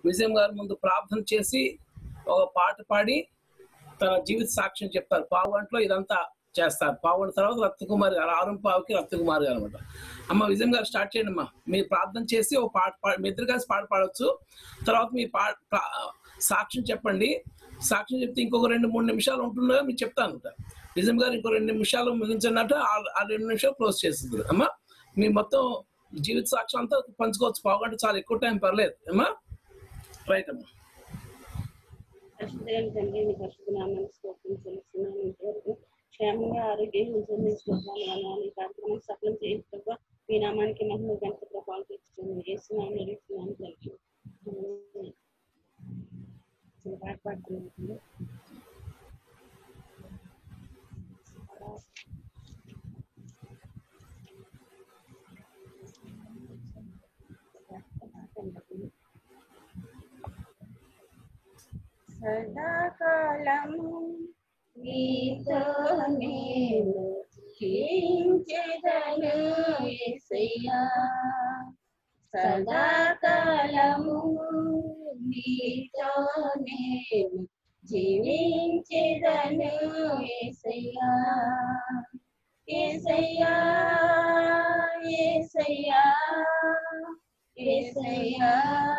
విజయం గారి ముందు ప్రార్థన చేసి ఒక పాట పాడి తన జీవిత సాక్ష్యం చెప్తారు పావు గంటలో ఇదంతా చేస్తారు పావు గంట తర్వాత రత్నకుమారి గారు ఆరు పావుకి రత్నకుమారి గారు అనమాట అమ్మ విజయం గారు స్టార్ట్ చేయండి అమ్మా మీరు ప్రార్థన చేసి ఒక పాట పాడి మీ ఇద్దరు కలిసి పాట పాడొచ్చు తర్వాత మీ పా ప్రా- సాక్ష్యం చెప్పండి సాక్ష్యం చెప్తే ఇంకొక రెండు మూడు నిమిషాలు ఉంటుండగా మీరు చెప్తాను అనమాట విజయం గారు ఇంకో రెండు నిమిషాలు ముగించినట్టు ఆ- ఆ రెండు నిమిషాలు క్లోజ్ చేస్తుంది అమ్మా మీ మొత్తం జీవిత సాక్ష్యం అంతా పంచుకోవచ్చు పావు గంట చాలా ఎక్కువ టైం పర్లేదు అమ్మా రైట్ అమ్మా పరిశుద్ధమైన తండ్రి నీ పరిశుద్ధ నామాన్ని స్తోత్రం చెల్లిస్తున్నాను ఇంతవరకు క్షేమంగా ఆరోగ్యం ఉంచండి స్తోత్రాలు వనాలి ఈ కార్యక్రమం సఫలం చేయించక మీ నామానికి మహిమ గంట ప్రభావం తెచ్చుకోండి వేస్తున్నాను అడుగుతున్నాను తండ్రి ఆమేన్. చిన్న పాట పాడుతున్నాను సదాకాలము నీతో నేను జీవించెదను యేసయ్యా సదాకాలము నీతో నేను జీవించెదను యేసయ్యా యేసయ్యా యేసయ్యా యేసయ్యా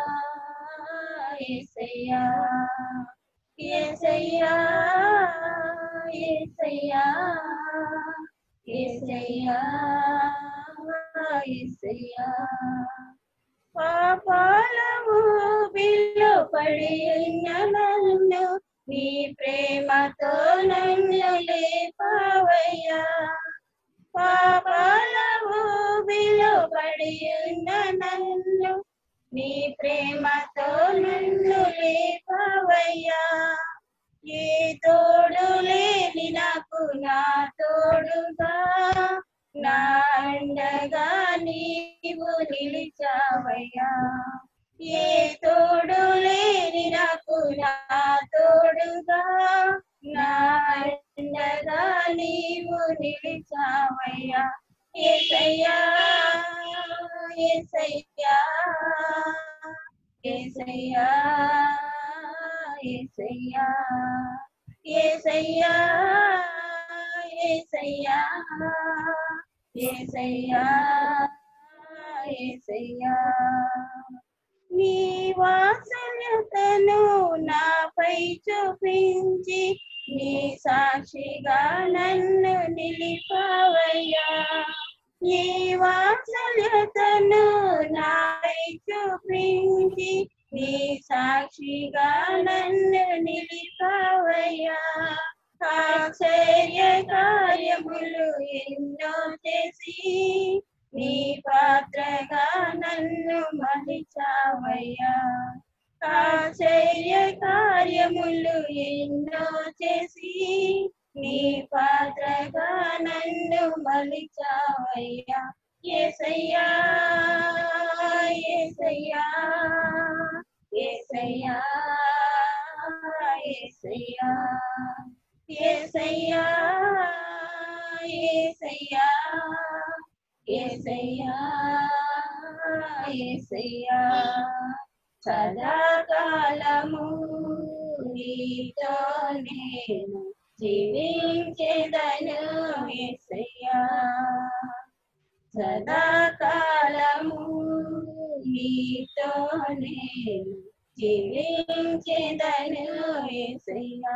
యేసయ్యా యేసయ్యా యేసయ్యా యేసయ్యా యేసయ్యా పాపాలము బిల్లు పడి ఉన్న నన్ను నీ ప్రేమతో నన్ను లేపావయ్యా పాపాలము బిల్లు పడి ఉన్న నన్ను నీ ప్రేమతో నన్ను లేపవయ్యా ఏ తోడు లేని నాకు నా తోడుగా నా అండగా నీవు నిలిచావయ్యా ఏ తోడు లేని నాకు నా తోడుగా నా అండగా నీవు నిలిచావయ్యా ఏసయ్యా ఏసయ్యా ఏసయ్యా ఏసయ్యా ఏసయ్యా ఏసయ్యా ఏసయ్యా ఏసయ్యా నీ వాసనతను నాపై చూపించి నీ సాక్షిగా నన్ను నిలిపవయ్యా నీ వాత్సల్యతను నాపై చూపించి నీ సాక్షిగా నన్ను నిలిపవయ్యా ఆశ్చర్య కార్యములు ఎన్నో చేసి నీ పాత్రగా నన్ను మలిచావయ్యా ఆశ్చర్య కార్యములు ఎన్నో చేసి నీ పాత్రగా నన్ను మలిచావయ్యా ఏసయ్యా ఏసయ్యా ఏసయ్యా ఏసయ్యా ఏసయ్యా ఏసయ్యా ఏసయ్యా ఏసయ్యా సదాకాలము నీతో నేను జీవించేదను ఏసయ్యా సదాకాలము నీతో నేను జీవించేదను ఏసయ్యా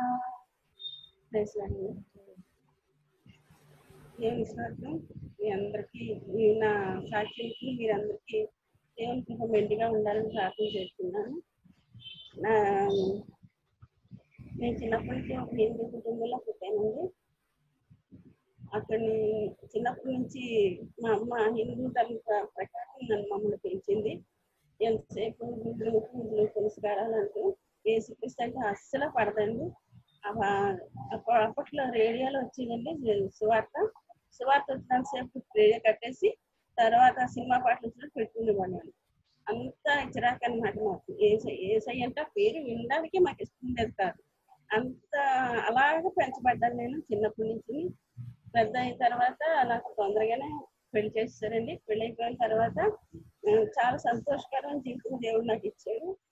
దేవుని స్తోత్రం మీ అందరికీ మీ నా సాక్షికి మీరందరికీ దేవుని కృప మెండుగా ఉండాలని ప్రార్థన చేస్తున్నాను నా నేను చిన్నప్పటి నుంచి ఒక హిందూ కుటుంబంలో పుట్టానండి అక్కడ చిన్నప్పటి నుంచి మా అమ్మ హిందూ ధర్మ ప్ర- ప్రకారం నన్ను మమ్మల్ని పెంచింది ఎంతసేపు గుడ్లు పూజలు పురస్కారాలంటూ ఏసుక్రీస్తు అంటే అస్సలు పడదండి అవ- అప్ప- అప్పట్లో రేడియోలో వచ్చిందండి సువార్త సువార్త వచ్చినంతసేపు రేడియో కట్టేసి తర్వాత సినిమా పాటలు వచ్చినట్టు పెట్టుకునేవాడిని అంత చిరాకు అనమాట మాకు ఏసై ఏసై అంటే ఆ పేరు వినడానికి మాకు ఇష్టం లేదు కాదు అంత అలాగే పెంచబడ్డాను నేను చిన్నప్పటి నుంచి పెద్ద అయిన తర్వాత నాకు తొందరగానే పెళ్లి చేస్తారండి పెళ్లి అయిపోయిన తర్వాత ఆ, చాలా సంతోషకరమైన జీవితం దేవుడు నాకు ఇచ్చాడు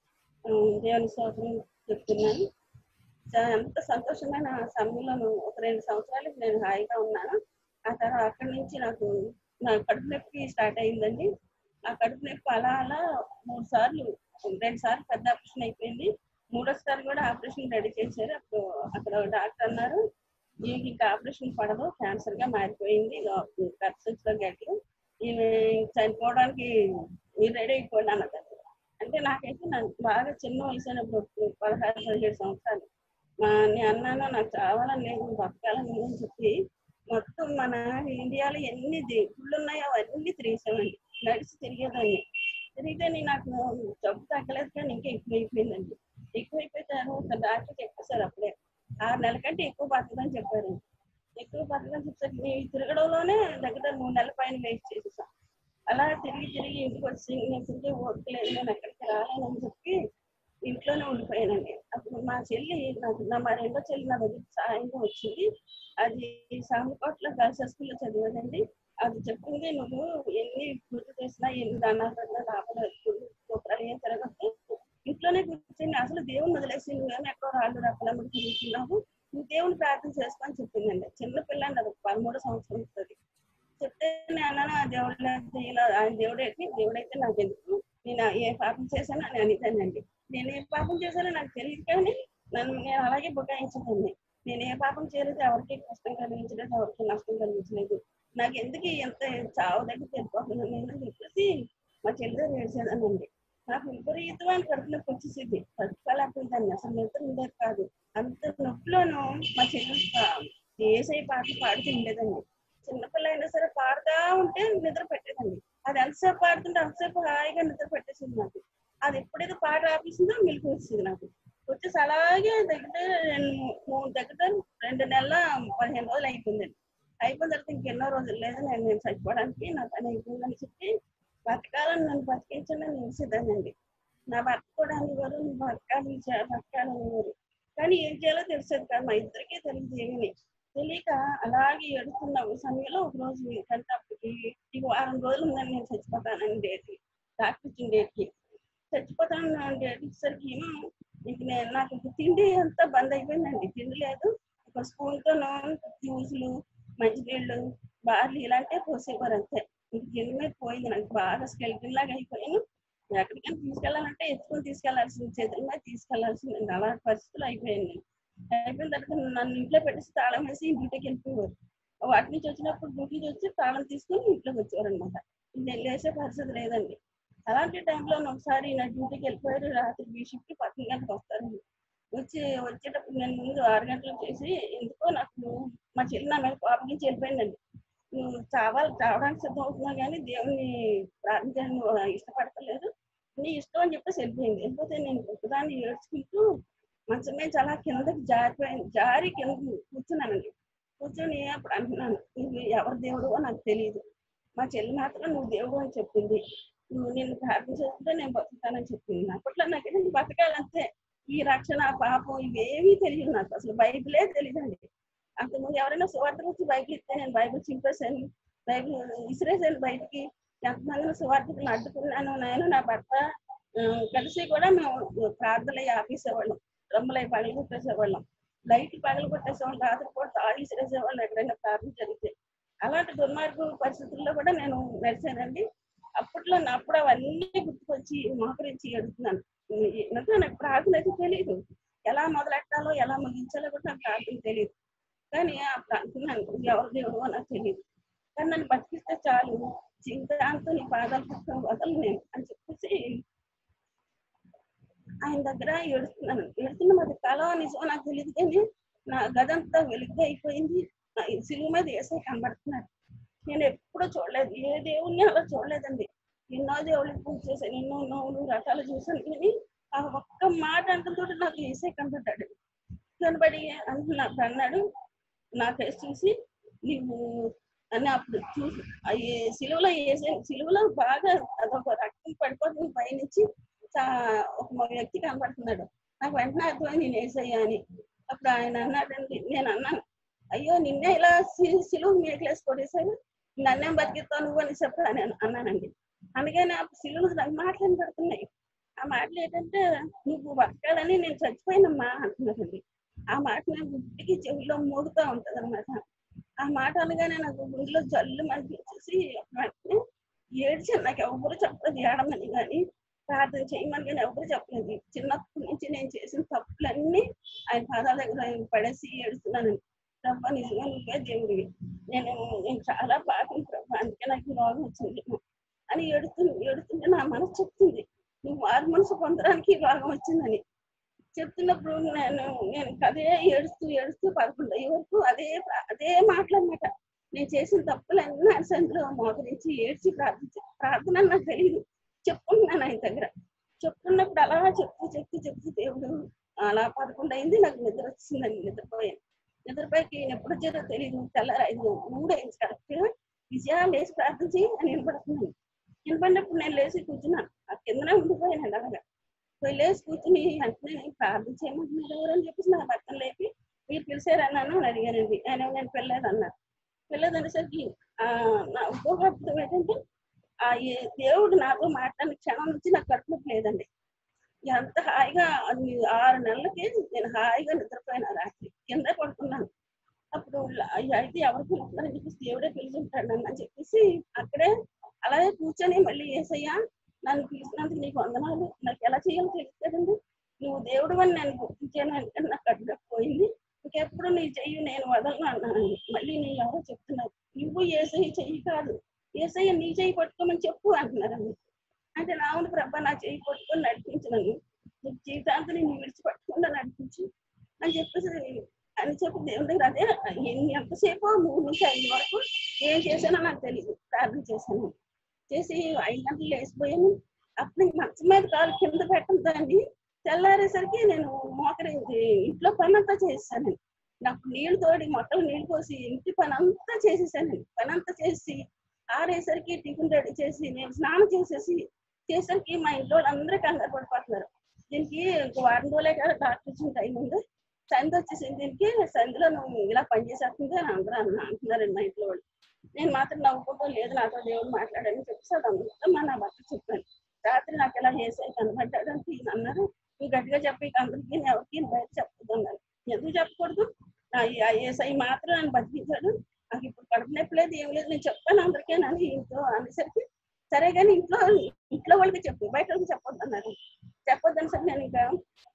ఆ, దేవుని స్తోత్రం చెప్తున్నాను చా- ఎంత సంతోషమైన సమయంలో ఒక రెండు సంవత్సరాలకి నేను హాయిగా ఉన్నాను ఆ తర్వాత అక్కడి నుంచి నాకు నా కడుపు నొప్పి స్టార్ట్ అయిందండి ఆ కడుపు నొప్పి అలా అలా మూడు సార్లు రెండు సార్లు పెద్ద ఆపరేషన్ అయిపోయింది మూడోసారి కూడా ఆపరేషన్ రెడీ చేశారు అప్పుడు అక్కడ డాక్టర్ అన్నారు ఈమెకి ఇంకా ఆపరేషన్ పడదు క్యాన్సర్ గా మారిపోయింది ఖర్చులో గట్టి ఈమె చనిపోవడానికి మీరు రెడీ అయిపోయింది అన్నది అంటే నాకైతే నాకు బాగా చిన్న వయసు అయినప్పుడు పదహారు పదిహేడు సంవత్సరాలు మా నేను అన్నాను నాకు చావాలని లేదు బతకాలని లేదు అని చెప్పి మొత్తం మన ఇండియాలో ఎన్ని దే- గుళ్ళు ఉన్నాయో అవన్నీ తిరిగేసామండి నడిచి తిరిగేదాన్ని తిరిగితే నేను నాకు జబ్బు తగ్గలేదు కానీ ఇంకా ఎక్కువైపోయిందండి ఎక్కువైపోతాను ఒక డాక్టర్ చెప్పేశారు అప్పుడే ఆరు నెలల కంటే ఎక్కువ బతకదని చెప్పారు ఎక్కువ బతకదని చెప్పారు నేను తిరగడంలోనే దగ్గర మూడు నెలల పైన వేస్ట్ చేసేసాం అలా తిరిగి తిరిగి ఇంటికి వచ్చి నేను తిరిగి ఓట్లేదు నేను ఎక్కడికి రాలేనని చెప్పి ఇంట్లోనే ఉండిపోయానండి అప్పుడు మా చెల్లి నాకు నా మా రెండో చెల్లి నా దగ్గర సాయంగా వచ్చింది అది సామికోట్ల గర్ల్స్ స్కూల్లో చదివానండి అది చెప్పింది నువ్వు ఎన్ని పూర్తి చేసినా ఎన్ని దానాలు పెట్టినా లాభాలు గోపురాలు ఏం తిరగద్దు ఇంట్లోనే కూర్చొని అసలు దేవుని వదిలేసి నువ్వేమో ఎక్కడో రాళ్ళు రప్పలమ్మడి తిరుగుతున్నావు నువ్వు దేవుని ప్రార్థన చేసుకోని చెప్పిందండి చిన్న పిల్లండి అది పదమూడు సంవత్సరం ఉంటుంది చెప్తే నేను అన్నాను ఆ దేవుడు లేకపోతే ఇలా ఆయన దేవుడైతే దేవుడైతే నాకు ఎందుకు నేను ఏ పాపం చేశానో అని అనిదానండి నేను ఏ పాపం చేశానో నాకు తెలియదు కానీ నన్ను నేను అలాగే బుకాయించదండి నేను ఏ పాపం చేయలేదు ఎవరికి కష్టం కలిగించలేదు ఎవరికి నష్టం కలిగించలేదు నాకు ఎందుకు ఎంత చావు దగ్గర వెళ్ళిపోతున్నాను నేను అని చెప్పేసి మా చెల్లి దగ్గర ఏడ్చేదానండి నాకు విపరీతమైన కడుపు నొప్పి వచ్చేసింది తట్టుకోలేకపోయిందండి అసలు నిద్ర ఉండేది కాదు అంత నొప్పిలోనూ మా చెల్లి ఏసై పాటలు పాడుతూ ఉండేదండి చిన్నపిల్ల అయినా సరే పాడుతూ ఉంటే నిద్ర పెట్టేదండి అది ఎంతసేపు పాడుతుంటే అంతసేపు హాయిగా నిద్ర పెట్టేసింది నాకు అది ఎప్పుడైతే పాట ఆపేసిందో మిల్క్ వచ్చింది నాకు వచ్చేసి అలాగే దగ్గర రెండు మూడు దగ్గర రెండు నెలల పదిహేను రోజులు అయిపోయిందండి అయిపోయిన తర్వాత ఇంకెన్నో రోజులు లేదు నేను నేను చచ్చిపోవడానికి నా పని అయిపోయిందని చెప్పి బతకాలని నన్ను బతికించండి అని నిలిచేదానండి నా భర్త కూడా అనేవారు నువ్వు బతకాలి చే- బతకాలి అనేవారు కానీ ఏం చేయాలో తెలిసేది కాదు మా ఇద్దరికీ తెలియదు ఏమీ తెలియక అలాగే ఏడుతున్న సమయంలో ఒక రోజు కంటే అప్పటికి ఈ వారం రోజులు ఉందని నేను చచ్చిపోతానని డేట్ డాక్టర్ ఇచ్చిన డేట్కి చచ్చిపోతాను డేట్ ఇచ్చేసరికి ఏమో ఇంక నేను నాకు ఇంక తిండి అంతా బంద్ అయిపోయిందండి తిండి లేదు ఒక స్పూన్తోనూ జ్యూసులు మంచినీళ్ళు బార్లీ ఇలాంటివి పోసేవారు అంతే ఇంక తిండి మీద పోయింది నాకు బాగా స్కెల్టన్ లాగా అయిపోయాను ఎక్కడికైనా తీసుకెళ్ళాలంటే ఎత్తుకొని తీసుకెళ్లాల్సింది చేతుల మీద తీసుకెళ్లాల్సింది అలాంటి పరిస్థితులు అయిపోయాయి అయిపోయిన తర్వాత నన్ను ఇంట్లో పెట్టేసి తాళం వేసి డ్యూటీకి వెళ్ళిపోయేవారు వాటి నుంచి వచ్చినప్పుడు డ్యూటీకి వచ్చి తాళం తీసుకొని ఇంట్లోకి వచ్చేవారు అనమాట నేను లేసే పరిస్థితి లేదండి అలాంటి టైంలో ఒకసారి నా డ్యూటీకి వెళ్ళిపోయారు రాత్రి బీ షిఫ్ట్ పదకొండు గంటలకు వస్తారండి వచ్చి వచ్చేటప్పుడు నేను ముందు ఆరు గంటలకు చేసి ఎందుకో నాకు మా చెల్లి నా మీద కోపం నుంచి వెళ్ళిపోయిందండి నువ్వు చావాలి చావడానికి సిద్ధం అవుతున్నావు కానీ దేవుని ప్రార్థించడానికి నువ్వు ఇష్టపడతలేదు నీ ఇష్టం అని చెప్పేసి వెళ్ళిపోయింది వెళ్ళిపోతే నేను ఒకదాన్ని ఏడ్చుకుంటూ మంచం మీద చాలా కిందకి జారిపోయింది జారి కింద కూర్చున్నానండి కూర్చొని అప్పుడు అంటున్నాను నువ్వు ఎవరి దేవుడు నాకు తెలియదు మా చెల్లి మాత్రం నువ్వు దేవుడు అని చెప్పింది నువ్వు నిన్ను ప్రార్థన చేస్తుంటే నేను బతుకుతానని చెప్పింది అప్పట్లో నాకు నేను బతకాలంతే ఈ రక్షణ పాపం ఇవేమీ తెలియదు నాకు అసలు బైబిలే తెలియదండి అంతకుముందు ఎవరైనా సువార్త వచ్చి బైబిల్ ఇస్తే నేను బైబిల్ చింపేశాను బైబిల్ విసిరేసాను బయటికి ఎంతమంది సువార్తకులను అడ్డుకున్నాను నేను నా భర్త ఆ, కలిసి కూడా మేము ప్రార్థనలు అవి ఆపేసేవాళ్ళం డ్రమ్ములు అవి పగలు కొట్టేసేవాళ్ళం లైట్ పగలు కొట్టేసేవాళ్ళం రాత్రి కూడా తాళి విసిరేసేవాళ్ళం ఎక్కడైనా ప్రార్థన జరిగితే అలాంటి దుర్మార్గ పరిస్థితుల్లో కూడా నేను నడిచానండి అప్పట్లో నా అప్పుడు అవన్నీ గుర్తుకొచ్చి మోకరించి ఎడుతున్నాను ఎందుకంటే నాకు ప్రార్థన అయితే తెలియదు ఎలా మొదలెట్టాలో ఎలా ముగించాలో కూడా నాకు ప్రార్థన తెలియదు కానీ అప్పుడు అనుకున్నాను ఎవరు దేవుడు నాకు తెలియదు కానీ నన్ను బతికిస్తే చాలు జీవితాంతం నీ పాదాలు పక్కన వదలు నేను అని చెప్పేసి ఆయన దగ్గర ఏడుస్తున్నాను ఏడుతున్న మరి కళ నిజం నాకు తెలియదు కానీ నా గదంతా వెలుగుగా అయిపోయింది నా ఈ సిలువ మీద వేసే కనబడుతున్నాడు నేను ఎప్పుడూ చూడలేదు ఏ దేవుణ్ణి అలా చూడలేదండి ఎన్నో దేవుళ్ళకి పూజ చేశాను ఎన్నో నోవులు రకాలు చూశాను కానీ ఆ ఒక్క మాట అంటుంతో నాకు వేసే కనబడ్డాడు కనబడి అంటున్నా అన్నాడు నా ఫేస్ చూసి నీవు అని అప్పుడు చూసి అవి సిలువలో వేసే సిలువలో బాగా అదొక రక్తం పడిపోతుంది పైనుంచి చా- ఒక వ్యక్తి కనబడుతున్నాడు నాకు వెంటనే అర్థమైంది నేను వేసయ్యా అని అప్పుడు ఆయన అన్నాడండి నేను అన్నాను అయ్యో నిన్నే ఇలా సి- సిలువ మేకలేసి కొట్టేశారు నన్నేం బతికిస్తావు నువ్వు అని చెప్పి అని అన్నానండి అందుకని ఆ సిలువలు నాకు మాటలు పెడుతున్నాయి ఆ మాటలు ఏంటంటే నువ్వు బతకాలని నేను చచ్చిపోయినమ్మా అంటున్నారండి ఆ మాట నాకు గుడ్డికి చెవిలో మోగుతూ ఉంటది అనమాట ఆ మాట అనగానే నాకు గుండెలో జల్లు అనిపించేసి వెంటనే ఏడ్చాను నాకు ఎవరు చెప్పలేదు ఏడమని కానీ ప్రార్థన చేయమని కానీ ఎవరు చెప్పలేదు చిన్నప్పటి నుంచి నేను చేసిన తప్పులన్నీ ఆయన పాదాల దగ్గర ఆయన పడేసి ఏడుస్తున్నాను ప్రభా నిజంగా నువ్వే దేవుడివి నేను నేను చాలా పాపం ప్రభా అందుకే నాకు ఈ రోగం వచ్చింది అని ఏడుతుంది ఏడుతుంటే నా మనసు చెప్తుంది నువ్వు మారు మనసు పొందడానికి ఈ రోగం వచ్చిందని చెప్తున్నప్పుడు నేను నేను అదే ఏడుస్తూ ఏడుస్తూ పదకొండు అయ్యే వరకు అదే అదే మాటలన్నమాట నేను చేసిన తప్పులన్నీ ఆయన సందులో మోకరించి ఏడ్చి ప్రార్థించి ప్రార్థన అని నాకు తెలియదు చెప్పుకుంటున్నాను ఆయన దగ్గర చెప్పుకున్నప్పుడు అలా చెప్తూ చెప్తూ చెప్తూ దేవుడు అలా పదకొండు అయింది నాకు నిద్ర వచ్చిందని నిద్రపోయాను నిద్రపోయి ఎప్పుడు వచ్చారో తెలియదు తెల్లారు ఐదు మూడు అయింది కరెక్ట్ విజయ లేచి ప్రార్థించి అని వినపడుతున్నాను వినపడినప్పుడు నేను లేచి కూర్చున్నాను ఆ కిందనే ఉండిపోయాను అలాగా పోయి లేచి కూర్చుని వెంటనే నేను ప్రార్థన చేయమంటున్నారు ఎవరని చెప్పేసి నా భర్తను లేపి మీరు పిలిచారన్నాను అని అడిగానండి ఆయన నేను పిల్లలేదు అన్నారు పిల్లదు అనేసరికి ఆ నా ఇంకొక అద్భుతం ఏంటంటే ఆ ఏ- దేవుడు నాతో మాట్లాడిన క్షణం నుంచి నాకు కడుపు లేదండి ఎంత హాయిగా అది ఆరు నెలలకి నేను హాయిగా నిద్రపోయినా రాత్రి కింద పడుకున్నాను అప్పుడు ల- అయ్య, అయితే ఎవరు పిలుస్తున్నారని చెప్పేసి దేవుడే పిలుచుంటాడు నన్ను అని చెప్పేసి అక్కడే అలాగే కూర్చొని మళ్ళీ ఏసయ్యా నన్ను పిలిచినందుకు నీకు వందనాలు నాకు ఎలా చేయాలో తెలుసు కదండి నువ్వు దేవుడు అని నేను గుర్తించాను అంటే నాకు అడ్డు పోయింది ఇంకెప్పుడు నీ చెయ్యి నేను వదలను అన్నాను మళ్ళీ నీ ఎవరో చెప్తున్నారు నువ్వు ఏసయ్య చెయ్యి కాదు ఏసయ్య నీ చెయ్యి పట్టుకోమని చెప్పు అంటున్నారండి అంటే నా అవును ప్రభా నా చెయ్యి పట్టుకొని నడిపించు నన్ను నీకు జీవితాంతం నేను విడిచిపెట్టకుండా నడిపించు అని చెప్పేసి అని చెప్పి దేవుని దగ్గర అదే ఎన్ని ఎంతసేపు మూడు నుంచి ఐదు వరకు ఏం చేశానో నాకు తెలియదు ప్రార్థన చేశాను చేసి ఐదు గంటలు లేచిపోయాను అప్పుడు ఇంక మంచం మీద కాలు కింద పెట్టడం దాన్ని తెల్లారేసరికి నేను మోకరించి ఇంట్లో పని అంతా చేసేసాను నాకు నీళ్లు తోడి మొక్కలు నీళ్లు పోసి ఇంటి పని అంతా చేసేసాను పని అంతా చేసి ఆరేసరికి టిఫిన్ రెడీ చేసి నేను స్నానం చేసేసి చేసరికి మా ఇంట్లో అందరూ కంగారు పడిపోతున్నారు దీనికి ఒక వారం రోజులే కదా డాక్టర్ ఇచ్చిన టైం ఉంది సంధి వచ్చేసింది దీనికి సంధిలో నువ్వు ఇలా పనిచేసేస్తుంది అని అందరూ అన్న అంటున్నారండి మా ఇంట్లో వాళ్ళు నేను మాత్రం నవ్వుకుంటూ లేదు నాతో దేవుడు మాట్లాడని చెప్పేసి అదంతా మా నా భర్త చెప్పాను రాత్రి నాకు ఇలా చేసే కనబడ్డాడు అని ఈయన అన్నారు నువ్వు గట్టిగా చెప్పి ఇక అందరికీ ఎవరికి బయట చెప్పదు అన్నారు ఎందుకు చెప్పకూడదు ఆ ఈ- ఆ ఏసై మాత్రం నన్ను బతికించాడు నాకు ఇప్పుడు కడుపు నొప్పి లేదు ఏం లేదు నేను చెప్పాను అందరికీ అని ఇంట్లో అనేసరికి సరే కానీ ఇంట్లో ఇంట్లో వాళ్ళకి చెప్పు బయట వాళ్ళకి చెప్పొద్దు అన్నారు చెప్పొద్దని సరే నేను ఇంకా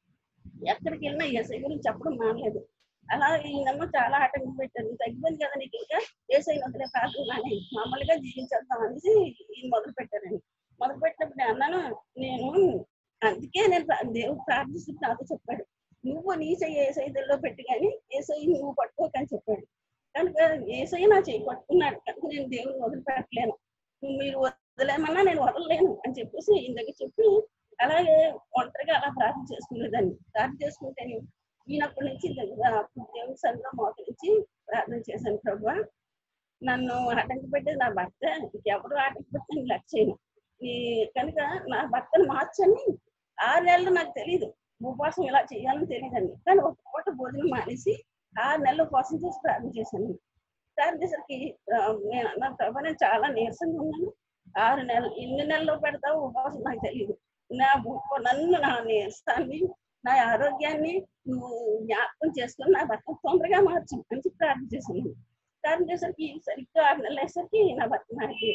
ఎక్కడికి వెళ్ళినా ఏసై గురించి చెప్పడం మానలేదు అలా ఈయనమ్మ చాలా ఆటంకం పెట్టారు తగ్గిపోయింది కదా నీకు ఇంకా ఏసై వదిలే ప్రార్థన అని మామూలుగా జీవించేద్దాం అనేసి ఈయన మొదలు పెట్టారండి మొదలు పెట్టినప్పుడు నేను అన్నాను నేను అందుకే నేను ప్రా- దేవుడు ప్రార్థిస్తూ నాతో చెప్పాడు నువ్వు నీ చెయ్యి ఏసై దగ్గరలో పెట్టి కానీ ఏసై నువ్వు పట్టుకోకని చెప్పాడు కనుక ఏసై నా చెయ్యి పట్టుకున్నాడు కనుక నేను దేవుని వదిలిపెట్టలేను నువ్వు మీరు వదిలేమన్నా నేను వదలలేను అని చెప్పేసి ఈయన దగ్గర చెప్పి అలాగే ఒంటరిగా అలా ప్రార్థన చేసుకునేదాన్ని ప్రార్థన చేసుకుంటే ఈయనప్పటి నుంచి దగ్గర అప్పుడు దేవుని సన్నిధిలో మోకరించి ప్రార్థన చేశాను ప్రభా నన్ను ఆటంక పెట్టేది నా భర్త ఎవరు ఆటంక పెట్టి నేను లెక్క చేయను ఈ కనుక నా భర్తను మార్చని ఆరు నెలలు నాకు తెలియదు ఉపవాసం ఇలా చేయాలని తెలియదండి కానీ ఒక పూట భోజనం మానేసి ఆరు నెలలు ఉపవాసం చేసి ప్రార్థన చేశాను ప్రార్థన చేసరికి ఆ, నేను అన్నా ప్రభా నేను చాలా నీరసంగా ఉన్నాను ఆరు నెలలు ఎన్ని నెలలు పెడతావు ఉపవాసం నాకు తెలియదు నా ఉప- నన్ను నా నీరసాన్ని నా ఆరోగ్యాన్ని నువ్వు జ్ఞాపకం చేసుకొని నా భర్త తొందరగా మార్చు అని చెప్పి ప్రార్థన చేశాను ప్రార్థన చేసరికి సరిగ్గా ఆరు నెలలు అయ్యేసరికి నా భర్త మారి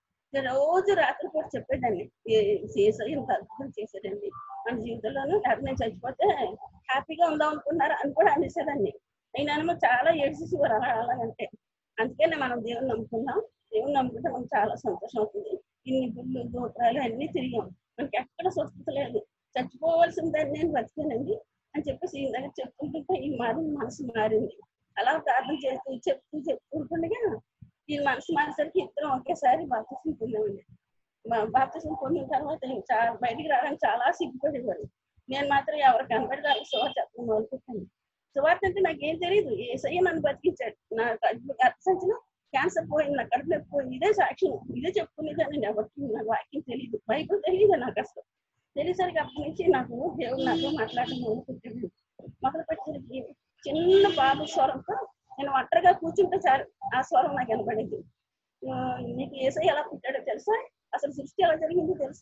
రోజు రాత్రి పూట చెప్పేదాన్ని చేసా ఇంత అద్భుతం చేసేదండి మన జీవితంలోనూ లేకపోతే నేను చచ్చిపోతే హ్యాపీగా ఉందాం అనుకున్నారు అని కూడా అనేసేదాన్ని అయినా చాలా ఏడ్చేసేవారు అలా అలాగంటే అందుకనే మనం దేవుని నమ్ముకున్నాం దేవుని నమ్ముకుంటే మనకు చాలా సంతోషం అవుతుంది ఇన్ని గుళ్ళు గోపురాలు అన్ని తిరిగాం మనకి ఎక్కడ స్వస్థత లేదు చచ్చిపోవలసిందని నేను బతికానండి అని చెప్పేసి ఈ దగ్గర చెప్పుకుంటుంటే ఈ మారి మనసు మారింది అలా ప్రార్థన చేస్తూ చెప్తూ చెప్పుకుంటుండగా ఈ మనసు మారేసరికి ఇద్దరం ఒకేసారి బాప్తిసం పొందామండి బా- బాప్తిసం పొందిన తర్వాత ఇంకా చా- బయటికి రావడానికి చాలా సిగ్గుపడేవారు నేను మాత్రం ఎవరు కనబడి వాళ్ళకి సువార్త చెప్పడం మొదలుపెట్టాను సువార్త అంటే నాకేం తెలియదు ఏసయ్య నన్ను బతికించాడు నా కడుపు గర్భసంచిలో క్యాన్సర్ పోయింది నా కడుపు నొప్పి పోయింది ఇదే సాక్ష్యం ఇదే చెప్పుకునేదాన్ని నేను ఎవరికి నాకు వాక్యం తెలియదు బైబుల్ తెలియదు నాకు అసలు తెలిసరికి అప్పటి నుంచి నాకు దేవుడు నాతో మాట్లాడడం మొదలుపెట్టాడు మొదలు పెట్టేసరికి చిన్న బాబు స్వరంతో నేను ఒంటరిగా కూర్చుంటే చాలు ఆ స్వరం నాకు వినపడింది ఆ, నీకు ఏసై ఎలా పుట్టాడో తెలుసా అసలు సృష్టి ఎలా జరిగిందో తెలుసా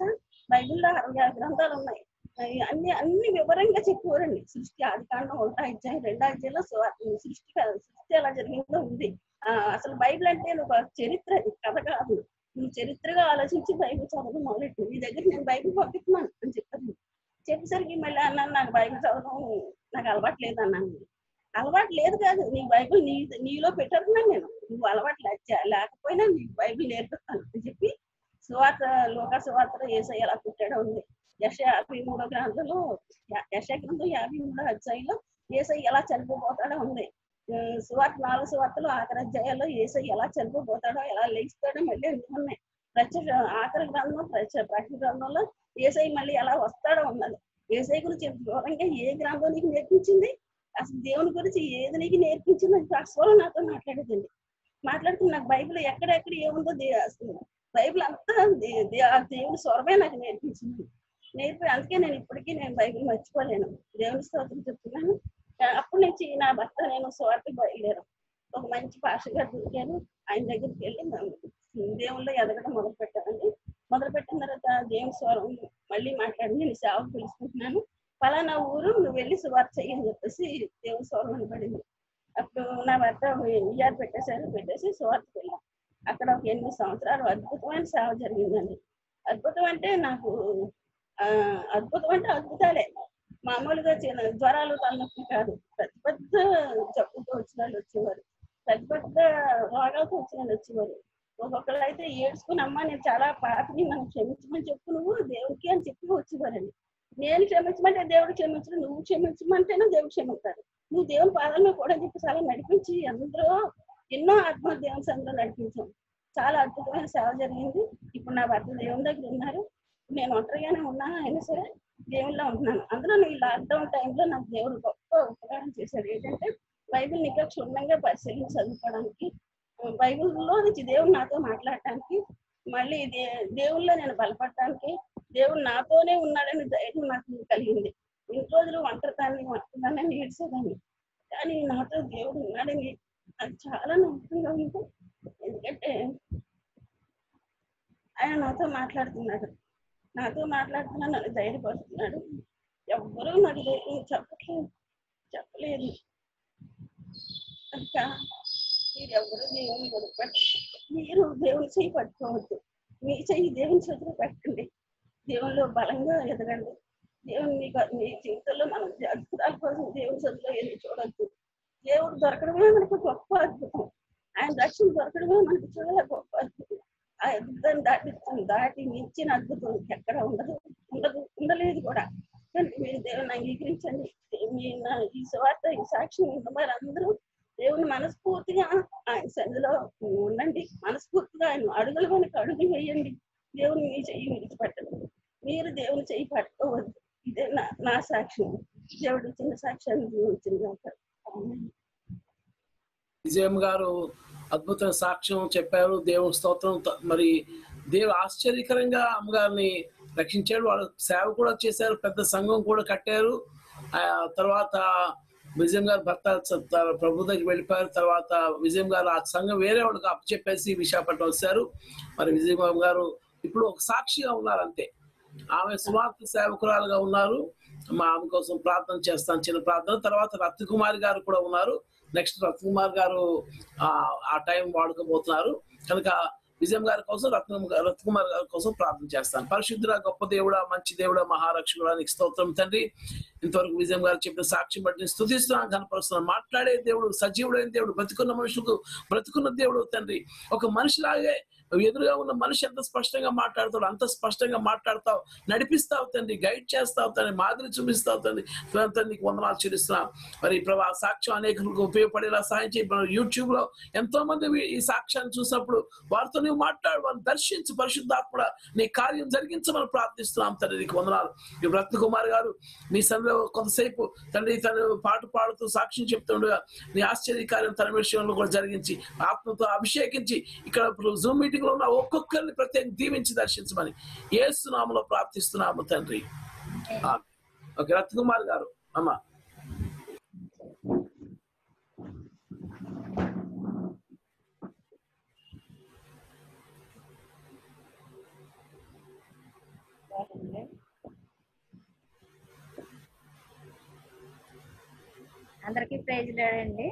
బైబిల్లో అరవై ఆరు గ్రంథాలు ఉన్నాయి అవి అన్ని అన్ని వివరంగా చెప్పేవారండి సృష్టి ఆది కాండం ఒకటో అధ్యాయం రెండో అధ్యాయంలో స్వ- సృష్టి కాదు, సృష్టి ఎలా జరిగిందో ఉంది ఆ, అసలు బైబిల్ అంటే ఒక చరిత్ర అది కథ కాదు నువ్వు చరిత్రగా ఆలోచించి బైబిల్ చదవడం మొదలెట్టు నీ దగ్గర నేను బైబిల్ పంపిస్తున్నాను అని చెప్పాను చెప్పేసరికి మళ్ళీ అన్నాను నాకు బైబిల్ చదవడం నాకు అలవాటు లేదు అన్నాను అలవాటు లేదు కాదు నీ బైబిల్ నీ నీలో పెట్టరున్నాను నేను నువ్వు అలవాటు లే- లేకపోయినా నీకు బైబిల్ నేర్పిస్తాను అని చెప్పి సువార్త లోక సువార్త ఏసై ఎలా పుట్టాడో ఉంది యశ యాభై మూడో గ్రంథంలో య- యశ గ్రంథం యాభై మూడో అధ్యాయంలో ఏసై ఎలా చనిపోతాడో ఉంది ఆ, సువార్త నాలుగు సువార్తలు ఆఖరి అధ్యాయాల్లో ఏసై ఎలా చనిపోతాడో ఎలా లేస్తాడో మళ్ళీ అన్ని ఉన్నాయి ప్రత్యక్ష ఆఖరి గ్రంథం ప్రత్యక్ష ప్రకటన గ్రంథంలో ఏసై మళ్ళీ ఎలా వస్తాడో ఉన్నది ఏసై గురించి వివరంగా ఏ గ్రంథం నీకు నేర్పించింది అసలు దేవుని గురించి ఏది నీకు నేర్పించింది అని అసలు నాతో మాట్లాడేదండి మాట్లాడుతూ నాకు బైబిల్ ఎక్కడెక్కడ ఏముందో దే- అసలు బైబిల్ అంతా దే- దే- ఆ దేవుని స్వరమే నాకు నేర్పించింది నేర్పి అందుకే నేను ఇప్పటికీ నేను బైబిల్ మర్చిపోలేను దేవుని స్తోత్రం చెప్తున్నాను ఆ, అప్పటి నుంచి నా భర్త నేను స్వార్థ బయలుదేరాం ఒక మంచి పాష గారు దొరికారు ఆయన దగ్గరికి వెళ్ళి మేము దేవుళ్ళు ఎదగడం మొదలు పెట్టానండి మొదలు పెట్టిన తర్వాత దేవుని స్వరం మళ్ళీ మాట్లాడి నేను సేవకు పిలుచుకుంటున్నాను ఫలానా ఊరు నువ్వు వెళ్ళి సువార్త చెయ్యి అని చెప్పేసి దేవుని స్వరం వినపడింది అప్పుడు నా భర్త విఆర్ పెట్టేశారు పెట్టేసి సువార్తకు వెళ్ళాం అక్కడ ఒక ఎనిమిది సంవత్సరాలు అద్భుతమైన సేవ జరిగిందండి అద్భుతం అంటే నాకు ఆ, అద్భుతం అంటే అద్భుతాలే మామూలుగా చిన్న జ్వరాలు తలనొప్పి కాదు పెద్ద పెద్ద జబ్బుతో వచ్చిన వాళ్ళు వచ్చేవారు పెద్ద పెద్ద రోగాలతో వచ్చిన వాళ్ళు వచ్చేవారు ఒక్కొక్కరు అయితే ఏడ్చుకుని అమ్మ నేను చాలా పాపిని నన్ను క్షమించమని చెప్పు నువ్వు దేవుడికి అని చెప్పి వచ్చేవారండి నేను క్షమించమంటే దేవుడు క్షమించడు నువ్వు క్షమించమంటేనే దేవుడు క్షమిస్తాడు నువ్వు దేవుని పాదాల మీద కూడా చెప్పి చాలా నడిపించి అందరూ ఎన్నో ఆత్మ దేవుని సందులో నడిపించాం చాలా అద్భుతమైన సేవ జరిగింది ఇప్పుడు నా భర్త దేవుని దగ్గర ఉన్నారు నేను ఒంటరిగానే ఉన్నాను అయినా సరే దేవుళ్ళలో ఉంటున్నాను అందులో ఈ లాక్డౌన్ టైంలో నాకు దేవుడు గొప్ప ఉపకారం చేశాడు ఏంటంటే బైబిల్ ఇంకా క్షుణ్ణంగా పరిశీలించి చదువుకోవడానికి ఆ, బైబిల్లో నుంచి దేవుడు నాతో మాట్లాడటానికి మళ్ళీ దే దేవుళ్ళో నేను బలపడటానికి దేవుడు నాతోనే ఉన్నాడని ధైర్యం నాకు కలిగింది ఇన్ని రోజులు ఒంటరిదాన్ని ఒంటరిదాన్ని నేర్చేదాన్ని కానీ నాతో దేవుడు ఉన్నాడని నాకు చాలా నమ్మకంగా ఉంది ఎందుకంటే ఆయన నాతో మాట్లాడుతున్నాడు నాతో మాట్లాడుతున్నా నన్ను ధైర్యపరుస్తున్నాడు ఎవ్వరూ నాకు ధైర్యం చెప్పట్లేదు చెప్పలేదు కనుక మీరు ఎవరు దేవుని వదిలిపెట్ట మీరు దేవుని చెయ్యి పట్టుకోవద్దు మీ చెయ్యి దేవుని చేతిలో పెట్టండి దేవునిలో బలంగా ఎదగండి దేవుని మీకు మీ జీవితంలో మనం అద్భుతాల కోసం దేవుని చేతిలో ఎన్ని చూడొద్దు దేవుడు దొరకడమే మనకు గొప్ప అద్భుతం ఆయన రక్షణ దొరకడమే మనకు చాలా గొప్ప అద్భుతం ఆ అద్భుతాన్ని దాటి దాటి మించిన అద్భుతం ఎక్కడ ఉండదు ఉండదు ఉండలేదు కూడా కనుక మీరు దేవుని అంగీకరించండి మీ నా- ఈ సువార్త ఈ సాక్షి ఉన్నవారు అందరూ దేవుని మనస్ఫూర్తిగా ఆయన సన్నిధిలో ఉండండి మనస్ఫూర్తిగా ఆయన అడుగుల వెనక అడుగు వేయండి దేవుని మీ చెయ్యి విడిచిపెట్టదు మీరు దేవుని చెయ్యి పట్టుకోవద్దు ఇదే నా నా సాక్ష్యం దేవుడు ఇచ్చిన సాక్ష్యాన్ని జీవించింది ఆమేన్. విజయం గారు అద్భుత సాక్ష్యం చెప్పారు దేవుని స్తోత్రం త- మరి దేవుడు ఆశ్చర్యకరంగా అమ్మగారిని రక్షించాడు వాళ్ళు సేవ కూడా చేశారు పెద్ద సంఘం కూడా కట్టారు ఆ తర్వాత విజయం గారు భర్త చ- త- ప్రభు దగ్గరికి వెళ్ళిపోయారు తర్వాత విజయం గారు ఆ సంఘం వేరే వాళ్ళకి అప్పచెప్పేసి విశాఖపట్నం వచ్చారు మరి విజయం బాబు గారు ఇప్పుడు ఒక సాక్షిగా ఉన్నారు అంతే ఆమె సువార్త సేవకురాలుగా ఉన్నారు మా ఆమె కోసం ప్రార్థన చేస్తాను చిన్న ప్రార్థన తర్వాత రత్నకుమారి గారు కూడా ఉన్నారు నెక్స్ట్ రత్నకుమార్ గారు ఆ, ఆ టైం వాడుకోబోతున్నారు కనుక విజయం గారి కోసం రత్న రత్నకుమార్ గారి కోసం ప్రార్థన చేస్తాను పరిశుద్ధుడ గొప్ప దేవుడా మంచి దేవుడా మహారక్షకుడా నీకు స్తోత్రం తండ్రి ఇంతవరకు విజయం గారు చెప్పిన సాక్ష్యం బట్టి నేను స్తుతిస్తున్నాను కనపరుస్తున్నాను మాట్లాడే దేవుడు సజీవుడైన దేవుడు బ్రతికున్న మనుషులకు బ్రతుకున్న దేవుడు తండ్రి ఒక మనిషిలాగే ఎదురుగా ఉన్న మనిషి ఎంత స్పష్టంగా మాట్లాడతాడు అంత స్పష్టంగా మాట్లాడతావు నడిపిస్తావు తండ్రి గైడ్ చేస్తావు తండ్రి మాదిరి చూపిస్తావు తండ్రి తండ్రి నీకు వందనాలు చెల్లిస్తున్నాం మరి ప్రభా ఆ సాక్ష్యం అనేకులకు ఉపయోగపడేలా సహాయం చేయి మనం యూట్యూబ్ లో ఎంతో మంది వీ- ఈ సాక్ష్యాన్ని చూసినప్పుడు వారితో నువ్వు మాట్లాడు వారిని దర్శించి పరిశుద్ధాత్మడ నీ కార్యం జరిగించమని ప్రార్థిస్తున్నాం తండ్రి నీకు వందనాలు ఈ రత్న కుమార్ గారు మీ సన్నిలో కొంతసేపు తండ్రి తను పాట పాడుతూ సాక్ష్యం చెప్తుండగా నీ ఆశ్చర్య కార్యం తన విషయంలో కూడా జరిగించి ఆత్మతో అభిషేకించి ఇక్కడ జూమ్ మీటింగ్ లో ఉన్న ఒక్కొక్కరిని ప్రత్యేక దీవించి దర్శించమని ఏసునామలో ప్రార్థిస్తున్నాము తండ్రి ఆమేన్. ఓకే రత్నకుమార్ గారు అమ్మా అందరికీ ప్రైజ్ లేడండి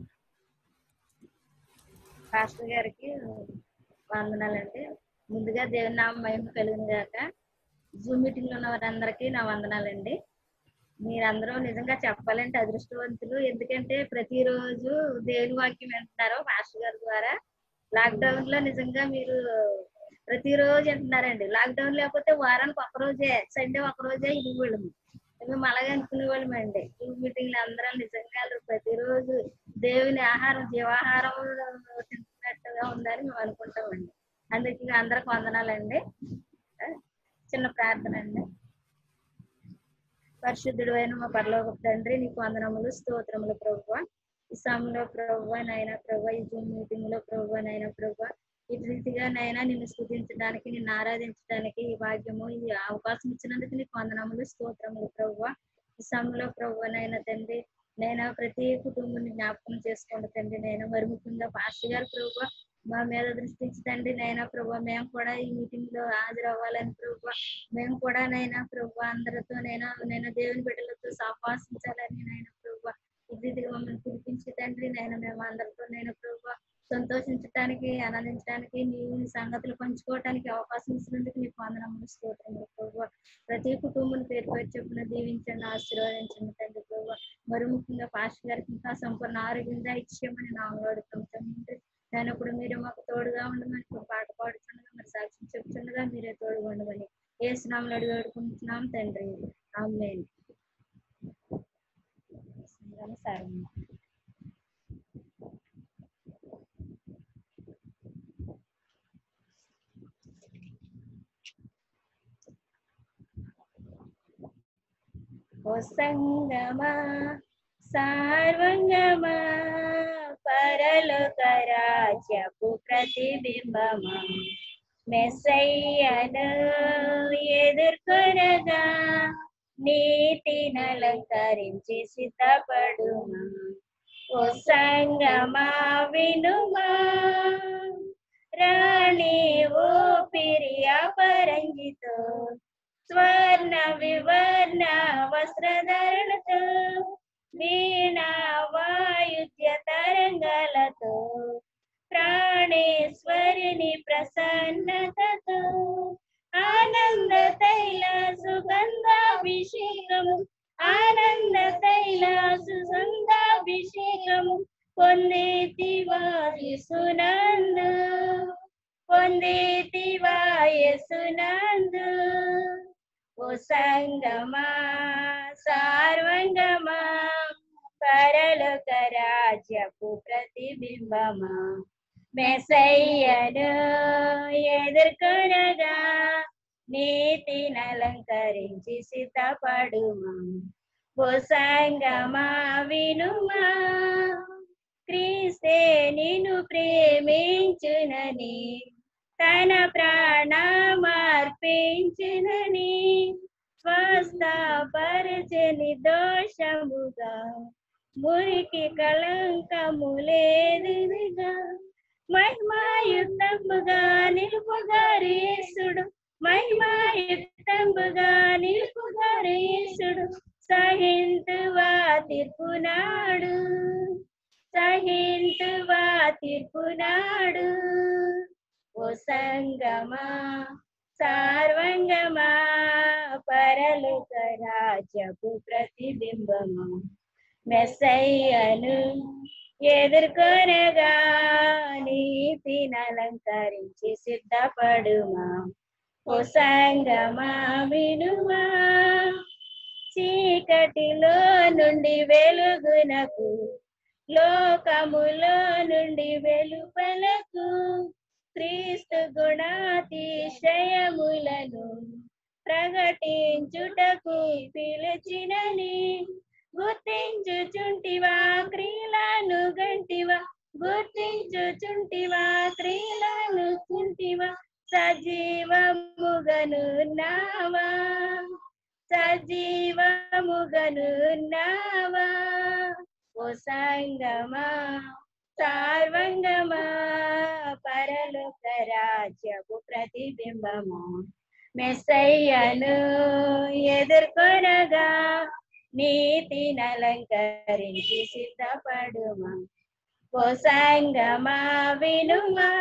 పాస్టర్ గారికి వందనాలండి ముందుగా దేవుని నామ మహిమ కలిగిన గాక జూమ్ మీటింగ్ లో ఉన్న వారందరికీ నా వందనాలండి మీరందరూ నిజంగా చెప్పాలంటే అదృష్టవంతులు ఎందుకంటే ప్రతిరోజు దేవుని వాక్యం వింటున్నారు పాస్టర్ గారి ద్వారా లాక్డౌన్ లో నిజంగా మీరు ప్రతిరోజు వింటున్నారండి లాక్డౌన్ లేకపోతే వారానికి ఒక రోజే సండే ఒక రోజే ఇది వెళ్ళము మేము అలాగే అనుకునే వాళ్ళమండి ఈ మీటింగ్లు అందరం నిజంగా ప్రతిరోజు దేవుని ఆహారం జీవాహారం తింటున్నట్టుగా ఉందని మేము అనుకుంటామండి అందుకే అందరికి వందనాలండి ఆ, చిన్న ప్రార్థన అండి పరిశుద్ధుడు అయిన మా పరలోక తండ్రి నీకు వందనములు స్తోత్రములు ప్రభు ఈ సమయంలో ప్రభు నాయన ప్రభు ఈ జూమ్ మీటింగ్ లో ప్రభు నాయన ప్రభు ఈ రీతిగా నైనా నిన్ను స్థుతించడానికి నిన్ను ఆరాధించడానికి ఈ భాగ్యము ఈ అవకాశం ఇచ్చినందుకు నీకు వందనములు స్తోత్రములు ప్రభు ఈ సమయంలో ప్రభు నైనా తండ్రి నేను ప్రతి కుటుంబాన్ని జ్ఞాపకం చేసుకోండి తండ్రి నేను మరి ముఖ్యంగా పాస్టర్ గారు ప్రభు మా మీద దృష్టించి తండ్రి నైనా ప్రభు మేము కూడా ఈ మీటింగ్ లో హాజరవ్వాలని ప్రభు మేము కూడా నైనా ప్రభు అందరితో నైనా నేను దేవుని బిడ్డలతో సంభాషించాలని నైనా ప్రభు ఈ రీతిగా మమ్మల్ని పిలిపించి తండ్రి నేను మేము అందరితో నేను ప్రభు సంతోషించడానికి ఆనందించడానికి నీ సంగతులు పంచుకోవడానికి అవకాశం ఇచ్చినందుకు నీకు వందనములు స్తోత్రములు ప్రభు ప్రతి కుటుంబం పేరు పేరు చెప్పున దీవించండి ఆశీర్వదించండి తండ్రి ప్రభు మరి ముఖ్యంగా పాస్టర్ గారికి ఇంకా సంపూర్ణ ఆరోగ్యం ఇచ్చేయమని నామలో అడుగుతాం తండ్రి నేను ఇప్పుడు మీరు మాకు తోడుగా ఉండమని ఇప్పుడు పాట పాడుతుండగా మరి సాక్ష్యం చెప్తుండగా మీరే తోడుగా ఉండమని ఏ స్నామలు అడిగి అడుగుతున్నాం తండ్రి ఆమెన్ సరే ఓ సంగమా సార్వంగమా పరలోక రాజ్యపు ప్రతిబింబమా మెస్సయ్యను ఎదుర్కొనగా నీతిని అలంకరించి సిద్ధపడుమా ఓ సంగమా వినుమా రాణి ఊపిరి అపరంజితో స్వర్ణ వివర్ణ వస్త్రధారణతో వీణ వాయుద్య తరంగాలతో ప్రాణేశ్వరిని ప్రసన్నతతో ఆనంద తైల సుగంధాభిషేకము ఆనంద తైల సుగంధాభిషేకము పొందేతివా యేసునందు పొందేతివా యేసునందు ఓ సంగమా సార్వంగమా పరలోక రాజ్యపు ప్రతిబింబమా మెసయ్యను ఎదుర్కొనగా నీతిని అలంకరించి సిద్ధపడుమా ఓ సంగమా వినుమా క్రీస్తే నిన్ను ప్రేమించునని తన ప్రాణమార్పించునని స్వస్థపరచని దోషముగా మురికి కళంకము లేదుగా మహిమాయుక్తముగా నిలుపుగారు యేసుడు మహిమాయుక్తముగా నిలుపుగారు యేసుడు సహింతువా తీర్పునాడు సహింతువా తీర్పునాడు ఓ సంగమా సార్వంగమా పరలోక రాజ్యపు ప్రతిబింబమా మెస్సయ్యను ఎదుర్కొనగా నీతిని అలంకరించి సిద్ధపడుమా ఓ సంగమా వినుమా చీకటిలో నుండి వెలుగునకు లోకములో నుండి వెలుపలకు క్రీస్తు గుణాతిశయములను ప్రకటించుటకు పిలిచినని గుర్తించుచుంటివా క్రియలను గంటివా గుర్తించుచుంటివా క్రియలను చుంటివా సజీవముగను నావా సజీవముగను నావా ఓ సంగమా సార్వంగమా పరలోక రాజ్యపు ప్రతిబింబము మెస్సయ్యను ఎదుర్కొనగా నీతిని అలంకరించి సిద్ధపడుమా ఓ సంగమా వినుమా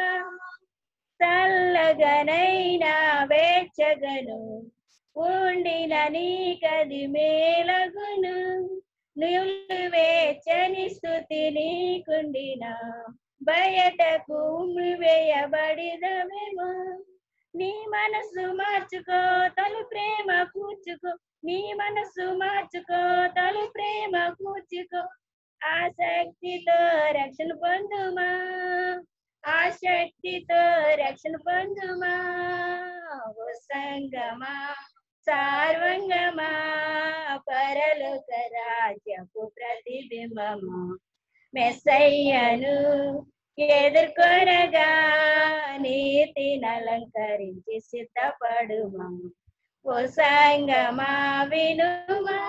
చల్లగనైనా వేచగను ఉండిన నీకది మేలగును నువ్వు వేచని స్థుతి నీకుండిన బయటకు వేయబడిదమేమో నీ మనసు మార్చుకో తలు ప్రేమ కూర్చుకో నీ మనసు మార్చుకో తలు ప్రేమ కూర్చుకో ఆసక్తితో రక్షణ పొందుమా ఆ శక్తితో రక్షణ పొందుమా ఓ సంగమా సార్వంగమా పరలోక రాజ్యపు ప్రతిబింబము మెస్సయ్యను ఎదుర్కొనగా నీతిని అలంకరించి సిద్ధపడుమా ఓ సంగమా వినుమా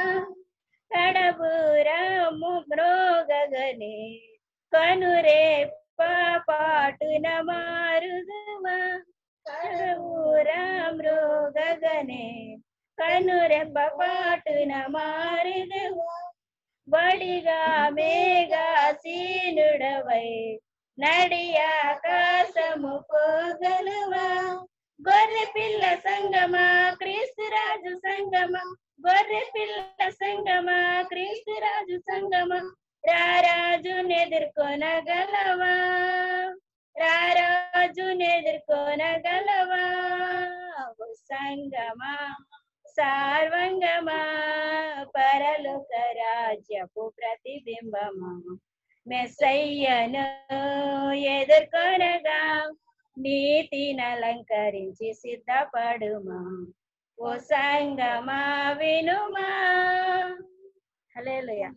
కడబూరము మ్రోగగనే కనురే పాటున మారుదుమా కడబూరా మృగగనే కనురెప్ప పాటున మారుదుమా బడిగా మేఘా సీనుడవై నడియాకాశము పోగలువా గొర్రె పిల్ల సంగమా క్రీస్తు రాజు సంగమా గొర్రె పిల్ల సంగమా క్రీస్తు రాజు సంగమా రారాజుని ఎదుర్కొనగలవా రారాజుని ఎదుర్కొనగలవా ఓ సంగమా సార్వంగమా పరలోక రాజ్యపు ప్రతిబింబమా మెస్సయ్యను ఎదుర్కొనగా నీతిని అలంకరించి సిద్ధపడుమా ఓ సంగమా వినుమా హల్లెలూయా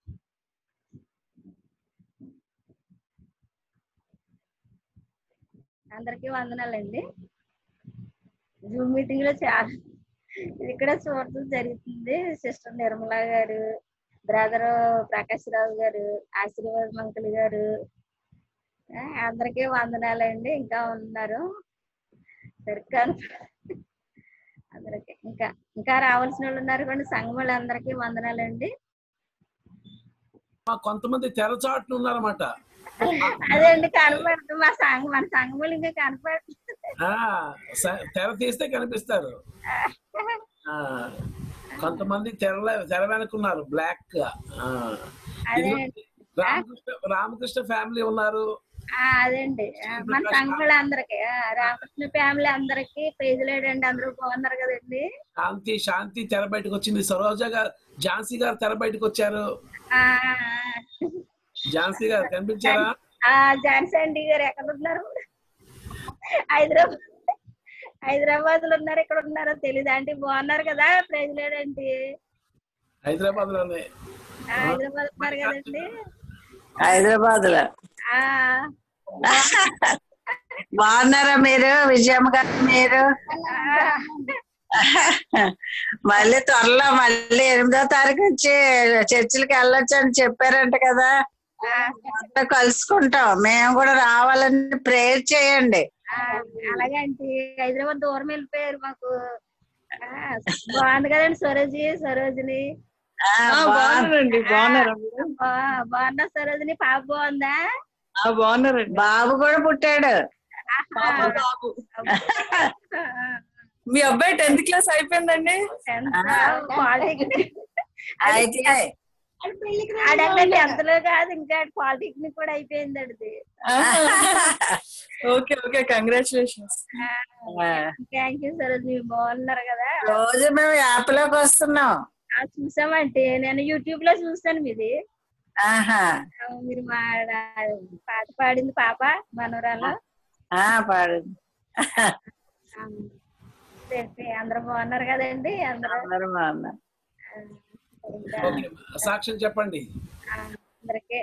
అందరికీ వందనాలండి జూమ్ మీటింగ్ లో చాలా ఇక్కడ చూడటం జరుగుతుంది సిస్టర్ నిర్మలా గారు బ్రదర్ ప్రకాష్ రావు గారు ఆశీర్వాద్ మంకులు గారు ఆ, అందరికీ వందనాలండి ఇంకా ఉన్నారు సరిగ్గా అందరికి ఇంకా ఇంకా రావాల్సిన వాళ్ళు ఉన్నారు కానీ సంఘములు అందరికీ వందనాలండి మా కొంతమంది తెరచాట్లు ఉన్నారన్నమాట అదే అండి కనపడుతుంది మా సంఘం మన సంఘములు ఇంకా కనపడుతుంది ఆ, స- తెర తీస్తే కనిపిస్తారు ఆ, కొంతమంది తెరల తెర వెనుకున్నారు బ్లాక్ గా ఆ. అదే ఇదిగో రామకృష్ణ రామకృష్ణ ఫ్యామిలీ ఉన్నారు ఆ, అదండి ఆ, మన సంఘములు అందరికి రామకృష్ణ ఫ్యామిలీ అందరికి పేజీలేడండి అందరూ బాగున్నారు కదండి శాంతి శాంతి తెర బయటకు వచ్చింది సరోజ గారు ఝాన్సీ గారు తెర బయటకు వచ్చారు ఆ, ఝాన్సీ గారు కనిపించారా ఆ జాన్సీ అండి గారు ఎక్కడ ఉన్నారు హైదరాబాద్ హైదరాబాద్ లో ఉన్నారు ఎక్కడ ఉన్నారో తెలియదు ఆంటీ బాగున్నారు కదా ప్రెసిడెంట్ ఆంటీ హైదరాబాద్ లోనే ఆ, హైదరాబాద్ ఉన్నారు కదండి హైదరాబాద్ లో ఆ బాగున్నారా మీరు విజయమ్మ గారు మీరు మళ్ళీ త్వరలో మళ్ళీ ఎనిమిదో తారీఖు నుంచి చర్చిలకి వెళ్ళొచ్చు అని చెప్పారంట కదా అంతా కలుసుకుంటాం మేము కూడా రావాలని ప్రేయర్ చేయండి ఆ, అలాగే ఆంటీ హైదరాబాద్ దూరం వెళ్ళిపోయారు మాకు ఆ, బాగుంది కదండి సరోజి సరోజిని ఆ, బాగున్నా- బాగున్నారండి బాగున్నారా మీరు? బా- బాగున్నా సరోజిని పాప బాగుందా ఆ, బాగున్నారండి బాబు కూడా పుట్టాడు ఆహా. బాబు, బాబు. మీ అబ్బాయి టెన్త్ క్లాస్ అయిపోయిందండి ఎంత పాలిటెక్నిక్ అయితే ఆడక్కడ టెన్త్ లో కాదు ఇంకా పాలిటెక్నిక్ కూడా అయిపోయింది అడిది okay okay congratulations thank you Saroj మీరు బాగున్నారు కదా రోజు మేము యాప్ లోకి వస్తున్నాం ఆ, చూసామంటే నేను యూట్యూబ్ లో చూస్తాను మీది ఆహా ఆ, మీరు మా పాట పాడింది పాప మనోరాలు ఆ పాడు ఆ, సరే, అందరూ బాగున్నారు కదండి అందరూ అందరూ బాగున్నారు ఆ, ఇంకా, ఓకే సాక్ష్యం చెప్పండి ఆ, అందరికీ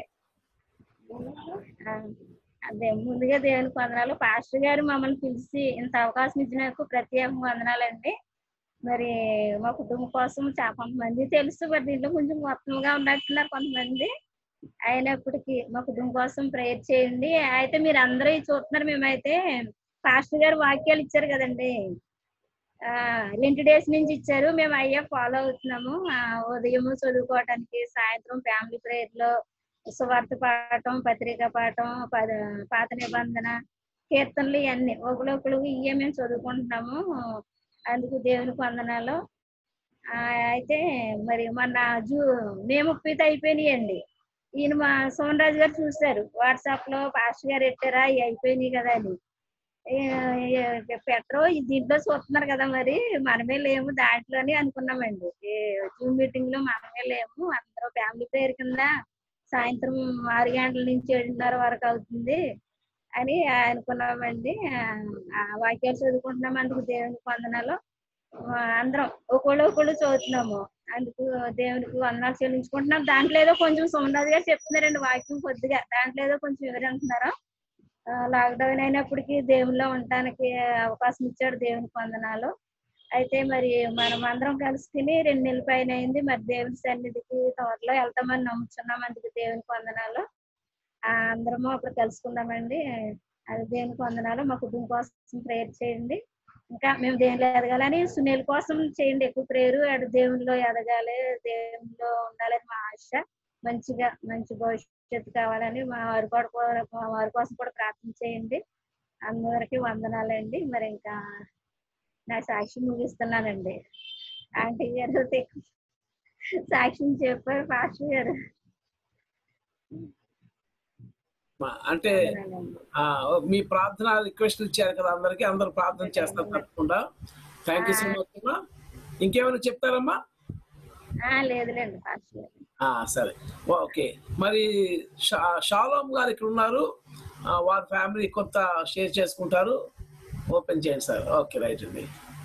ఆ, అదే ముందుగా దేవుని వందనాలు పాస్టర్ గారు మమ్మల్ని పిలిచి ఇంత అవకాశం ఇచ్చినందుకు ప్రత్యేక వందనాలండి మరి మా కుటుంబం కోసం చాలా కొంతమంది తెలుసు మరి దీంట్లో కొంచెం మొత్తంగా ఉన్నట్టున్నారు కొంతమంది అయినప్పటికీ మా కుటుంబం కోసం ప్రేయర్ చేయండి అయితే మీరు అందరూ ఇది చూస్తున్నారు మేమైతే పాస్టర్ గారు వాక్యాలు ఇచ్చారు కదండి రెండు డేస్ నుంచి ఇచ్చారు మేము అయ్యే ఫాలో అవుతున్నాము ఆ, ఉదయం చదువుకోవటానికి సాయంత్రం ఫ్యామిలీ ప్రేయర్ లో సువార్త పాఠం పత్రిక పాఠం పద- పాత నిబంధన కీర్తనలు ఇవన్నీ ఒకళ్ళొకళ్ళు ఇవే మేము చదువుకుంటున్నాము అందుకు దేవునికి వందనాలు ఆ, అయితే మరి మొన్న జూ మే ముప్పైతో అయిపోయినాయండి ఈయన మా సోమన్ రాజు గారు చూశారు వాట్సాప్ లో పాస్టర్ గారు పెట్టారా ఇవి అయిపోయినాయి కదా అని ఏ- ఏ- పెట్టరు ఈ దీంట్లో చూస్తున్నారు కదా మరి మనమే లేము దాంట్లోనే అనుకున్నామండి ఏ జూమ్ మీటింగ్ లో మనమే లేము అందరూ ఫ్యామిలీ ప్రేయర్ కింద సాయంత్రం ఆరు గంటల నుంచి ఏడున్నర వరకు అవుతుంది అని అనుకున్నామండి ఆ, ఆ వాక్యాలు చదువుకుంటున్నాం అందుకు దేవునికి వందనాలు ఆ, అందరం ఒకళ్ళు ఒకళ్ళు చదువుతున్నాము అందుకు దేవునికి వందనాలు చెల్లించుకుంటున్నాం దాంట్లో ఏదో కొంచెం సుమరాజు గారు చెప్తున్నారండి వాక్యం కొద్దిగా దాంట్లో ఏదో కొంచెం వివరిస్తున్నారు లాక్డౌన్ అయినప్పటికీ దేవుల్లో ఉండటానికి అవకాశం ఇచ్చాడు దేవునికి వందనాలు అయితే మరి మనం అందరం కలుసుకుని రెండు నెలల పైన అయింది మరి దేవుని సన్నిధికి త్వరలో వెళ్తామని నమ్ముతున్నాం అందుకు దేవునికి వందనాలు ఆ, అందరము అప్పుడు కలుసుకుందామండి అది దేవునికి వందనాలు మా కుటుంబం కోసం ప్రేయర్ చేయండి ఇంకా మేము దేవునిలో ఎదగాలని సునీల్ కోసం చేయండి ఎక్కువ ప్రేయరు అటు దేవునిలో ఎదగాలి దేవునిలో ఉండాలని మా ఆశ మంచిగా మంచి భవిష్యత్తు కావాలని మా వారి కూడా మా వారి కోసం కూడా ప్రార్థన చేయండి అందరికీ వందనాలండి మరి ఇంకా నా సాక్షి ముగిస్తున్నానండి ఆంటీ గారు తె- సాక్ష్యం చెప్పారు పాస్టర్ గారు మా- అంటే వందనాలండి. ఆ, మీ ప్రార్థన రిక్వెస్ట్ ఇచ్చారు కదా అందరికి అందరు ప్రార్థన చేస్తారు తప్పకుండా థ్యాంక్ యూ సో మచ్ అమ్మా ఇంకేమైనా చెప్తారమ్మా ఆ, లేదులేండి పాస్టర్ గారు ఆ, సరే ఓకే మరి షా- షాలోమ్ గారు ఇక్కడ ఉన్నారు ఆ, వారి ఫ్యామిలీ కొంత షేర్ చేసుకుంటారు ఓపెన్ చేయండి సార్ ఓకే రైట్ అండి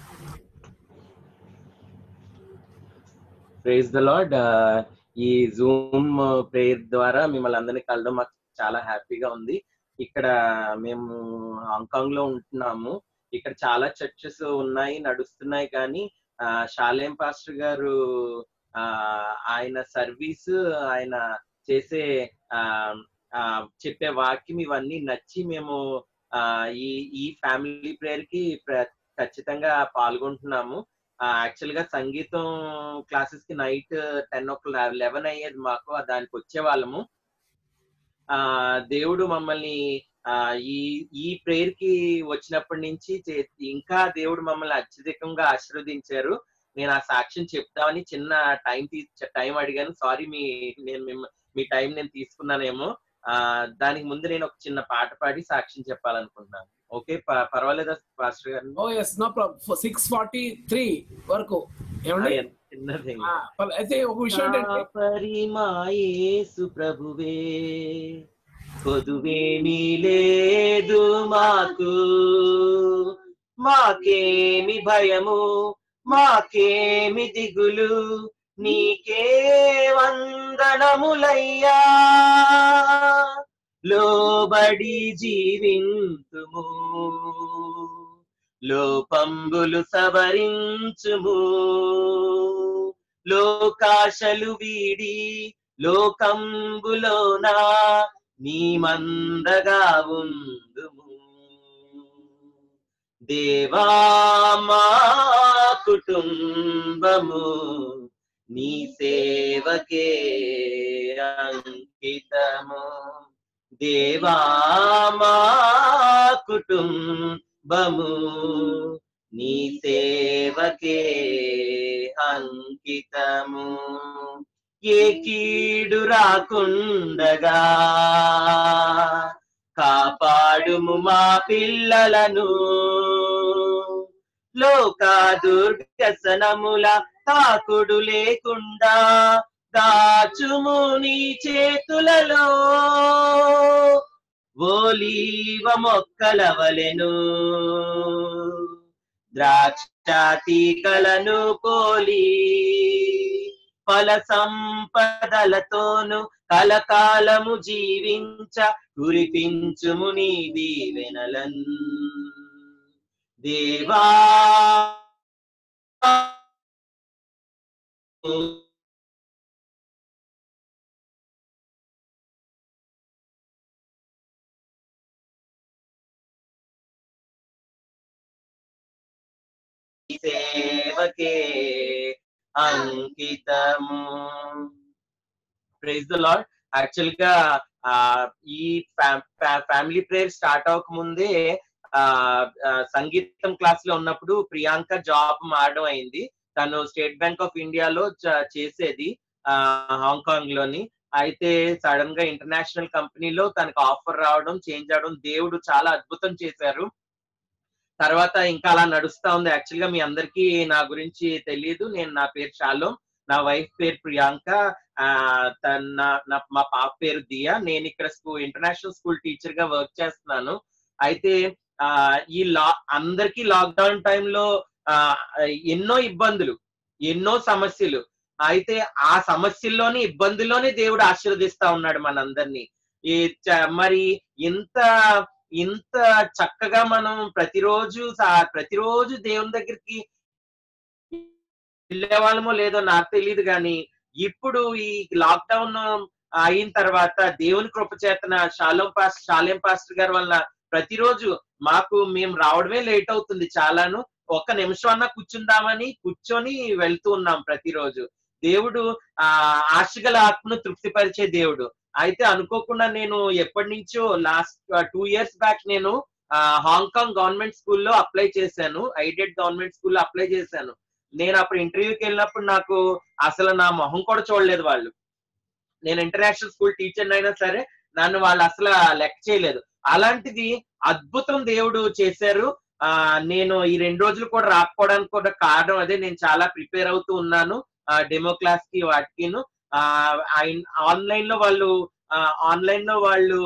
ప్రైజ్ ద లాడ్ ఈ జూమ్ ప్రేయర్ ద్వారా మిమ్మల్ని అందరినీ కలవడం మాకు చాలా హ్యాపీగా ఉంది ఇక్కడ మేము హాంకాంగ్ లో ఉంటున్నాము ఇక్కడ చాలా చర్చెస్ ఉన్నాయి నడుస్తున్నాయి కానీ ఆ, షాలేం పాస్టర్ గారు ఆ, ఆయన సర్వీస్ ఆయన చేసే ఆ, ఆ, చెప్పే వాక్యం ఇవన్నీ నచ్చి మేము ఆ, ఈ ఈ ఫ్యామిలీ ప్రేయర్ కి ప్ర- ఖచ్చితంగా పాల్గొంటున్నాము యాక్చువల్ గా సంగీతం క్లాసెస్ కి night ten o'clock eleven అయ్యేది మాకు ఆ దానికి వచ్చే వాళ్ళము ఆ దేవుడు మమ్మల్ని ఆ ఈ ఈ ప్రేయర్ కి వచ్చినప్పటి నుంచి చే- ఇంకా దేవుడు మమ్మల్ని అత్యధికంగా ఆశీర్వదించారు నేను ఆ సాక్ష్యం చెప్తామని చిన్న టైం తీ టైం అడిగాను సారీ మీ నేను మిమ్మ- మీ టైం నేను తీసుకున్నానేమో ఆ దానికి ముందు నేను ఒక చిన్న పాట పాడి సాక్ష్యం చెప్పాలనుకుంటున్నాను ఓకే ప- పర్వాలేదా పాస్టర్ గారు oh yes no problem six forty three వరకు ఏమండి చిన్నది ఆ, పర్- అయితే ఒక విషయం ఏంటంటే పరిమాయేసు ప్రభువే కొదువేమీ లేదు మాకు మాకేమి భయము మాకేమి దిగులు నీకే వందనములయ్యా లోబడి జీవింతుము లోపంబులు సవరించుము లోకాశలు వీడి లోకంబులోన నీ మందగా ఉందుము దేవా మా కుటుంబము నీ సేవకే అంకితము దేవా మా కుటుంబము నీ సేవకే అంకితము ఏ కీడు రాకుండగా కాపాడుము మా పిల్లలను లోక దుర్గసనముల తాకుడు లేకుండా దాచుము నీ చేతులలో ఓలీవ మొక్కల వలెను ద్రాక్ష తీగలను పోలి ఫల సంపదలతోను కలకాలము జీవించ కురిపించుము నీ దీవెనలన్ దేవా సేవకే అంకితము ప్రైజ్ ద లాడ్ యాక్చువల్ గా ఆ, ఈ ఫ్యామిలీ ప్రేయర్ స్టార్ట్ అవ్వక ముందే ఆ, ఆ, సంగీతం క్లాస్ లో ఉన్నప్పుడు ప్రియాంక జాబ్ మారడం అయింది తను స్టేట్ బ్యాంక్ ఆఫ్ ఇండియాలో చ- చేసేది ఆ, హాంకాంగ్ లోని అయితే సడన్ గా ఇంటర్నేషనల్ కంపెనీలో తనకు ఆఫర్ రావడం చేంజ్ అవడం దేవుడు చాలా అద్భుతం చేశారు తర్వాత ఇంకా అలా నడుస్తా ఉంది యాక్చువల్ గా మీ అందరికీ నా గురించి తెలియదు నేను నా పేరు షాలోం నా వైఫ్ పేరు ప్రియాంక ఆ తన నా- నా- మా పాప పేరు దియా నేను ఇక్కడ స్కూల్ ఇంటర్నేషనల్ స్కూల్ టీచర్ గా వర్క్ చేస్తున్నాను అయితే ఆ ఈ లా అందరికీ లాక్డౌన్ టైంలో ఆ ఎన్నో ఇబ్బందులు ఎన్నో సమస్యలు అయితే ఆ సమస్యల్లోని ఇబ్బందుల్లోనే దేవుడు ఆశీర్వదిస్తా ఉన్నాడు మనందరినీ ఈ చ- మరి ఇంత ఇంత చక్కగా మనం ప్రతిరోజు సా- ప్రతిరోజు దేవుని దగ్గరికి వెళ్ళే వాళ్ళమో లేదో నాకు తెలియదు కానీ ఇప్పుడు ఈ లాక్డౌన్ అయిన తర్వాత దేవుని కృప చేతన షాలోం పాస్ షాలేం పాస్టర్ గారి వల్ల ప్రతిరోజు మాకు మేము రావడమే లేట్ అవుతుంది చాలాను ఒక్క నిమిషం అన్నా కూర్చుందామని కూర్చొని వెళ్తూ ఉన్నాం ప్రతిరోజు దేవుడు ఆ ఆశగల ఆత్మను తృప్తిపరిచే దేవుడు అయితే అనుకోకుండా నేను ఎప్పటి నుంచో లాస్ట్ టూ ఇయర్స్ బ్యాక్ నేను ఆ, హాంకాంగ్ గవర్నమెంట్ స్కూల్లో అప్లై చేశాను ఐడెడ్ గవర్నమెంట్ స్కూల్లో అప్లై చేశాను నేను అప్పుడు ఇంటర్వ్యూకి వెళ్ళినప్పుడు నాకు అసలు నా మొహం కూడా చూడలేదు వాళ్ళు నేను ఇంటర్నేషనల్ స్కూల్ టీచర్ అయినా సరే నన్ను వాళ్ళు అసలు లెక్క చేయలేదు అలాంటిది అద్భుతం దేవుడు చేశారు ఆ నేను ఈ రెండు రోజులు కూడా రాకపోవడానికి కూడా కారణం అదే నేను చాలా ప్రిపేర్ అవుతూ ఉన్నాను డెమో క్లాస్ కి వాటికిను ఆన్లైన్ లో వాళ్ళు ఆన్లైన్ లో వాళ్ళు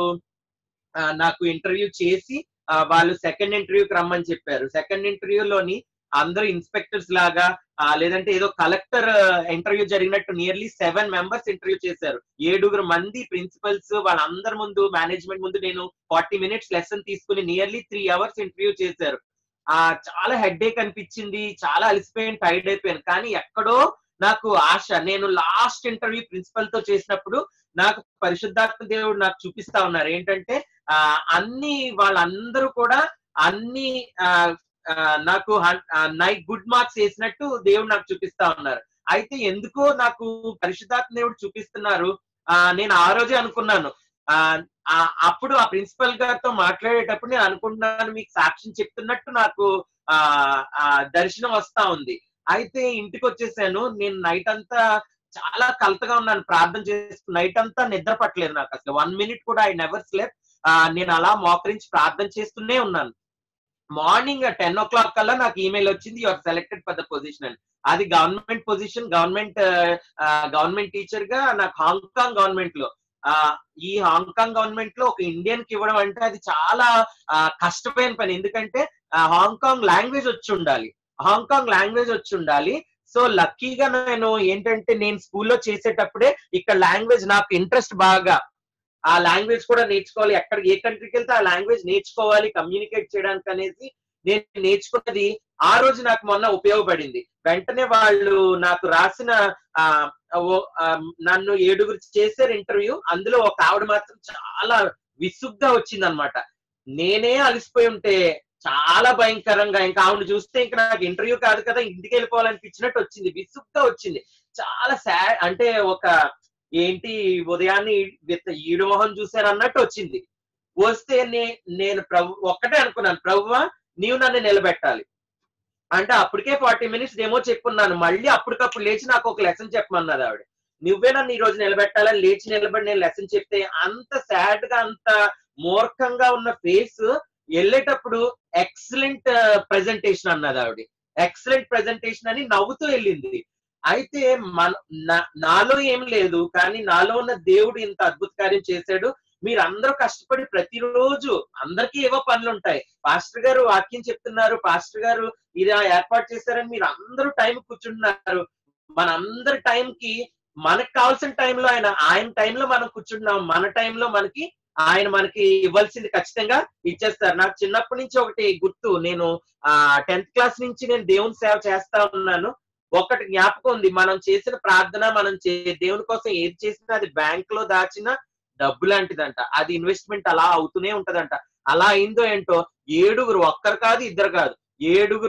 ఆ, నాకు ఇంటర్వ్యూ చేసి ఆ, వాళ్ళు సెకండ్ ఇంటర్వ్యూకి రమ్మని చెప్పారు సెకండ్ ఇంటర్వ్యూలోని అందరూ ఇన్స్పెక్టర్స్ లాగా ఆ, లేదంటే ఏదో కలెక్టర్ ఇంటర్వ్యూ జరిగినట్టు నియర్లీ సెవెన్ మెంబర్స్ ఇంటర్వ్యూ చేశారు ఏడుగురు మంది ప్రిన్సిపల్స్ వాళ్ళందరి ముందు మేనేజ్మెంట్ ముందు నేను ఫార్టీ మినిట్స్ లెసన్ తీసుకుని నియర్లీ త్రీ అవర్స్ ఇంటర్వ్యూ చేశారు ఆ చాలా హెడ్ఏక్ అనిపించింది చాలా అలసిపోయాను టైర్డ్ అయిపోయాను కానీ ఎక్కడో నాకు ఆశ నేను లాస్ట్ ఇంటర్వ్యూ ప్రిన్సిపల్ తో చేసినప్పుడు నాకు పరిశుద్ధాత్మ దేవుడు నాకు చూపిస్తా ఉన్నారు ఏంటంటే ఆ అన్ని వాళ్ళందరూ కూడా అన్ని ఆ, ఆ, నాకు నైట్ గుడ్ మార్క్స్ వేసినట్టు దేవుడు నాకు చూపిస్తా ఉన్నారు అయితే ఎందుకో నాకు పరిశుద్ధాత్మ దేవుడు చూపిస్తున్నారు ఆ నేను ఆ రోజే అనుకున్నాను ఆ ఆ, అప్పుడు ఆ ప్రిన్సిపల్ గారితో మాట్లాడేటప్పుడు నేను అనుకుంటున్నాను మీకు సాక్ష్యం చెప్తున్నట్టు నాకు ఆ ఆ దర్శనం వస్తా ఉంది అయితే ఇంటికి వచ్చేసాను నేను నైట్ అంతా చాలా కలతగా ఉన్నాను ప్రార్థన చేస్తూ నైట్ అంతా నిద్ర పట్టలేదు నాకు అసలు వన్ మినిట్ కూడా ఐ నెవర్ స్లెప్ నేను అలా మోకరించి ప్రార్థన చేస్తూనే ఉన్నాను మార్నింగ్ టెన్ ఓ క్లాక్ కల్లా నాకు ఈమెయిల్ వచ్చింది your selected for the position అని అది government position government government teacher గా నాకు హాంకాంగ్ గవర్నమెంట్ లో ఆ ఈ హాంకాంగ్ గవర్నమెంట్ లో ఒక ఇండియన్ కి ఇవ్వడం అంటే అది చాలా ఆ, కష్టమైన పని ఎందుకంటే ఆ, హాంకాంగ్ లాంగ్వేజ్ వచ్చి ఉండాలి హాంకాంగ్ లాంగ్వేజ్ వచ్చి ఉండాలి సో లక్కీగా నేను ఏంటంటే నేను స్కూల్లో చేసేటప్పుడే ఇక్కడ లాంగ్వేజ్ నాకు ఇంట్రెస్ట్ బాగా ఆ లాంగ్వేజ్ కూడా నేర్చుకోవాలి ఎక్కడ ఏ కంట్రీకి వెళ్తే ఆ లాంగ్వేజ్ నేర్చుకోవాలి కమ్యూనికేట్ చేయడానికి అనేసి నేను నేర్చుకున్నది ఆ రోజు నాకు మొన్న ఉపయోగపడింది వెంటనే వాళ్ళు నాకు రాసిన ఆ ఓ- ఆ, నన్ను ఏడుగురు చేశారు ఇంటర్వ్యూ అందులో ఒక ఆవిడ మాత్రం చాలా విసుగ్గా వచ్చింది అనమాట నేనే అలసిపోయి ఉంటే చాలా భయంకరంగా ఇంకా ఆవిడ చూస్తే ఇంకా నాకు ఇంటర్వ్యూ కాదు కదా ఇంటికి వెళ్ళిపోవాలనిపించినట్టు వచ్చింది విసుగ్గా వచ్చింది చాలా సాడ్ అంటే ఒక ఏంటి ఉదయాన్నే విత్ ఈడు మొహం చూశాను అన్నట్టు వచ్చింది వస్తే నే- నేను ప్రభు ఒక్కటే అనుకున్నాను ప్రభువా నీవు నన్ను నిలబెట్టాలి అంటే అప్పటికే ఫార్టీ మినిట్స్ డెమో చెప్పున్నాను మళ్ళీ అప్పటికప్పుడు లేచి నాకు ఒక లెసన్ చెప్పమన్నది ఆవిడ నువ్వే నన్ను ఈ రోజు నిలబెట్టాలని లేచి నిలబడి నేను లెసన్ చెప్తే అంత సాడ్ గా అంత మూర్ఖంగా ఉన్న ఫేస్ వెళ్ళేటప్పుడు ఎక్సలెంట్ ప్రెజెంటేషన్ అన్నది ఆవిడ ఎక్సలెంట్ ప్రెజెంటేషన్ అని నవ్వుతూ వెళ్ళింది అయితే మన నా- నాలో ఏం లేదు కానీ నాలో ఉన్న దేవుడు ఇంత అద్భుత కార్యం చేశాడు మీరు అందరూ కష్టపడి ప్రతిరోజు అందరికీ ఏవో పనులు ఉంటాయి పాస్టర్ గారు వాక్యం చెప్తున్నారు పాస్టర్ గారు ఇది ఏర్పాటు చేశారని మీరు అందరూ టైం కూర్చుంటున్నారు మన అందరి టైం కి మనకు కావాల్సిన టైంలో ఆయన ఆయన టైంలో మనం కూర్చుంటున్నాం మన టైంలో మనకి ఆయన మనకి ఇవ్వాల్సింది ఖచ్చితంగా ఇచ్చేస్తారు నాకు చిన్నప్పటి నుంచి ఒకటి గుర్తు నేను ఆ టెన్త్ క్లాస్ నుంచి నేను దేవుని సేవ చేస్తా ఉన్నాను ఒకటి జ్ఞాపకం ఉంది మనం చేసిన ప్రార్థన మనం చే దేవుని కోసం ఏది చేసినా అది బ్యాంక్ లో దాచిన డబ్బు లాంటిదంట అది ఇన్వెస్ట్మెంట్ అలా అవుతూనే ఉంటదంట అలా అయిందో ఏంటో ఏడుగురు ఒక్కరు కాదు ఇద్దరు కాదు ఏడుగురు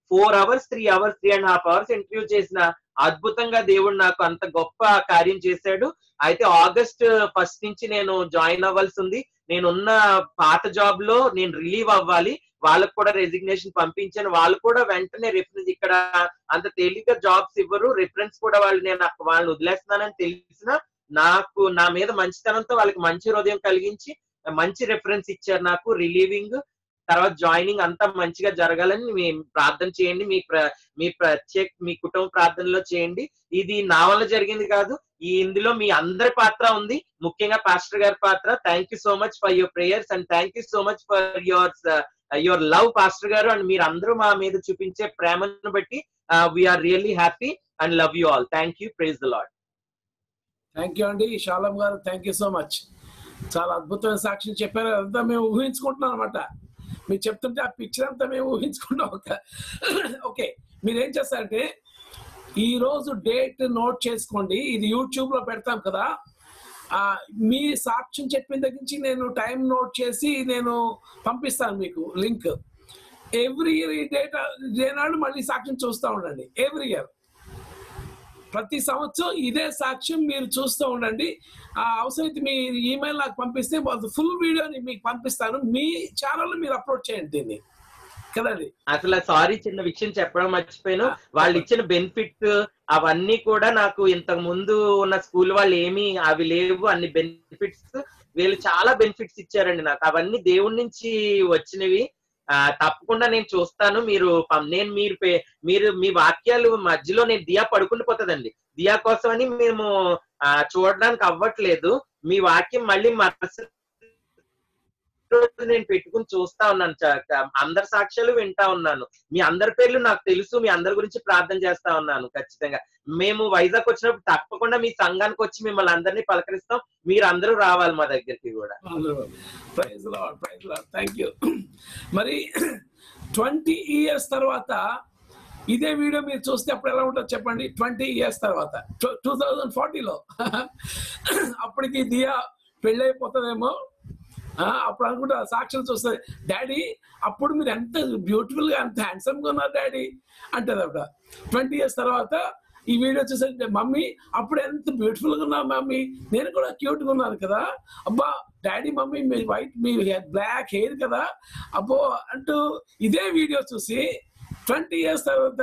four hours three hours three and half hours interview చేసిన అద్భుతంగా దేవుడు నాకు అంత గొప్ప కార్యం చేశాడు అయితే ఆగస్ట్ ఫస్ట్ నుంచి నేను జాయిన్ అవ్వాల్సి ఉంది నేనున్న పాత జాబ్ లో నేను రిలీవ్ అవ్వాలి వాళ్ళకు కూడా రెసిగ్నేషన్ పంపించాను వాళ్ళు కూడా వెంటనే రిఫరెన్స్ ఇక్కడ అంత తేలిక జాబ్స్ ఇవ్వరు రిఫరెన్స్ కూడా వాళ్ళు నేను అక్క- వాళ్ళని వదిలేస్తున్నానని తెలిసిన నాకు నా మీద మంచితనంతో వాళ్ళకి మంచి హృదయం కలిగించి మంచి రిఫరెన్స్ ఇచ్చారు నాకు రిలీవింగ్ తర్వాత జాయినింగ్ అంతా మంచిగా జరగాలని మీ ప్రార్థన చేయండి మీ ప్ర- మీ ప్రత్యేక మీ కుటుంబ ప్రార్థనలో చేయండి ఇది నా వల్ల జరిగింది కాదు ఈ ఇందులో మీ అందరి పాత్ర ఉంది ముఖ్యంగా పాస్టర్ గారి పాత్ర thank you so much for your prayers and thank you so much for your your love pastor గారు అండ్ మీరు అందరూ మా మీద చూపించే ప్రేమను బట్టి we are really happy and love you all thank you praise the Lord thank you అండి Shalom గారు థ్యాంక్ యూ సో మచ్ చాలా అద్భుతమైన సాక్ష్యం చెప్పారు అదంతా మేము ఊహించుకుంటున్నాం అనమాట మీరు చెప్తుంటే ఆ పిక్చర్ అంతా మేము ఊహించుకుంటాం ఒక ఓకే మీరు ఏం చేస్తారంటే ఈ రోజు డేట్ నోట్ చేసుకోండి ఇది యూట్యూబ్ లో పెడతాం కదా ఆ, మీ సాక్ష్యం చెప్పిన దగ్గర నుంచి నేను టైం నోట్ చేసి నేను పంపిస్తాను మీకు లింక్ ఎవ్రీ ఇయర్ ఈ డేట్ డే నాడు మళ్ళీ సాక్ష్యం చూస్తూ ఉండండి ఎవ్రీ ఇయర్ ప్రతి సంవత్సరం ఇదే సాక్ష్యం మీరు చూస్తూ ఉండండి ఆ అవసరమైతే మీ ఈమెయిల్ నాకు పంపిస్తే ఫుల్ వీడియోని మీకు పంపిస్తాను మీ ఛానల్ మీరు అప్లోడ్ చేయండి దీన్ని కదండి అసలు సారీ చిన్న విషయం చెప్పడం మర్చిపోయాను వాళ్ళు ఇచ్చిన బెనిఫిట్స్ అవన్నీ కూడా నాకు ఇంతకు ముందు ఉన్న స్కూల్ వాళ్ళు ఏమి అవి లేవు అన్ని బెనిఫిట్స్ వీళ్ళు చాలా బెనిఫిట్స్ ఇచ్చారండి నాకు అవన్నీ దేవుడి నుంచి వచ్చినవి ఆ, తప్పకుండా నేను చూస్తాను మీరు పం- నేను మీరు పే- మీరు మీ వాక్యాలు మధ్యలో నేను దియా పడుకుని పోతుందండి దియా కోసమని మేము ఆ, చూడడానికి అవ్వట్లేదు మీ వాక్యం మళ్ళీ మరుసటి రోజు నేను పెట్టుకుని చూస్తా ఉన్నాను చ- క- అందరి సాక్ష్యాలు వింటా ఉన్నాను మీ అందరి పేర్లు నాకు తెలుసు మీ అందరి గురించి ప్రార్థన చేస్తా ఉన్నాను ఖచ్చితంగా మేము వైజాగ్ వచ్చినప్పుడు తప్పకుండా మీ సంఘానికి వచ్చి మిమ్మల్ని అందరినీ పలకరిస్తాం మీరు అందరూ రావాలి మా దగ్గరికి కూడా praise Lord praise Lord thank you మరి ట్వంటీ ఇయర్స్ తర్వాత ఇదే వీడియో మీరు చూస్తే అప్పుడు ఎలా ఉంటుందో చెప్పండి ట్వంటీ ఇయర్స్ తర్వాత టూ థౌజండ్ ఫార్టీలో అప్పటికి దియా పెళ్ళైపోతుందేమో ఆ, అప్పుడు అనుకుంటా సాక్ష్యం చూస్తుంది డాడీ అప్పుడు మీరు ఎంత బ్యూటిఫుల్ గా ఎంత హ్యాండ్సమ్ గా ఉన్నారు డాడీ అంటది అప్పుడు ట్వంటీ ఇయర్స్ తర్వాత ఈ వీడియో చూసే మమ్మీ అప్పుడు ఎంత బ్యూటిఫుల్ గా ఉన్నావు మమ్మీ నేను కూడా క్యూట్ గా ఉన్నాను కదా అబ్బా డాడీ మమ్మీ మీ వైట్ మీ బ్లాక్ హెయిర్ కదా అబ్బో అంటూ ఇదే వీడియో చూసి ట్వంటీ ఇయర్స్ తర్వాత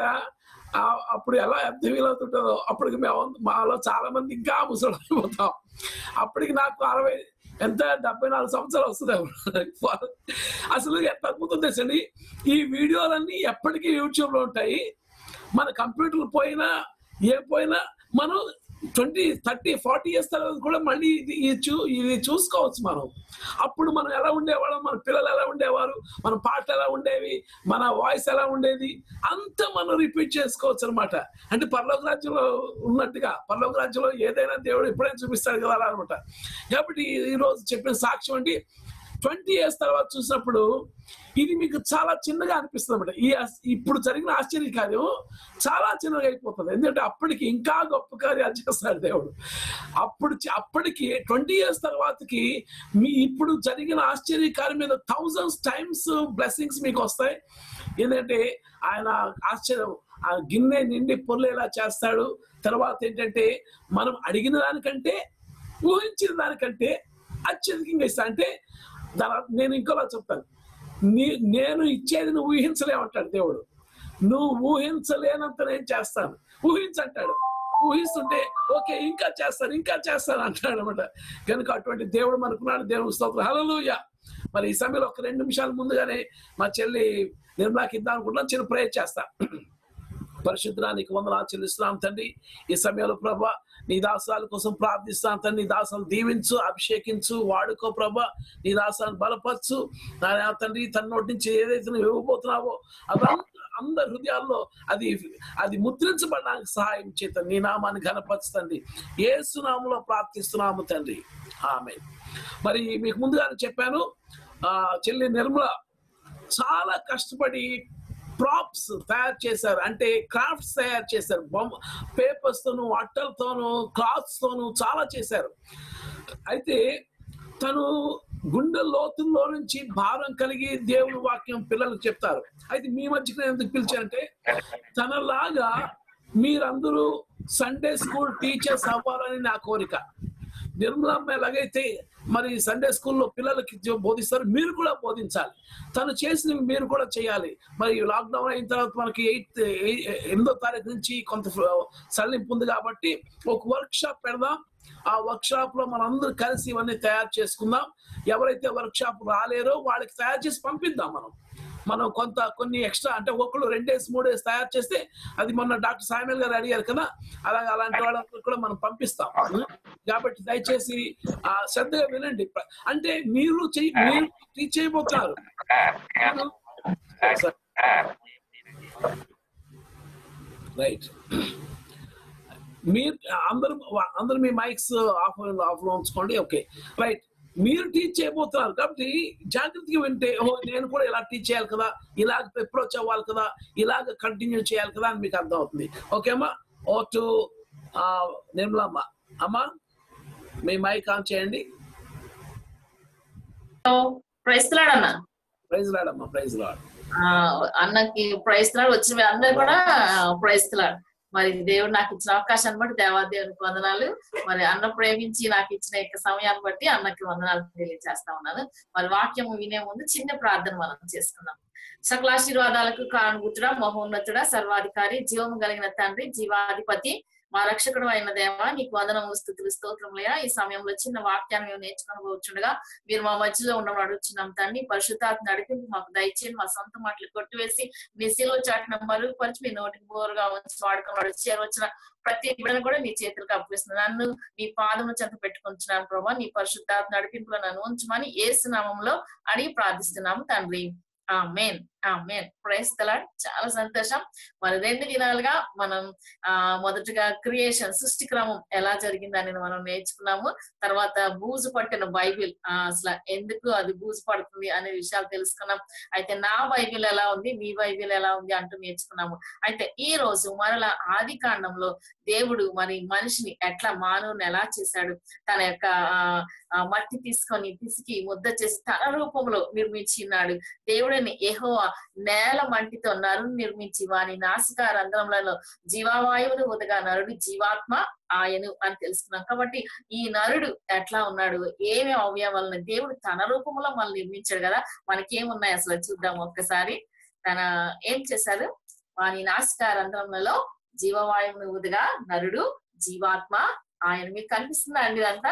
ఆ- అప్పుడు ఎలా ఎంత ఫీల్ అవుతుంటుందో అప్పటికి మేము మాలో చాలా మంది ఇంకా ముసలిపోతాం అప్పటికి నాకు అరవై ఎంత డెబ్బై నాలుగు సంవత్సరాలు వస్తుంది అసలు ఎంత అద్భుతం తెలుసండి ఈ వీడియోలన్నీ ఎప్పటికీ యూట్యూబ్ లో ఉంటాయి మన కంప్యూటర్ పోయినా ఏ పోయినా మనం ట్వంటీ థర్టీ ఫార్టీ ఇయర్స్ తర్వాత కూడా మళ్ళీ ఇది ఇది చూ ఇది చూసుకోవచ్చు మనం అప్పుడు మనం ఎలా ఉండేవాళ్ళం మన పిల్లలు ఎలా ఉండేవారు మన పాటలు ఎలా ఉండేవి మన వాయిస్ ఎలా ఉండేది అంతా మనం రిపీట్ చేసుకోవచ్చు అనమాట అంటే పర్లోక రాజ్యంలో ఉన్నట్టుగా పర్లోక రాజ్యంలో ఏదైనా దేవుడు ఎప్పుడైనా చూపిస్తాడు కదా అలా అనమాట కాబట్టి ఈ- ఈ రోజు చెప్పిన సాక్ష్యం అండి ట్వంటీ ఇయర్స్ తర్వాత చూసినప్పుడు ఇది మీకు చాలా చిన్నగా అనిపిస్తుంది అనమాట ఈ ఆస్- ఇప్పుడు జరిగిన ఆశ్చర్య కార్యం చాలా చిన్నగా అయిపోతుంది ఎందుకంటే అప్పటికి ఇంకా గొప్ప కార్యాలు చేస్తాడు దేవుడు అప్పుడు చ- అప్పటికి ట్వంటీ ఇయర్స్ తర్వాతకి మీ ఇప్పుడు జరిగిన ఆశ్చర్య కార్యం మీద థౌజండ్స్ టైమ్స్ బ్లెస్సింగ్స్ మీకు వస్తాయి ఎందుకంటే ఆయన ఆశ్చర్యం ఆ గిన్నె నిండి పొర్లేలా చేస్తాడు తర్వాత ఏంటంటే మనం అడిగిన దానికంటే ఊహించిన దానికంటే అత్యధికంగా ఇస్తా అంటే దాని నేను ఇంకోలా చెప్తాను నీ నేను ఇచ్చేది నువ్వు ఊహించలేమంటాడు దేవుడు నువ్వు ఊహించలేనంత నేను చేస్తాను ఊహించంటాడు ఊహిస్తుంటే ఓకే ఇంకా చేస్తాను ఇంకా చేస్తాను అంటాడు అనమాట కనుక అటువంటి దేవుడు మనకున్నాడు దేవుడు స్తోత్రం హల్లెలూయా మరి ఈ సమయంలో ఒక రెండు నిమిషాల ముందుగానే మా చెల్లి నిర్మలాకి ఇద్దాం అనుకుంటున్నాను చిన్న ప్రేయర్ చేస్తా పరిశుద్ధానికి వందనాలు చెల్లిస్తున్నాం తండ్రి ఈ సమయంలో ప్రభా నీ దాసాల కోసం ప్రార్థిస్తాను తండ్రి నీ దాసాలు దీవించు అభిషేకించు వాడుకో ప్రభా నీ దాసాలను బలపరచు నాయనా తండ్రి తన నోటి నుంచి ఏదైతే నువ్వు ఇవ్వబోతున్నావో అదంతా అందరి హృదయాల్లో అది అది ముద్రించబడడానికి సహాయం చేత నీ నామాన్ని ఘనపరచుతండి ఏ సునాములో ప్రార్థిస్తున్నాము తండ్రి ఆమె మరి మీకు ముందుగానే చెప్పాను ఆ చెల్లి నిర్మల చాలా కష్టపడి ప్రాప్స్ తయారు చేశారు అంటే క్రాఫ్ట్స్ తయారు చేశారు బొమ్మ పేపర్స్ తోను అట్టలతోను క్లాత్స్ తోను చాలా చేశారు అయితే తను గుండె లోతుల్లో నుంచి భారం కలిగి దేవుని వాక్యం పిల్లలకు చెప్తారు అయితే మీ మధ్యకి నేను ఎందుకు పిలిచానంటే తనలాగా మీరందరూ సండే స్కూల్ టీచర్స్ అవ్వాలని నా కోరిక నిర్మలమ్మ ఎలాగైతే మరి సండే స్కూల్లో పిల్లలకి జో- బోధిస్తారు మీరు కూడా బోధించాలి తను చేసినవి మీరు కూడా చేయాలి మరి లాక్డౌన్ అయిన తర్వాత మనకి ఎయిత్ ఎనిమిదో తారీఖు నుంచి కొంత సడలింపు ఉంది కాబట్టి ఒక వర్క్ షాప్ పెడదాం ఆ వర్క్ షాప్ లో మనందరూ కలిసి ఇవన్నీ తయారు చేసుకుందాం ఎవరైతే వర్క్ షాప్ రాలేరో వాళ్ళకి తయారు చేసి పంపిద్దాం మనం మనం కొంత కొన్ని ఎక్స్ట్రా అంటే ఒక్కళ్ళు రెండేసి మూడేసి తయారు చేస్తే అది మొన్న డాక్టర్ సాయిమల్ గారు అడిగారు కదా అలాగే అలాంటి వాళ్ళకి కూడా మనం పంపిస్తాం కాబట్టి దయచేసి ఆ శ్రద్ధగా వినండి అంటే మీరు చెయ్యి మీరు టీచ్ చేయబోతున్నారు రైట్ మీరు అందరూ అందరూ మీ మైక్స్ ఆఫ్ ఆఫ్ లో ఉంచుకోండి ఓకే రైట్ మీరు టీచ్ చేయబోతున్నారు కాబట్టి జాగ్రత్తగా వింటే ఓ నేను కూడా ఇలా టీచ్ చేయాలి కదా ఇలాగ అప్రోచ్ అవ్వాలి కదా ఇలాగ కంటిన్యూ చేయాలి కదా అని మీకు అర్థం అవుతుంది ఓకేమ్మా ఓ టు నిర్మలమ్మ అమ్మా మీ మైక్ ఆన్ చేయండి ప్రైస్తున్నాడు అన్న ప్రైజ్ రాడమ్మా ప్రైజ్ రాడ్ ఆ, అన్నకి ప్రైస్తున్నాడు వచ్చిన అందరు కూడా ప్రైస్తున్నాడు మరి దేవుడు నాకు ఇచ్చిన అవకాశాన్ని బట్టి దేవాదేవునికి వందనాలు మరి అన్న ప్రేమించి నాకు ఇచ్చిన యొక్క సమయాన్ని బట్టి అన్నకి వందనాలు తెలియజేస్తా ఉన్నాను మరి వాక్యం వినే ముందు చిన్న ప్రార్థన మనం చేసుకుందాం సకలాశీర్వాదాలకు కారణగుతుడా మహోన్నతుడా సర్వాధికారి జీవము కలిగిన తండ్రి జీవాధిపతి మా రక్షకుడు అయిన దేవ నీకు వందనములు స్థుతులు స్తోత్రములయ్యా ఈ సమయంలో చిన్న వాక్యాన్ని మేము నేర్చుకొని పోవచ్చుండగా మీరు మా మధ్యలో ఉండమని అడుగుతున్నాం తండ్రి పరిశుద్ధాత్మ నడిపింపు మాకు దయచేయండి మా సొంత మాటలు కొట్టివేసి మీ శిలో చాటున మరుగుపరిచి మీ నోటికి బోరుగా ఉంచి వాడుకున్నాడు చేరవచ్చిన ప్రతి బిడ్డను కూడా నీ చేతులకు అప్పగిస్తున్నాను నన్ను నీ పాదము చెంత పెట్టుకుంటున్నాను ప్రభా నీ పరిశుద్ధాత్మ నడిపింపులో నన్ను ఉంచమని ఏసు నామంలో అడిగి ప్రార్థిస్తున్నాము తండ్రి ఆ మేన్ ఆ మేన్ ప్రేస్తలాడ్ చాలా సంతోషం మరి రెండు దినాలుగా మనం ఆ మొదటగా క్రియేషన్ సృష్టి క్రమం ఎలా జరిగిందని మనం నేర్చుకున్నాము తర్వాత బూజు పట్టిన బైబిల్ ఆ, అసలు ఎందుకు అది బూజు పడుతుంది అనే విషయాలు తెలుసుకున్నాం అయితే నా బైబిల్ ఎలా ఉంది మీ బైబిల్ ఎలా ఉంది అంటూ నేర్చుకున్నాము అయితే ఈ రోజు మరలా ఆది కాండంలో దేవుడు మరి మనిషిని ఎట్లా మానవుని ఎలా చేశాడు తన యొక్క ఆ, ఆ, మట్టి తీసుకొని పిసికి ముద్ద చేసి తన రూపంలో నిర్మించినాడు దేవుడిని ఏహోవా నేల మంటితో నరుని నిర్మించి వాని నాసిక రంధ్రములలో జీవావాయువును ఉదగా నరుడు జీవాత్మ ఆయను అని తెలుసుకున్నాం కాబట్టి ఈ నరుడు ఎట్లా ఉన్నాడు ఏమి అవయవాలను దేవుడు తన రూపంలో మనం నిర్మించాడు కదా మనకేమున్నాయి అసలు చూద్దాం ఒక్కసారి తన ఏం చేశారు వాని నాసిక రంధ్రములలో జీవవాయువును ఉదగా నరుడు జీవాత్మ ఆయన మీకు కనిపిస్తుందా అండి ఇదంతా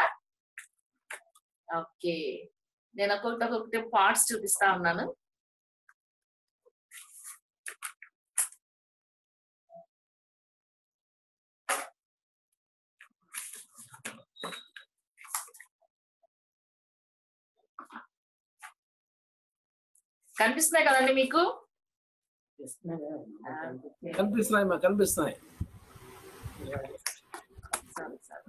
ఓకే నేను ఒక్కొక్కటి ఒక్కొక్కటి పార్ట్స్ చూపిస్తా ఉన్నాను కనిపిస్తున్నాయి కదండి మీకు కనిపిస్తున్నాయి మా కనిపిస్తున్నాయి సరే, సరే.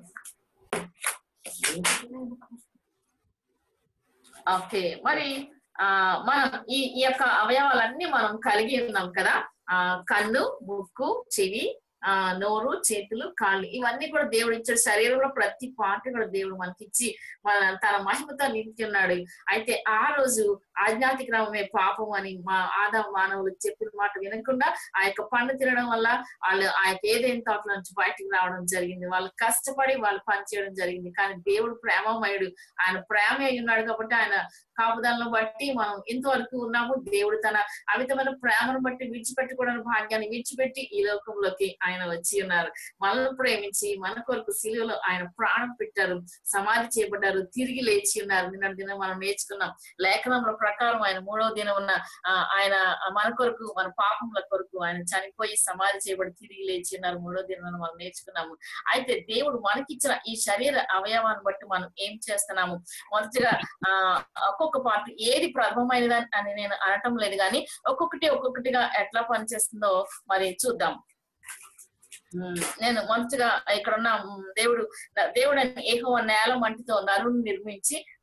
ఓకే మరి ఆ మనం ఈ ఈ యొక్క అవయవాలన్నీ మనం కలిగి ఉన్నాం కదా ఆ కన్ను ముక్కు చెవి ఆ నోరు చేతులు కాళ్ళు ఇవన్నీ కూడా దేవుడు ఇచ్చాడు శరీరంలో ప్రతి పార్ట్ కూడా దేవుడు మనకి ఇచ్చి మన తన మహిమతో నింపి ఉన్నాడు అయితే ఆ రోజు ఆజ్ఞాతిక క్రమమే పాపం అని మా ఆదా మానవులు చెప్పిన మాట వినకుండా ఆ యొక్క పండు తినడం వల్ల వాళ్ళు ఆ యొక్క ఏదైనా తోటల నుంచి బయటికి రావడం జరిగింది వాళ్ళు కష్టపడి వాళ్ళు పని చేయడం జరిగింది కానీ దేవుడు ప్రేమమయుడు ఆయన ప్రేమ అయి ఉన్నాడు కాబట్టి ఆయన కాపుదలను బట్టి మనం ఇంతవరకు ఉన్నాము దేవుడు తన అమితమైన ప్రేమను బట్టి విడిచిపెట్టుకోవడానికి భాగ్యాన్ని విడిచిపెట్టి ఈ లోకంలోకి ఆయన వచ్చి ఉన్నారు మనల్ని ప్రేమించి మన కొరకు శిలువలో ఆయన ప్రాణం పెట్టారు సమాధి చేయబడ్డారు తిరిగి లేచి ఉన్నారు నిన్న దినం మనం నేర్చుకున్నాం లేఖనంలో ప్రకారం ఆయన మూడవ దినం ఉన్న ఆ, ఆయన మన కొరకు మన పాపముల కొరకు ఆయన చనిపోయి సమాధి చేయబడి తిరిగి లేచి ఉన్నారు మూడో దినం మనం నేర్చుకున్నాము అయితే దేవుడు మనకిచ్చిన ఈ శరీర అవయవాన్ని బట్టి మనం ఏం చేస్తున్నాము మొదటిగా ఆ ఒక్కొక్క పార్ట్ ఏది ప్రథమమైనది అని నేను అనటం లేదు కానీ ఒక్కొక్కటి ఒక్కొక్కటిగా ఎట్లా పనిచేస్తుందో మరి చూద్దాం ఉమ్, నేను మొదటిగా ఇక్కడ ఉన్న ఉమ్, దేవుడు దేవుడు అని ఏహో నేల మంటితో నరుని నిర్మించి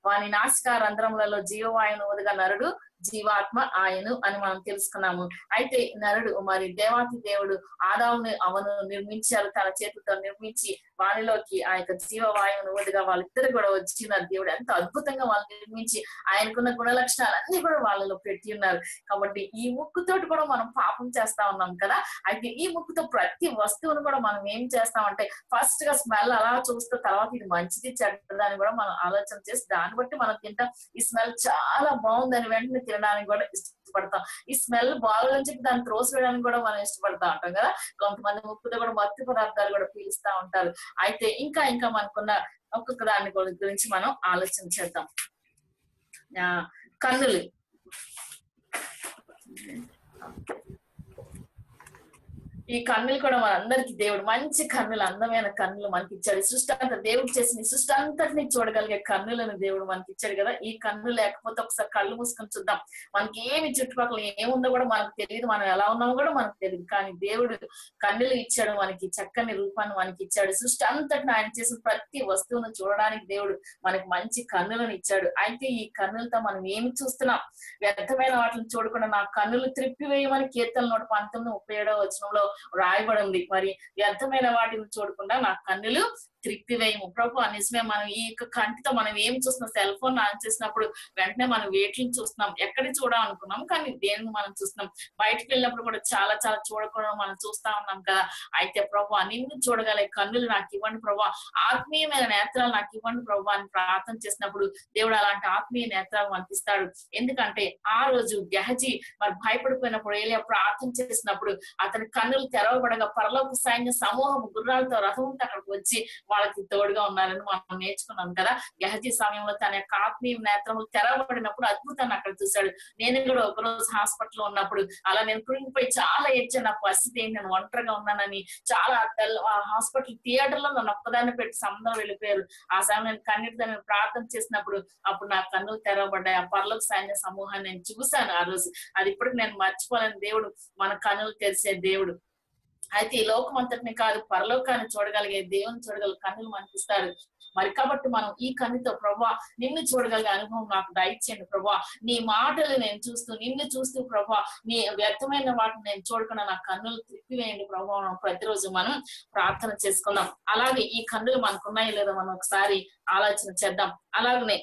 వాని నాసికా రంధ్రములలో జీవవాయువును వదిగా నరుడు జీవాత్మ ఆయను అని మనం తెలుసుకున్నాము అయితే నరుడు మరి దేవాతి దేవుడు ఆదాముని అవను నిర్మించారు తన చేతితో నిర్మించి వానిలోకి ఆ యొక్క జీవవాయువును వదిగా వాళ్ళిద్దరు కూడా వచ్చిన దేవుడు ఎంత అద్భుతంగా వాళ్ళు నిర్మించి ఆయనకున్న గుణ లక్షణాలన్నీ కూడా వాళ్ళలో పెట్టి ఉన్నారు కాబట్టి ఈ ముక్కుతోటి కూడా మనం పాపం చేస్తా ఉన్నాం కదా అయితే ఈ ముక్కుతో ప్రతి వస్తువును కూడా మనం ఏం చేస్తామంటే ఫస్ట్ గా స్మెల్ అలా చూస్తే తర్వాత ఇది మంచిది చెడ్డదని కూడా మనం ఆలోచన చేసి దాన్ని బట్టి మనం తింటాం ఈ స్మెల్ చాలా బాగుందని వెంటనే తినడానికి కూడా ఇష్టపడతాం ఈ స్మెల్ బాగుందని చెప్పి దాన్ని త్రోసివేయడానికి కూడా మనం ఇష్టపడతా ఉంటాం కదా కొంతమంది ముక్కుతో కూడా మత్తు పదార్థాలు కూడా పీలుస్తా ఉంటారు అయితే ఇంకా ఇంకా మనకున్న ఒక్కొక్క దాని గురి- గురించి మనం ఆలోచన చేద్దాం ఆ, కన్నులు ఈ కన్నులు కూడా మనందరికి దేవుడు మంచి కన్నులు అందమైన కన్నులు మనకి ఇచ్చాడు ఈ సృష్టి అంతా దేవుడు చేసిన ఈ సృష్టి అంతటిని చూడగలిగే కన్నులను దేవుడు మనకి ఇచ్చాడు కదా ఈ కన్ను లేకపోతే ఒకసారి కళ్ళు మూసుకొని చూద్దాం మనకి ఏమి చుట్టుపక్కల ఏముందో కూడా మనకు తెలియదు మనం ఎలా ఉన్నామో కూడా మనకు తెలియదు కానీ దేవుడు కన్నులు ఇచ్చాడు మనకి చక్కని రూపాన్ని మనకి ఇచ్చాడు సృష్టి అంతటిని ఆయన చేసిన ప్రతి వస్తువును చూడడానికి దేవుడు మనకి మంచి కన్నులను ఇచ్చాడు అయితే ఈ కన్నులతో మనం ఏమి చూస్తున్నాం వ్యర్థమైన వాటిని చూడకుండా నా కన్నులు త్రిప్పివేయమని కీర్తన నూట పంతొమ్మిది ముప్పై ఏడవ వచనంలో రాయబడి ఉంది మరి వ్యర్థమైన వాటిని చూడకుండా నా కన్నులు త్రిప్పివేయము ప్రభు నిజమే మనం ఈ యొక్క కంటితో మనం ఏం చూస్తున్నాం సెల్ ఫోన్ ఆన్ చేసినప్పుడు వెంటనే మనం వేటిని చూస్తున్నాం ఎక్కడి చూడాలనుకున్నాం కానీ దేనిని మనం చూస్తున్నాం బయటకు వెళ్ళినప్పుడు కూడా చాలా చాలా చూడకుండా మనం చూస్తా ఉన్నాం కదా అయితే ప్రభు నిన్ను చూడగలిగే కన్నులు నాకు ఇవ్వండి ప్రభు ఆత్మీయమైన నేత్రాలు నాకు ఇవ్వండి ప్రభు అని ప్రార్థన చేసినప్పుడు దేవుడు అలాంటి ఆత్మీయ నేత్రాలు మనకి ఇస్తాడు ఎందుకంటే ఆ రోజు గెహజీ మరి భయపడిపోయినప్పుడు ఏలియా ప్రార్థన చేసినప్పుడు అతని కన్నులు తెరవబడగా పరలోక సైన్య సమూహం గుర్రాలతో రథం ఉంటే అక్కడికి వచ్చి వాళ్ళకి తోడుగా ఉన్నారని మనం నేర్చుకున్నాం కదా గెహజీ సమయంలో తన యొక్క ఆత్మీయ నేత్రములు తెరవబడినప్పుడు అద్భుతాన్ని అక్కడ చూశాడు నేను కూడా ఒకరోజు హాస్పిటల్లో ఉన్నప్పుడు అలా నేను కృంగిపోయి చాలా ఏడ్చాను నా పరిస్థితి ఏంటి నేను ఒంటరిగా ఉన్నానని చాలా తెల్ల హాస్పిటల్ థియేటర్ లో నన్ను ఒక్కదాన్ని పెట్టి సంబంధం వెళ్ళిపోయారు ఆ సమయం నేను కన్నీటితో నేను ప్రార్థన చేసినప్పుడు అప్పుడు నా కన్నులు తెరవబడ్డాయి ఆ పర్లోక సైన్య సమూహాన్ని నేను చూశాను ఆ రోజు అది ఇప్పటికి నేను మర్చిపోలేని దేవుడు మన కన్నులు తెరిసే దేవుడు అయితే ఈ లోకం అంతటిని కాదు పరలోకాన్ని చూడగలిగే దేవుని చూడగలిగే కన్నులు మనకి ఇస్తాడు మరి కాబట్టి మనం ఈ కన్నుతో ప్రభా నిన్ను చూడగలిగే అనుభవం నాకు దయచేయండి ప్రభా నీ మాటలు నేను చూస్తూ నిన్ను చూస్తూ ప్రభా నీ వ్యర్థమైన వాటిని నేను చూడకుండా నా కన్నులు తిప్పివేయండి ప్రభా మనం ప్రతిరోజు మనం ప్రార్థన చేసుకుందాం అలాగే ఈ కన్నులు మనకున్నాయో లేదో మనం ఒకసారి ఆలోచన చేద్దాం అలాగనే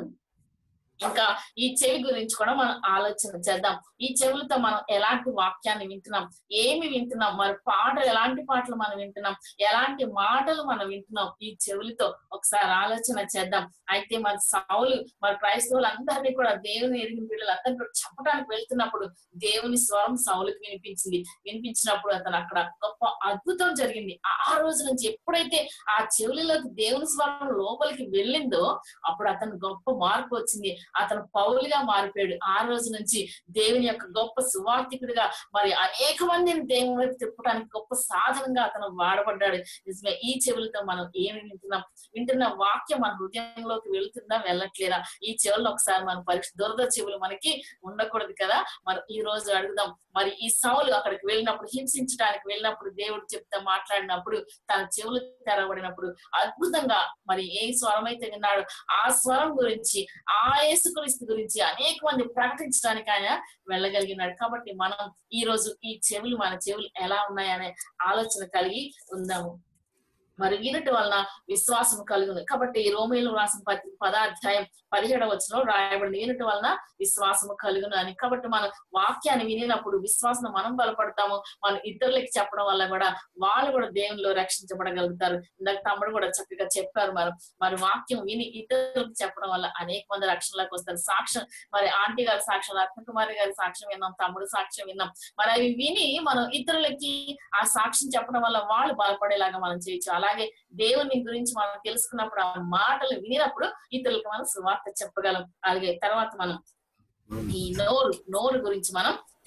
ఇంకా ఈ చెవి గురించి కూడా మనం ఆలోచన చేద్దాం ఈ చెవులతో మనం ఎలాంటి వాక్యాన్ని వింటున్నాం ఏమి వింటున్నాం మరి పాటలు ఎలాంటి పాటలు మనం వింటున్నాం ఎలాంటి మాటలు మనం వింటున్నాం ఈ చెవులతో ఒకసారి ఆలోచన చేద్దాం అయితే మరి సౌలు మరి క్రైస్తవులందరినీ కూడా దేవుని ఎరిగిన పిల్లలందరినీ కూడా చెప్పడానికి వెళ్తున్నప్పుడు దేవుని స్వరం సౌలుకి వినిపించింది వినిపించినప్పుడు అతను అక్కడ గొప్ప అద్భుతం జరిగింది ఆ రోజు నుంచి ఎప్పుడైతే ఆ చెవులలోకి దేవుని స్వరం లోపలికి వెళ్ళిందో అప్పుడు అతను గొప్ప మార్పు వచ్చింది అతను పౌలుగా మారిపోయాడు ఆ రోజు నుంచి దేవుని యొక్క గొప్ప సువార్థికుడిగా మరి అనేక మందిని దేవుని వైపు తిప్పడానికి గొప్ప సాధనంగా అతను వాడబడ్డాడు నిజమే ఈ చెవులతో మనం ఏమి వింటున్నాం వింటున్న వాక్యం మన హృదయంలోకి వెళుతుందా వెళ్ళట్లేదా ఈ చెవులను ఒకసారి మనం పరీక్ష దురద చెవులు మనకి ఉండకూడదు కదా మరి ఈ రోజు అడుగుదాం మరి ఈ సౌలు అక్కడికి వెళ్ళినప్పుడు హింసించడానికి వెళ్ళినప్పుడు దేవుడు చెప్తే మాట్లాడినప్పుడు తన చెవులు తెరవబడినప్పుడు అద్భుతంగా మరి ఏ స్వరం అయితే విన్నాడు ఆ స్వరం గురించి ఆ యేసుక్రీస్తు గురించి అనేక మంది ప్రకటించడానికి ఆయన వెళ్ళగలిగినాడు కాబట్టి మనం ఈ రోజు ఈ చెవులు మన చెవులు ఎలా ఉన్నాయనే ఆలోచన కలిగి ఉందాము మరి వినటి వలన విశ్వాసం కలుగును కాబట్టి ఈ రోమిలు రాసిన పత్రిక పదాధ్యాయం పదిహేడవ వచనంలో రాయబడింది వినటి వలన విశ్వాసము కలుగును అని కాబట్టి మనం వాక్యాన్ని వినినప్పుడు విశ్వాసం మనం బలపడతాము మనం ఇతరులకి చెప్పడం వల్ల కూడా వాళ్ళు కూడా దేవునిలో రక్షించబడగలుగుతారు ఇందాక తమ్ముడు కూడా చక్కగా చెప్పారు మరి మరి వాక్యం విని ఇతరులకు చెప్పడం వల్ల అనేక మంది రక్షణలోకి వస్తారు సాక్ష్యం మరి ఆంటీ గారి సాక్ష్యం రత్నకుమారి గారి సాక్ష్యం విన్నాం తమ్ముడు సాక్ష్యం విన్నాం మరి అవి విని మనం ఇతరులకి ఆ సాక్ష్యం చెప్పడం వల్ల వాళ్ళు బలపడేలాగా మనం చేయొచ్చు అలాగే దేవుని గురించి మనం తెలుసుకున్నప్పుడు ఆ మాటలు వినినప్పుడు ఇతరులకు మనం సువార్త చెప్పగలం అలాగే తర్వాత మనం ఈ నోరు నోరు గురించి మనం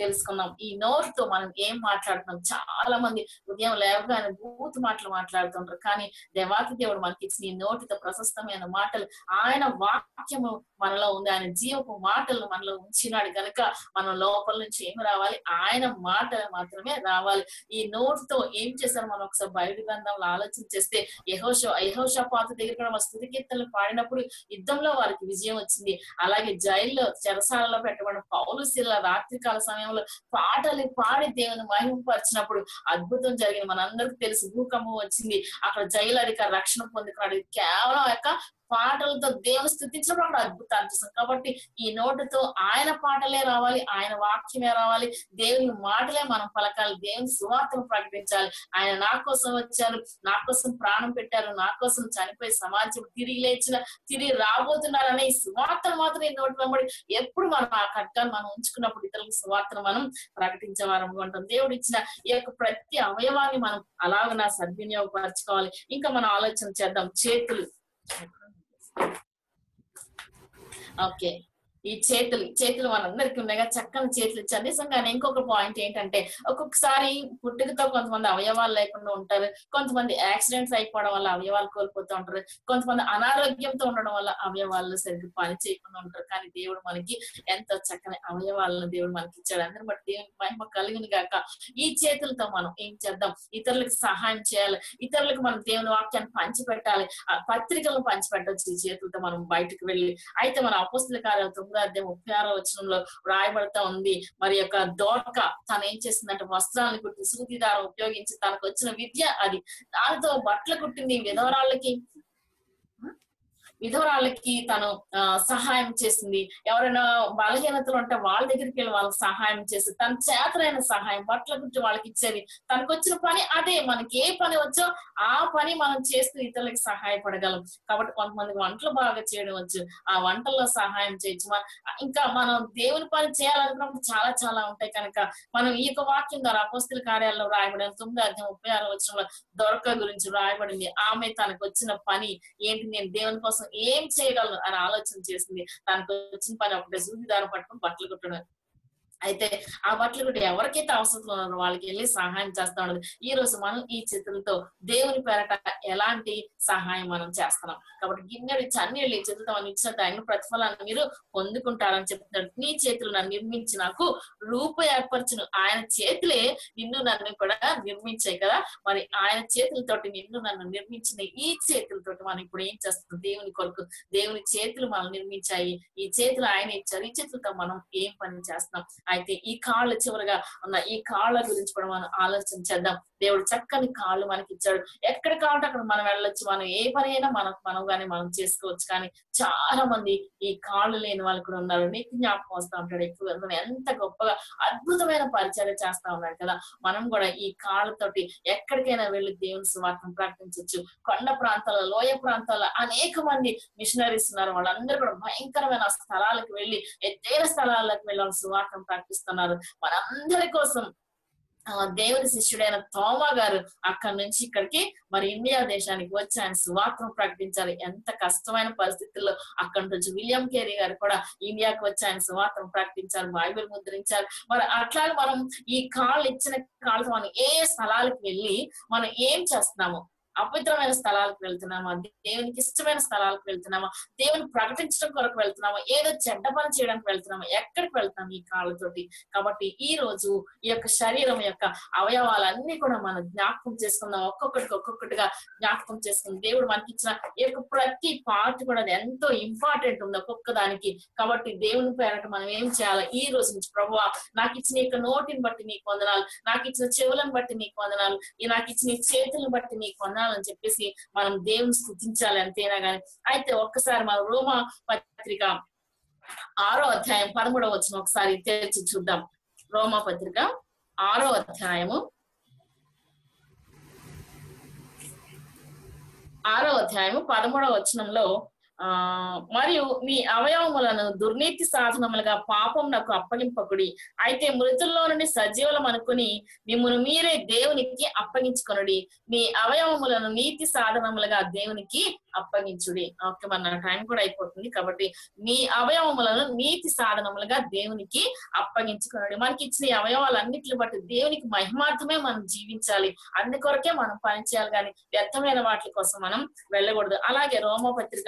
తెలుసుకున్నాం ఈ నోరుతో మనం ఏం మాట్లాడుతున్నాం చాలా మంది ఉదయం లేవగానే బూత్ మాటలు మాట్లాడుతుంటారు కానీ దేవాతి దేవుడు మనకి ఇచ్చిన ఈ నోటితో ప్రశస్తమైన మాటలు ఆయన వాక్యము మనలో ఉంది ఆయన జీవపు మాటలు మనలో ఉంచినాడు గనుక మన లోపల నుంచి ఏమి రావాలి ఆయన మాటలు మాత్రమే రావాలి ఈ నోటితో ఏం చేశారు మనం ఒకసారి బయట గ్రంథంలో ఆలోచన చేస్తే యహోష యహోష పాత దగ్గర కూడా మన స్థుతి కీర్తనలు పాడినప్పుడు యుద్ధంలో వారికి విజయం వచ్చింది అలాగే జైల్లో చెరసాలలో పెట్టబడిన పౌలు శిల రాత్రికాల సమయంలో పాటలు పాడి దేవుని మహిమపరిచినప్పుడు అద్భుతం జరిగింది మనందరికీ తెలుసు భూకంపం వచ్చింది అక్కడ జైలు అధికారి రక్షణ పొందుకున్నాడు ఇది కేవలం ఆ యొక్క పాటలతో దేవుని స్థుతించడం అక్కడ అద్భుతాలు చూస్తాం కాబట్టి ఈ నోటితో ఆయన పాటలే రావాలి ఆయన వాక్యమే రావాలి దేవుని మాటలే మనం పలకాలి దేవుని సువార్తను ప్రకటించాలి ఆయన నా కోసం వచ్చారు నా కోసం ప్రాణం పెట్టారు నా కోసం చనిపోయి సమాజం తిరిగి లేచిన తిరిగి రాబోతున్నారనే ఈ సువార్తను మాత్రం ఈ నోటి వెంబడి ఎప్పుడు మనం ఆ కట్టాన్ని మనం ఉంచుకున్నప్పుడు ఇతరులకు సువార్తను మనం ప్రకటించే వారం ఉంటాం దేవుడు ఇచ్చిన ఈ యొక్క ప్రతి అవయవాన్ని మనం అలాగ సద్వినియోగపరచుకోవాలి ఇంకా మనం ఆలోచన చేద్దాం చేతులు ఓకే ఈ చేతులు చేతులు మనందరికి ఉన్నాయిగా చక్కని చేతులు ఇచ్చారు నిజంగానే ఇంకొక పాయింట్ ఏంటంటే ఒక్కొక్కసారి పుట్టుకతో కొంతమంది అవయవాలు లేకుండా ఉంటారు కొంతమంది యాక్సిడెంట్స్ అయిపోవడం వల్ల అవయవాలు కోల్పోతూ ఉంటారు కొంతమంది అనారోగ్యంతో ఉండడం వల్ల అవయవాలు సరిగ్గా పని చేయకుండా ఉంటారు కానీ దేవుడు మనకి ఎంతో చక్కని అవయవాలను దేవుడు మనకి ఇచ్చాడు అందరి బట్టి దేవునికి మహిమ కలిగిన గాక ఈ చేతులతో మనం ఏం చేద్దాం ఇతరులకు సహాయం చేయాలి ఇతరులకు మనం దేవుని వాక్యాన్ని పంచిపెట్టాలి ఆ పత్రికలను పంచిపెట్టవచ్చు ఈ చేతులతో మనం బయటకు వెళ్ళి అయితే మన అపోస్తుల కార్యాలు తొమ్మిదో అధ్యాయం ముప్పై ఆరో వచనంలో రాయబడతా ఉంది మరి యొక్క దోర్క తను ఏం చేసిందంటే వస్త్రాలను కుట్టి సూది దారం ఉపయోగించి తనకు వచ్చిన విద్య అది దానితో బట్టలు కుట్టింది విధవరాళ్ళకి విధవరాళ్ళకి తను ఆ, సహాయం చేసింది ఎవరైనా బలహీనతలు ఉంటే వాళ్ళ దగ్గరికి వెళ్ళి వాళ్ళకి సహాయం చేసి తన చేతనైన సహాయం బట్టల గురించి వాళ్ళకి ఇచ్చేది తనకు వచ్చిన పని అదే మనకి ఏ పని వచ్చో ఆ పని మనం చేస్తూ ఇతరులకి సహాయపడగలం కాబట్టి కొంతమంది వంటలు బాగా చేయడం వచ్చు ఆ వంటల్లో సహాయం చేయొచ్చు మన- ఇంకా మనం దేవుని పని చేయాలనుకున్నప్పుడు చాలా చాలా ఉంటాయి కనుక మనం ఈ యొక్క వాక్యం ద్వారా అపోస్తుల కార్యాల్లో రాయబడిన తొమ్మిది అధ్యాయం ముప్పై ఆరు వచ్చిన దొరక గురించి రాయబడింది ఆమె తనకు వచ్చిన పని ఏంటి నేను దేవుని కోసం ఏం చేయగలను అని ఆలోచన చేసింది తనకు వచ్చిన పని ఒకటే సూది దారం పట్టుకుని బట్టలు కుట్టడం అయితే ఆ బట్టలు కూడా ఎవరికైతే అవసరం ఉన్నారో వాళ్ళకి వెళ్ళి సహాయం చేస్తా ఉండదు ఈ రోజు మనం ఈ చేతులతో దేవుని పేరట ఎలాంటి సహాయం మనం చేస్తున్నాం కాబట్టి గిన్నెడు చన్నీళ్ళు ఈ చేతులతో మనం ఇచ్చిన తగిన ప్రతిఫలాన్ని మీరు పొందుకుంటారని చెప్తున్నాడు నీ చేతులు నన్ను నిర్మించి నాకు రూప ఏర్పరచును ఆయన చేతులే నిన్ను నన్ను కూడా నిర్మించాయి కదా మరి ఆయన చేతులతోటి నిన్ను నన్ను నిర్మించిన ఈ చేతులతోటి మనం ఇప్పుడు ఏం చేస్తాం దేవుని కొరకు దేవుని చేతులు మనం నిర్మించాయి ఈ చేతులు ఆయన ఇచ్చారు ఈ చేతులతో మనం ఏం పని చేస్తున్నాం అయితే ఈ కాళ్ళ చివరగా ఉన్న ఈ కాళ్ళ గురించి కూడా మనం ఆలోచన చేద్దాం దేవుడు చక్కని కాళ్ళు మనకి ఇచ్చాడు ఎక్కడ కావాలంటే అక్కడ మనం వెళ్ళొచ్చు మనం ఏ పని అయినా మనం మనం కానీ మనం చేసుకోవచ్చు కానీ చాలా మంది ఈ కాళ్ళు లేని వాళ్ళు కూడా ఉన్నారు నీకు జ్ఞాపకం వస్తా ఉంటాడు ఎక్కువ మనం ఎంత గొప్పగా అద్భుతమైన పరిచయం చేస్తా ఉన్నాడు కదా మనం కూడా ఈ కాళ్ళతోటి ఎక్కడికైనా వెళ్ళి దేవుని సువార్తను ప్రకటించవచ్చు కొండ ప్రాంతాల్లో లోయ ప్రాంతాల్లో అనేక మంది మిషనరీస్ ఉన్నారు వాళ్ళందరూ కూడా భయంకరమైన స్థలాలకు వెళ్ళి ఎత్తైన స్థలాలకు వెళ్ళి వాళ్ళ సువార్తను ప్రకటిస్తున్నారు మనందరి కోసం ఆ, దేవుని శిష్యుడైన తోమా గారు అక్కడి నుంచి ఇక్కడికి మరి ఇండియా దేశానికి వచ్చి ఆయన సువార్తను ప్రకటించారు ఎంత కష్టమైన పరిస్థితుల్లో అక్కడి నుంచి విలియం కేరీ గారు కూడా ఇండియాకి వచ్చి ఆయన సువార్తను ప్రకటించారు బైబిల్ ముద్రించారు మరి అట్లాగే మనం ఈ కాళ్ళు ఇచ్చిన కాళ్ళతో మనం ఏ స్థలాలకు వెళ్ళి మనం ఏం చేస్తున్నాము అపవిత్రమైన స్థలాలకు వెళ్తున్నామా దేవునికి ఇష్టమైన స్థలాలకు వెళ్తున్నామా దేవుని ప్రకటించడం కొరకు వెళ్తున్నామా ఏదో చెడ్డ పని చేయడానికి వెళ్తున్నామా ఎక్కడికి వెళ్తున్నాం ఈ కాళ్ళతోటి కాబట్టి ఈ రోజు ఈ యొక్క శరీరం యొక్క అవయవాలన్నీ కూడా మనం జ్ఞాపకం చేసుకుందాం ఒక్కొక్కటికి ఒక్కొక్కటిగా జ్ఞాపకం చేసుకుందాం దేవుడు మనకి ఇచ్చిన ఈ యొక్క ప్రతి పార్ట్ కూడా అది ఎంతో ఇంపార్టెంట్ ఉంది ఒక్కొక్క దానికి కాబట్టి దేవుని పేరట మనం ఏం చేయాలి ఈ రోజు నుంచి ప్రభువా నాకు ఇచ్చిన ఈ యొక్క నోటిని బట్టి నీకు వందనాలు నాకు ఇచ్చిన చెవులను బట్టి నీకు వందనాలు ఈ నాకు ఇచ్చిన ఈ చేతులను బట్టి నీకు వందనాలు అని చెప్పేసి మనం దేవుని స్థుతించాలి అంతేనా గాని అయితే ఒక్కసారి మన రోమా పత్రిక ఆరో అధ్యాయం పదమూడవ వచ్చిన ఒకసారి తెరిచి చూద్దాం రోమా పత్రిక ఆరో అధ్యాయము ఆరో అధ్యాయము పదమూడవ వచనంలో ఆ మరియు మీ అవయవములను దుర్నీతి సాధనములుగా పాపం నాకు అప్పగింపకుడి అయితే మృతుల్లో నుండి సజీవులం అనుకుని మిమ్మల్ని మీరే దేవునికి అప్పగించుకొనుడి మీ అవయవములను నీతి సాధనములుగా దేవునికి అప్పగించుడి ఓకే మన టైం కూడా అయిపోతుంది కాబట్టి మీ అవయవములను నీతి సాధనములుగా దేవునికి అప్పగించుకున్నాడు మనకి ఇచ్చిన ఈ అవయవాలన్నిటిని బట్టి దేవునికి మహిమార్థమే మనం జీవించాలి అందుకొరకే మనం పని చేయాలి కానీ వ్యర్థమైన వాటి కోసం మనం వెళ్ళకూడదు అలాగే రోమపత్రిక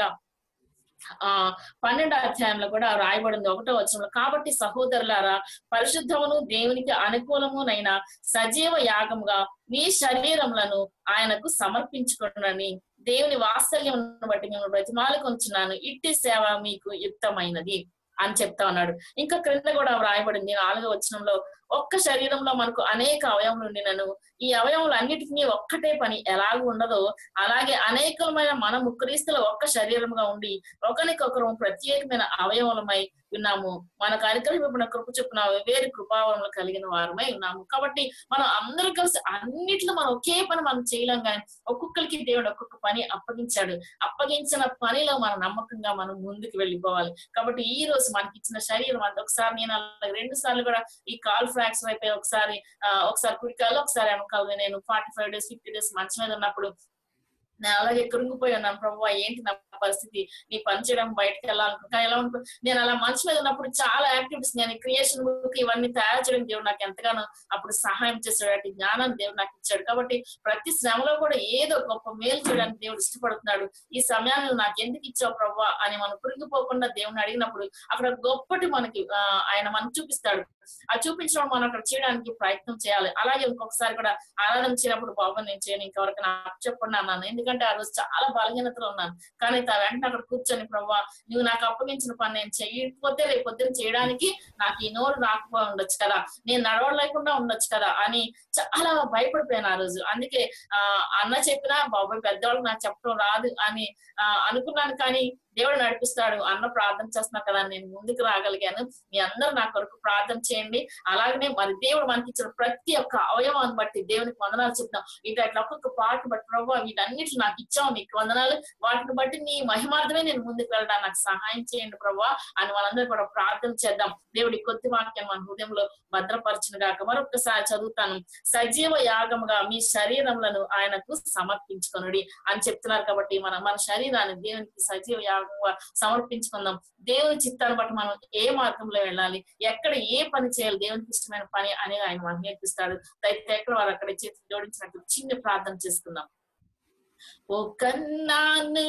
ఆ పన్నెండో అధ్యాయంలో కూడా రాయబడింది ఒకటో వచనంలో కాబట్టి సహోదరులారా పరిశుద్ధమును దేవునికి అనుకూలమునైన సజీవ యాగముగా మీ శరీరములను ఆయనకు సమర్పించుకునని దేవుని వాత్సల్యం బట్టి మేము బ్రతిమాలు కొంచున్నాను ఇట్టి సేవ మీకు యుక్తమైనది అని చెప్తా ఉన్నాడు ఇంకా క్రింద కూడా వ్రాయబడింది నాలుగో వచనంలో ఒక్క శరీరంలో మనకు అనేక అవయవములు ఉండినను ఈ అవయవములు అన్నిటికీ ఒక్కటే పని ఎలాగూ ఉండదో అలాగే అనేకమైన మనము క్రీస్తులో ఒక్క శరీరముగా ఉండి ఒకరికొకరు ప్రత్యేకమైన అవయవములమై ఉన్నాము మనకు అనుగ్రహింపబడిన కృప చొప్పున వేరు కృపావరములు కలిగిన వారమై ఉన్నాము కాబట్టి మనం అందరూ కలిసి అన్నిట్లో మనం ఒకే పని మనం చేయలేం కానీ ఒక్కొక్కరికి దేవుడు ఒక్కొక్క పని అప్పగించాడు అప్పగించిన పనిలో మనం నమ్మకంగా మనం ముందుకు వెళ్ళిపోవాలి కాబట్టి ఈ రోజు మనకి ఇచ్చిన శరీరం అంత ఒకసారి నేను అలాగే రెండు సార్లు కూడా ఈ కాల్ ఫ్రాక్చర్ అయిపోయి ఒకసారి ఆ, ఒకసారి కుడికాలు ఒకసారి వెనకాలు నేను forty five days fifty days మంచి మీద ఉన్నప్పుడు నేను అలాగే కృంగిపోయి ఉన్నాను ప్రభు ఏంటి నా పరిస్థితి నీ పని చేయడం బయటకు వెళ్ళాలనుకుంటా ఎలా ఉంటుంది నేను అలా మంచి మీద ఉన్నప్పుడు చాలా యాక్టివిటీస్ నేను క్రియేషన్ బుక్ ఇవన్నీ తయారు చేయడం దేవుడు నాకు ఎంతగానో అప్పుడు సహాయం చేశాడు అటు జ్ఞానాన్ని దేవుడు నాకు ఇచ్చాడు కాబట్టి ప్రతి శ్రమలో కూడా ఏదో గొప్ప మేలు చేయడానికి దేవుడు ఇష్టపడుతున్నాడు ఈ సమయాన్ని నువ్వు నాకు ఎందుకు ఇచ్చావు ప్రభు అని మనం కురిగిపోకుండా దేవుని అడిగినప్పుడు అక్కడ గొప్పటి మనకి ఆ, ఆయన మనకు చూపిస్తాడు ఆ చూపించడం మనం అక్కడ చేయడానికి ప్రయత్నం చేయాలి అలాగే ఇంకొకసారి కూడా ఆరాధన చేయనప్పుడు బాబు నేను చేయను ఇంకెవరికి నాకు చెప్పండి అన్నాను ఎందుకంటే ఆ రోజు చాలా బలహీనతలో ఉన్నాను కానీ తా వెంటనే అక్కడ కూర్చొని ప్రభావ నువ్వు నాకు అప్పగించిన పని నేను చేయకపోతే రేపు పొద్దున్న చేయడానికి నాకు ఈ నోరు రాకపోయి ఉండొచ్చు కదా నేను నడవలేకుండా ఉండొచ్చు కదా అని చాలా భయపడిపోయాను ఆ రోజు అందుకే ఆ అన్న చెప్పినా బాబాయ్ పెద్దవాళ్ళకి నాకు చెప్పడం రాదు అని ఆ అనుకున్నాను కానీ దేవుడు నడిపిస్తాడు అన్న ప్రార్థన చేస్తున్నా కదా నేను ముందుకు రాగలిగాను మీ అందరూ నా కొరకు ప్రార్థన చేయండి అలాగనే మరి దేవుడు మనకి ఇచ్చిన ప్రతి ఒక్క అవయవాన్ని బట్టి దేవునికి వందనాలు చెప్తాం ఇటు అట్లా ఒక్కొక్క పాట బట్టి ప్రభావ వీటన్నిటి నాకు ఇచ్చావు నీకు వందనాలు వాటిని బట్టి నీ మహిమార్థమే నేను ముందుకు వెళ్ళడానికి నాకు సహాయం చేయండి ప్రభావ అని మనందరూ కూడా ప్రార్థన చేద్దాం దేవుడి కొద్ది వాక్యం మన హృదయంలో భద్రపరిచిన గాక మరొకసారి చదువుతాను సజీవ యాగముగా మీ శరీరములను ఆయనకు సమర్పించుకొనుడి అని చెప్తున్నారు కాబట్టి మన మన శరీరాన్ని దేవునికి సజీవ యాగంగా సమర్పించుకుందాం దేవుని చిత్తాన్ని బట్టి మనం ఏ మార్గంలో వెళ్ళాలి ఎక్కడ ఏ పని చేయాలి దేవునికి ఇష్టమైన పని అనేది ఆయన మనకు నేర్పిస్తాడు అయితే ఎక్కడ వారు అక్కడ చేతులు జోడించినట్టు చిన్న ప్రార్థన చేసుకుందాం ఓ కన్నాను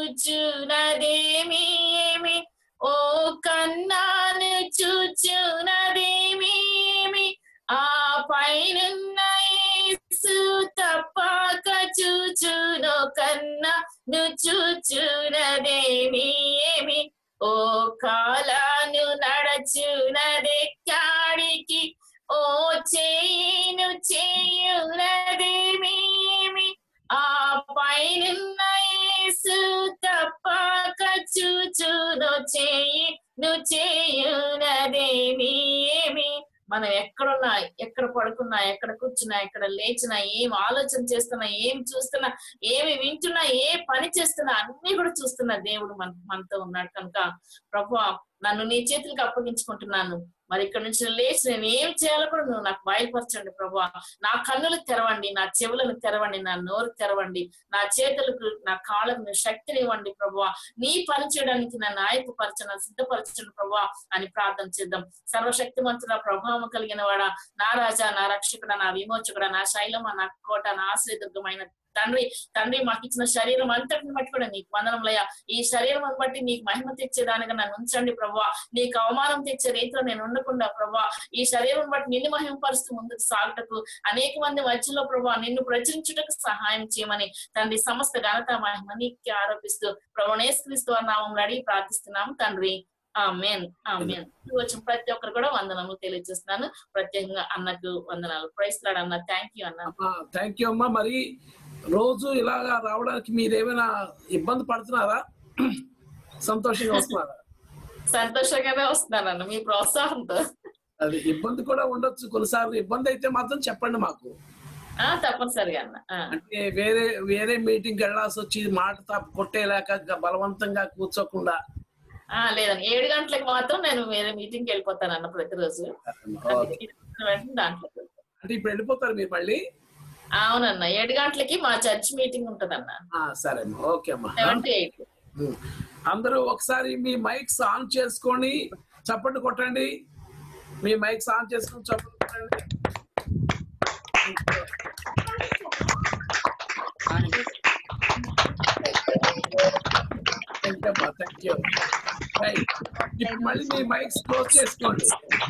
చూచునదేమి ఏమి ఓ కన్నాను చూచునదేమి ఏమి ఆ పైనున్న యేసు తప్పక చూచును కన్నా ను చూచునదేమి ఏమి ఓ కాలాను నడచునదెక్కాడికి ఓ చేయును చేయునదేమి ఏమి ఆ పైనున్న యేసు తప్పక చూచును చేయి ను చేయునదేమి ఏమి మనం ఎక్కడున్నా ఎక్కడ పడుకున్నా ఎక్కడ కూర్చున్నా ఎక్కడ లేచినా ఏం ఆలోచన చేస్తున్నా ఏం చూస్తున్నా ఏమి వింటున్నా ఏ పని చేస్తున్నా అన్ని కూడా చూస్తున్నా దేవుడు మన మనతో ఉన్నాడు కనుక ప్రభు నన్ను నీ చేతులకు అప్పగించుకుంటున్నాను మరి ఇక్కడ నుంచి నేను లేచి నేను ఏం చేయాలో కూడా నువ్వు నాకు బయలుపరచండి ప్రభు నా కన్నులు తెరవండి నా చెవులను తెరవండి నా నోరు తెరవండి నా చేతులకు నా కాళ్ళకు నీ శక్తిని ఇవ్వండి ప్రభు నీ పని చేయడానికి నన్ను ఆయత్తపరచను సిద్ధపరచండి ప్రభు అని ప్రార్థన చేద్దాం సర్వశక్తిమంతుడ ప్రభావం కలిగిన వాడ నా రాజా నా రక్షకుడ నా విమోచకుడ నా శైలమ నా కోట నా ఆశ్రయదుర్గమైన తండ్రి తండ్రి మాకు ఇచ్చిన శరీరం అంతటిని బట్టి కూడా నీకు వందనములయ్యా ఈ శరీరం బట్టి నీకు మహిమ తెచ్చేదానిగా నన్ను ఉంచండి ప్రభా నీకు అవమానం తెచ్చే రీతిలో నేను ఉండకుండా ప్రభా ఈ శరీరం బట్టి నిన్ను మహిమపరుస్తూ ముందుకు సాగుటకు అనేక మంది మధ్యలో ప్రభా నిన్ను ప్రచురించుటకు సహాయం చేయమని తండ్రి సమస్త ఘనత మహిమ నీకు ఆరోపిస్తూ ప్రభనేశ్వరిస్తూ నామంలో అడిగి ప్రార్థిస్తున్నాము తండ్రి ఆమెన్ ఆమెన్ వచ్చిన ప్రతి ఒక్కరు కూడా వందనములు తెలియజేస్తున్నాను ప్రత్యేకంగా అన్నకు వందనాలు ప్రైస్లాడు అన్న థ్యాంక్ యూ అన్న థ్యాంక్ యూ అమ్మా మరి రోజు ఇలాగా రావడానికి మీరు ఏమైనా ఇబ్బంది పడుతున్నారా సంతోషంగా వస్తున్నారా సంతోషంగానే వస్తున్నానన్న మీ ప్రోత్సాహంతో అది ఇబ్బంది కూడా ఉండొచ్చు కొన్నిసార్లు ఇబ్బంది అయితే మాత్రం చెప్పండి మాకు ఆ తప్పనిసరిగా అన్న ఆ, అంటే వేరే వేరే మీటింగ్ వెళ్ళాల్సి వచ్చి మాట తప్ప కొట్టేలాక గ- బలవంతంగా కూర్చోకుండా ఆ లేదండి ఏడు గంటలకు మాత్రం నేను వేరే మీటింగ్ కి వెళ్ళిపోతాను అన్న ప్రతిరోజు ఓకే. వెంటనే దాంట్లో అంటే ఇప్పుడు వెళ్ళిపోతారు మీరు మళ్ళీ అవునన్న ఏడు గంటలకి మా చర్చ్ మీటింగ్ ఉంటదన్న ఆ, సరే అమ్మా ఓకే అమ్మా సెవెన్ టు ఎయిట్ ఉమ్. అందరూ ఒకసారి మీ మైక్స్ ఆన్ చేసుకొని చప్పట్లు కొట్టండి మీ మైక్స్ ఆన్ చేసుకొని చప్పట్లు కొట్టండి thank you thank you right ఇప్పుడు మళ్ళీ మీ మైక్స్ క్లోజ్ చేసుకోండి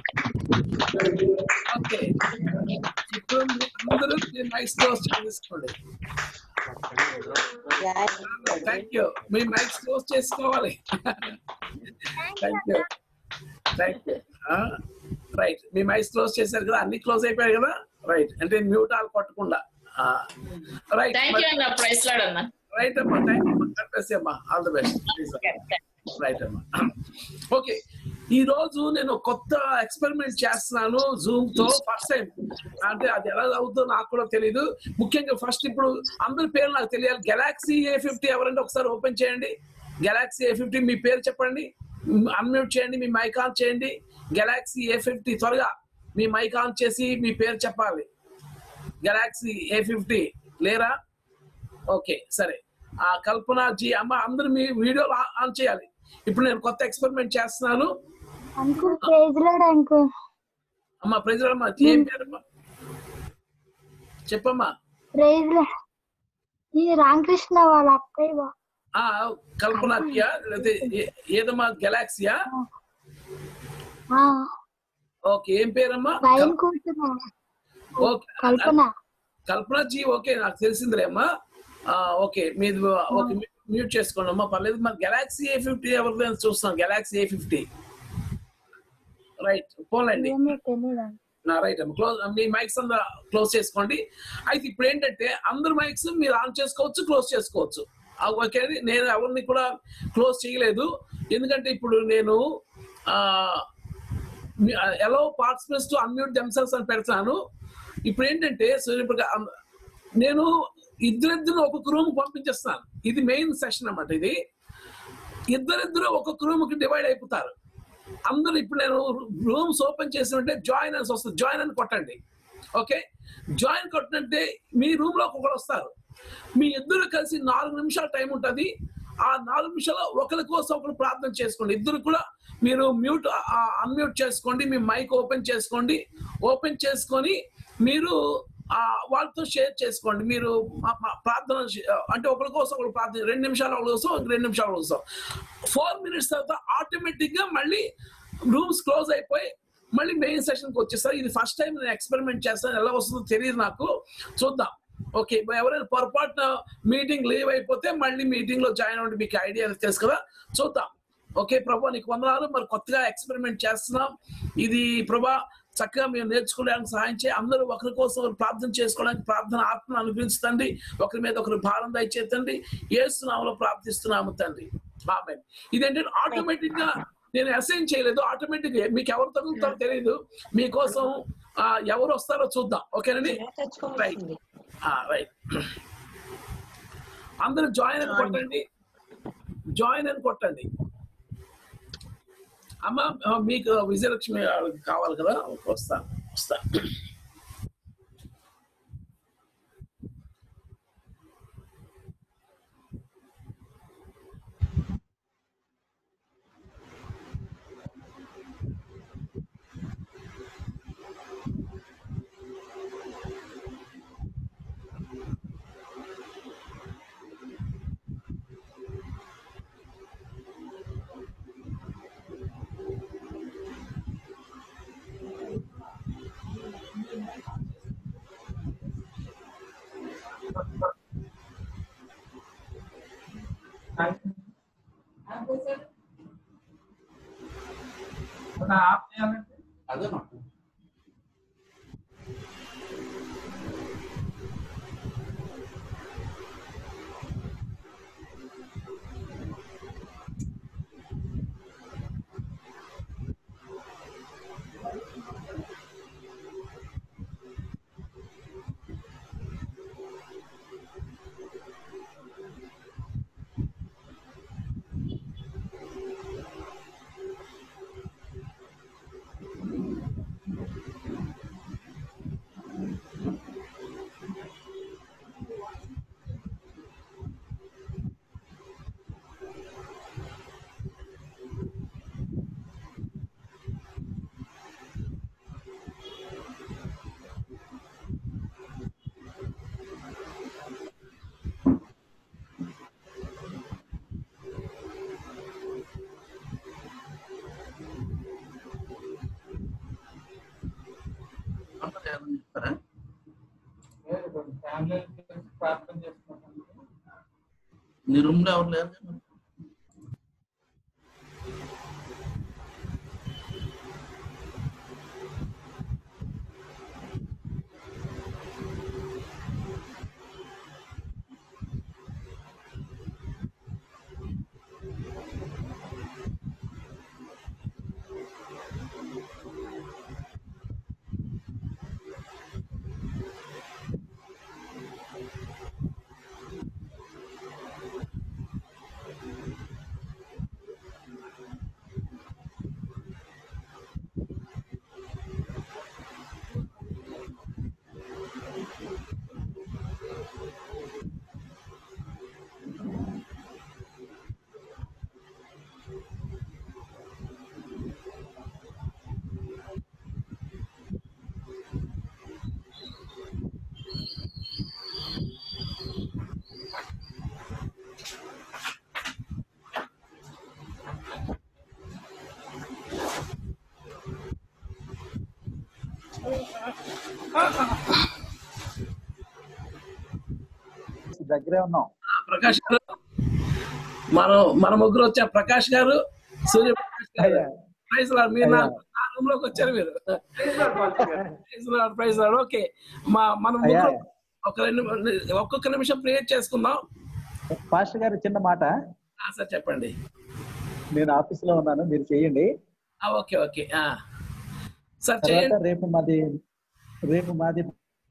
ఓకే ఇప్పుడు మీ- అందరూ మీ మైక్స్ క్లోజ్ చేసుకోండి థ్యాంక్ యూ మీ మైక్స్ క్లోజ్ చేసుకోవాలి thank you thank you right మీ మైక్స్ క్లోజ్ చేశారు కదా అన్ని క్లోజ్ అయిపోయాయి కదా రైట్ అంటే మ్యూట్ ఆల్ కొట్టకుండా రైట్ థ్యాంక్ యూ అన్న ప్రైస్ లాడ్ అన్న రైట్ అమ్మా థ్యాంక్ యూ కనిపిస్తే అమ్మా ఆల్ ది బెస్ట్ రైట్ అమ్మా ఓకే ఈ రోజు నేను కొత్త ఎక్స్పెరిమెంట్ చేస్తున్నాను జూమ్ తో ఫస్ట్ టైం అంటే అది ఎలా అవుతుందో నాకు కూడా తెలియదు ముఖ్యంగా ఫస్ట్ ఇప్పుడు అందరి పేరు నాకు తెలియాలి గెలాక్సీ ఏ ఫిఫ్టీ ఎవరంటే ఒకసారి ఓపెన్ చేయండి గెలాక్సీ ఏ ఫిఫ్టీ మీ పేరు చెప్పండి అన్మ్యూట్ చేయండి మీ మైక్ ఆన్ చేయండి గెలాక్సీ ఏ ఫిఫ్టీ త్వరగా మీ మైక్ ఆన్ చేసి మీ పేరు చెప్పాలి గెలాక్సీ ఏ ఫిఫ్టీ లేరా ఓకే సరే ఆ కల్పన జీ అమ్మ అందరూ మీ వీడియో ఆన్ చేయాలి ఇప్పుడు నేను కొత్త ఎక్స్పెరిమెంట్ చేస్తున్నాను అంకుల్ ప్రైజ్ లాడ్ అంకుల్ అమ్మ ప్రజలమ్మ ఏం పేరమ్మా చెప్పమ్మా ప్రైజ్ లాడ్ ఈ రామకృష్ణ వాళ్ళ అక్కయ్య బా- ఆ కల్పనకియా లేకపోతే ఏ- ఏదమ్మా గెలాక్సియా ఆ, ఓకే ఏం పేరమ్మా రైన్ కూర్చున్నా ఓకే కల్పన కల్పన జీ ఓకే నాకు తెలిసిందిలే అమ్మా ఆ, ఓకే మీది ఓకే మ్యూట్ చేసుకోండి అమ్మా పర్లేదు మరి గెలాక్సీ ఏ ఫిఫ్టీ ఎవరిదైనా చూస్తాం గెలాక్సీ ఏ ఫిఫ్టీ రైట్ పోలండి ఏమో తెలియదు నా రైట్ అమ్మ క్లోజ్ మీ మైక్స్ అందరూ క్లోజ్ చేసుకోండి అయితే ఇప్పుడు ఏంటంటే అందరు మైక్స్ మీరు ఆన్ చేసుకోవచ్చు క్లోజ్ చేసుకోవచ్చు ఆ, ఓకే అండి నేను ఎవరిని కూడా క్లోజ్ చేయలేదు ఎందుకంటే ఇప్పుడు నేను ఎలా పార్టిసిపెంట్స్ టు అన్మ్యూట్ దెమ్సెల్స్ అని పెడతాను ఇప్పుడు ఏంటంటే సూర్యప్రకా నేను ఇద్దరిద్దరు ఒక్కొక్క రూమ్ పంపించేస్తాను ఇది మెయిన్ సెషన్ అన్నమాట ఇది ఇద్దరిద్దరు ఒక్కొక్క రూమ్ కి డివైడ్ అయిపోతారు అందరూ ఇప్పుడు నేను రూమ్స్ ఓపెన్ చేసినట్టే జాయిన్ అని వస్తుంది జాయిన్ అని కొట్టండి ఓకే జాయిన్ కొట్టినట్టే మీ రూమ్ లో ఒకరు వస్తారు మీ ఇద్దరు కలిసి నాలుగు నిమిషాల టైం ఉంటుంది ఆ నాలుగు నిమిషాలు ఒకరి కోసం ఒకరు ప్రార్థన చేసుకోండి ఇద్దరు కూడా మీరు మ్యూట్ అన్మ్యూట్ చేసుకోండి మీ మైక్ ఓపెన్ చేసుకోండి ఓపెన్ చేసుకొని మీరు ఆ వాళ్ళతో షేర్ చేసుకోండి మీరు మా- మా ప్రార్థన చే- అంటే ఒకరి కోసం ఒకరు ప్రార్థన రెండు నిమిషాల ఒకరి కోసం ఒక రెండు నిమిషాల కోసం ఫోర్ మినిట్స్ తర్వాత ఆటోమేటిక్ గా మళ్ళీ రూమ్స్ క్లోజ్ అయిపోయి మళ్ళీ మెయిన్ సెషన్ కి వచ్చేస్తారు ఇది ఫస్ట్ టైం నేను ఎక్స్పెరిమెంట్ చేస్తాను ఎలా వస్తుందో తెలియదు నాకు చూద్దాం ఓకే ఎవరైనా పొరపాటున మీటింగ్ లీవ్ అయిపోతే మళ్ళీ మీటింగ్ లో జాయిన్ అవ్వండి మీకు ఐడియా తెలుసు కదా చూద్దాం ఓకే ప్రభా నీకు వందనాలు మరి కొత్తగా ఎక్స్పెరిమెంట్ చేస్తున్నాం ఇది ప్రభా చక్కగా మేము నేర్చుకోవడానికి సహాయం చేయి అందరూ ఒకరి కోసం ఒకరు ప్రార్థన చేసుకోవడానికి ప్రార్థన ఆత్మను అనుగ్రహించండి ఒకరి మీద ఒకరు భారం దయచేతండి ఏసునామలో ప్రార్థిస్తున్నాము తండ్రి ఆమె ఇదేంటంటే ఆటోమేటిక్ గా నేను అసైన్ చేయలేదు ఆటోమేటిక్ మీకు ఎవరు తగులుతారో తెలియదు మీకోసం ఆ, ఎవరు వస్తారో చూద్దాం ఓకేనండి రైట్ రైట్ అందరూ జాయిన్ అని కొట్టండి జాయిన్ అని కొట్టండి అమ్మ ఆ, మీకు విజయలక్ష్మి కావాలి కదా వస్తా వస్తా మీ రూమ్ లో ఎవరు లేరు కదా? దగ్గరే ఉన్నాం ప్రకాష్ గారు మనం మన ముగ్గురు వచ్చా ప్రకాష్ గారు సూర్య ప్రకాష్ గారు అయ్యా. Praise Lord. మీరు నా అయ్యా. నా రూమ్ లోకి వచ్చారు మీరు praise Lord, praise Lord. Okay మా మన అయ్యా. ముగ్గురు ఒక రెండు ఒక్కొక్క నిమిషం ప్రేయర్ చేసుకుందాం పాస్టర్ గారు చిన్న మాట ఆ, సార్ చెప్పండి నేను ఆఫీస్ లో ఉన్నాను మీరు చేయండి ఆ, ఓకే ఓకే ఆ. సార్ తర్వాత చేయండి రేపు మాది రేపు మాది